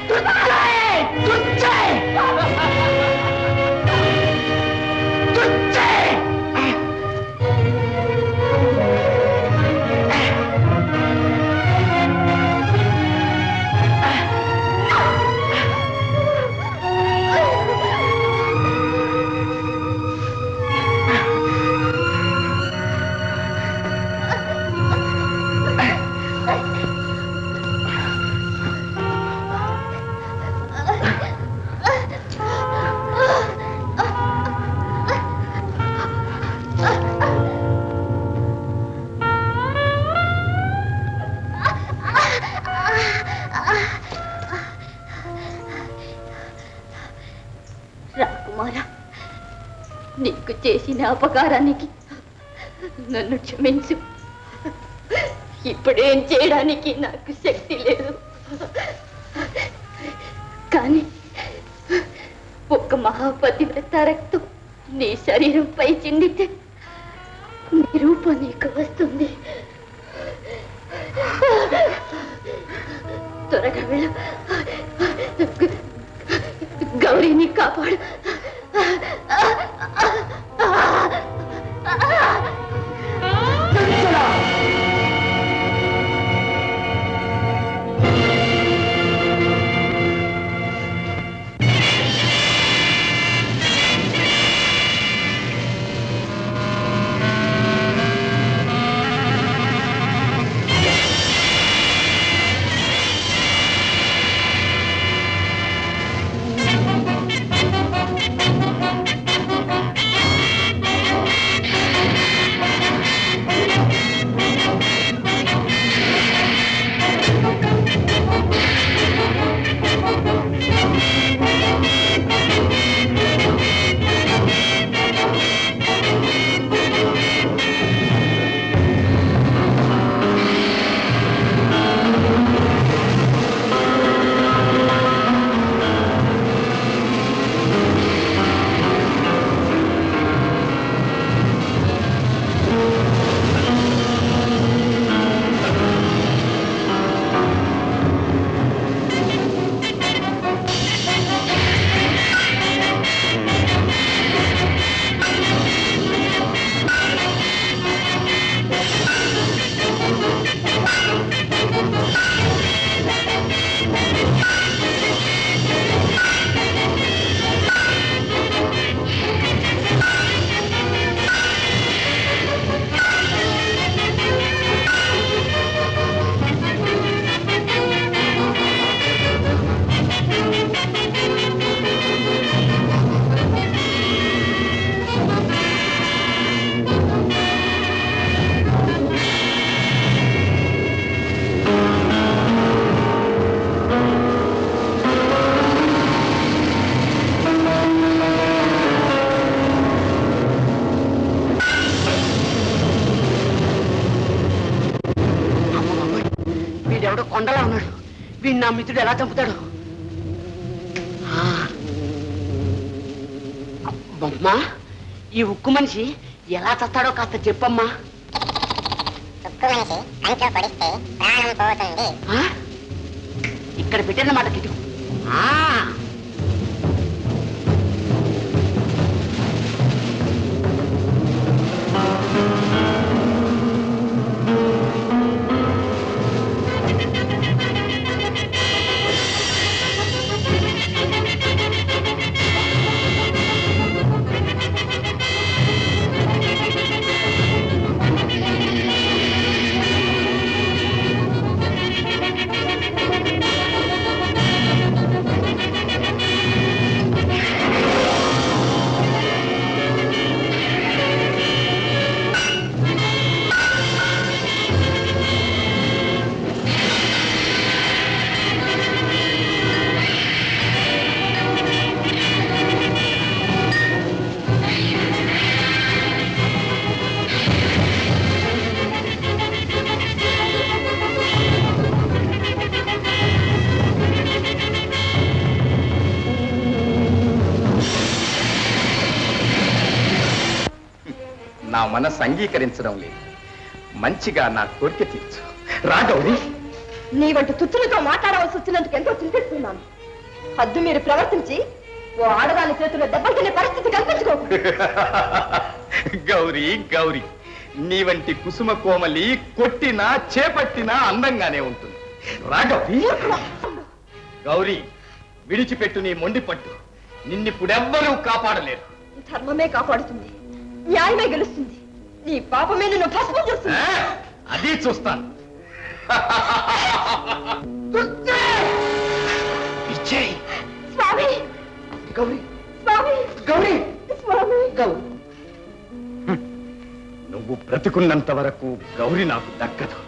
రాకుమారా నీకు చేసిన అపకారానికి నన్ను క్షమించు ఇప్పుడేం చేయడానికి నాకు శక్తి లేదు కానీ ఒక్క మహాపతివ్రత రక్తం నీ శరీరంపై చిందితే నీ రూపం నీకు వస్తుంది త్వరగా వెళ్ళు గౌరీని కాపాడు ఆ నా మిత్రుడు ఎలా చంపుతాడు ఆ. అమ్మా ఈ ఉక్కు మనిషి ఎలా చస్తాడో కాస్త చెప్పమ్మా ఆ? ఇక్కడ పెట్టారన్నమాట కిటుకు ఆ. నా మనసు అంగీకరించడం లేదు మంచిగా నా కోరిక తీర్చు రా గౌరీ నీ వంటి తుచ్చులతో మాట్లాడవలసి వచ్చినందుకు ఎంతో చింతిస్తున్నాను హద్దు మీరు ప్రవర్తించి ఓ ఆడదాని చేతిలో దెబ్బలు తినే పరిస్థితి కల్పించుకోకు గౌరీ గౌరీ నీ వంటి కుసుమ కోమలి కొట్టినా చేపట్టినా అందంగానే ఉంటుంది రా గౌరీ గౌరీ విడిచిపెట్టు నీ మొండి పట్టు నిన్నిప్పుడెవ్వరూ కాపాడలేరు ధర్మమే కాపాడుతుంది న్యాయమే గెలుస్తుంది నీ పాపమే నిన్ను భస్మం చేస్తుంది అది చూస్తాను ఇచ్చేయి స్వామి గౌరీ స్వామి గౌరీ స్వామి గౌరీ నువ్వు బ్రతుకున్నంత వరకు గౌరి నాకు దక్కదు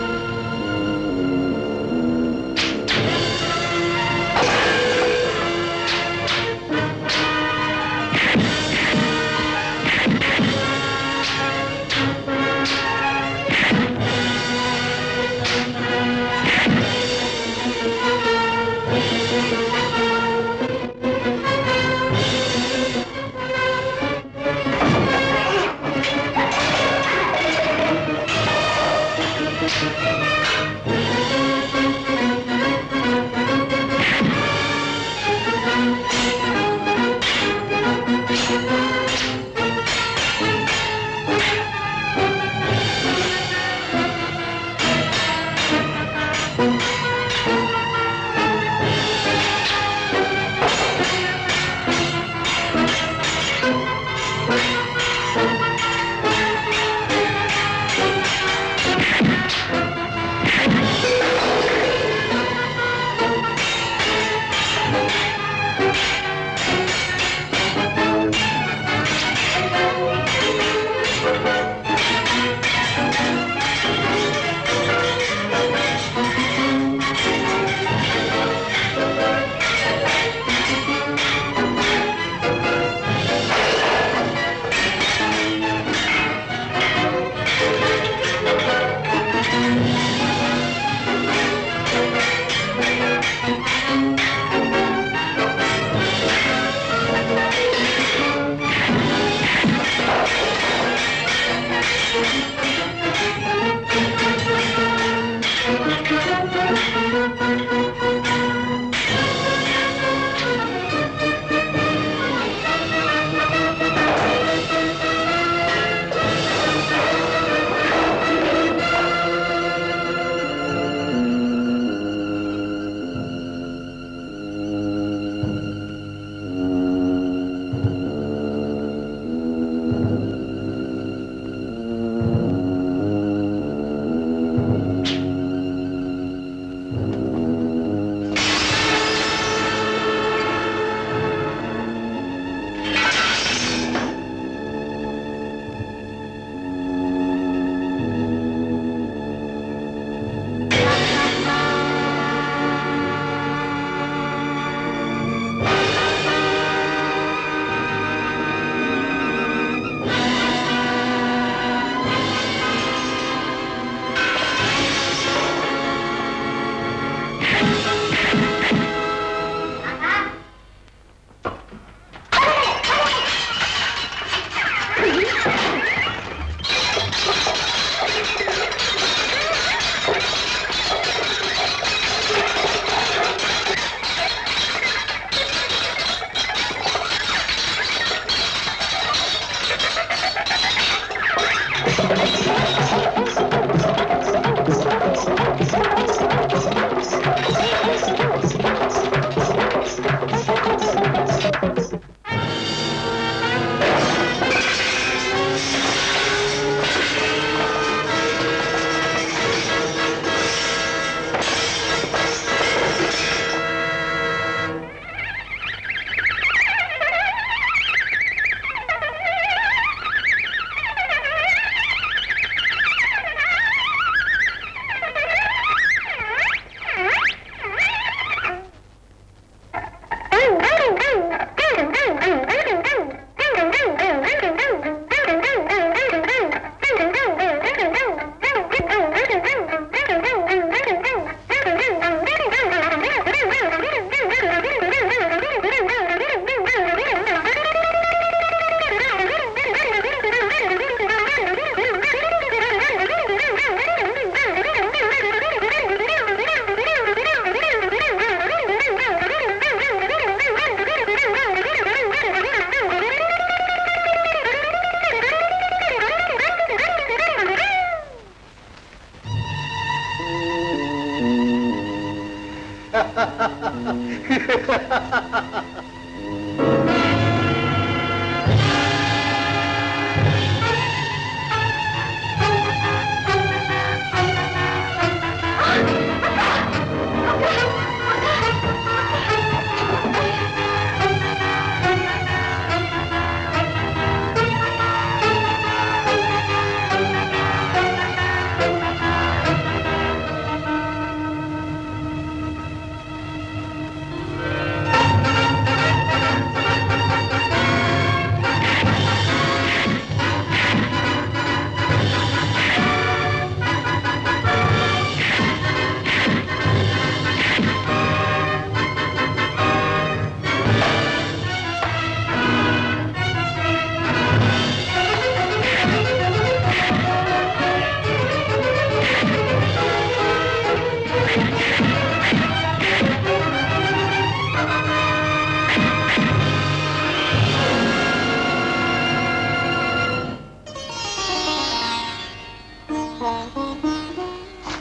ఆ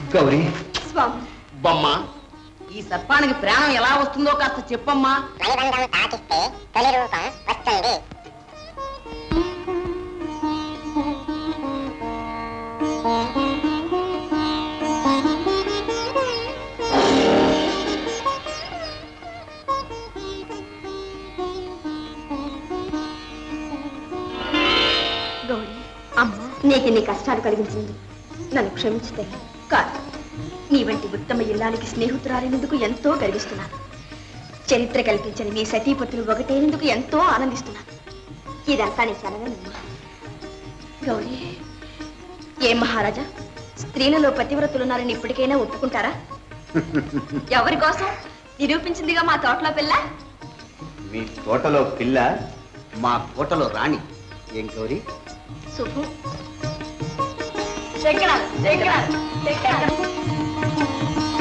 గౌరీ స్వామి బొమ్మ ఈ సర్పానికి ప్రాణం ఎలా వస్తుందో కాస్త చెప్పమ్మా తాకిస్తే తొలి రూపం వస్తుంది గౌరీ అమ్మ నీకు ఇన్ని కష్టాలు కలిగించింది నన్ను క్షమించితే కాదు నీ వంటి ఉత్తమ ఇల్లానికి స్నేహితురాలినందుకు ఎంతో గర్విస్తున్నాను చరిత్ర కల్పించని మీ సతీపతులు ఒకటేనందుకు ఎంతో ఆనందిస్తున్నాను ఇదంతా నీ చలనమ్మా గౌరీ ఏం మహారాజా స్త్రీలలో పతివ్రతులున్నారని ఇప్పటికైనా ఒప్పుకుంటారా ఎవరి కోసం నిరూపించిందిగా మా తోటలో పిల్ల మీ తోటలో పిల్ల మా కోటలో రాణి ఏం గౌరీ శుభం శంకరాలు శంకరాలు శంకరాలు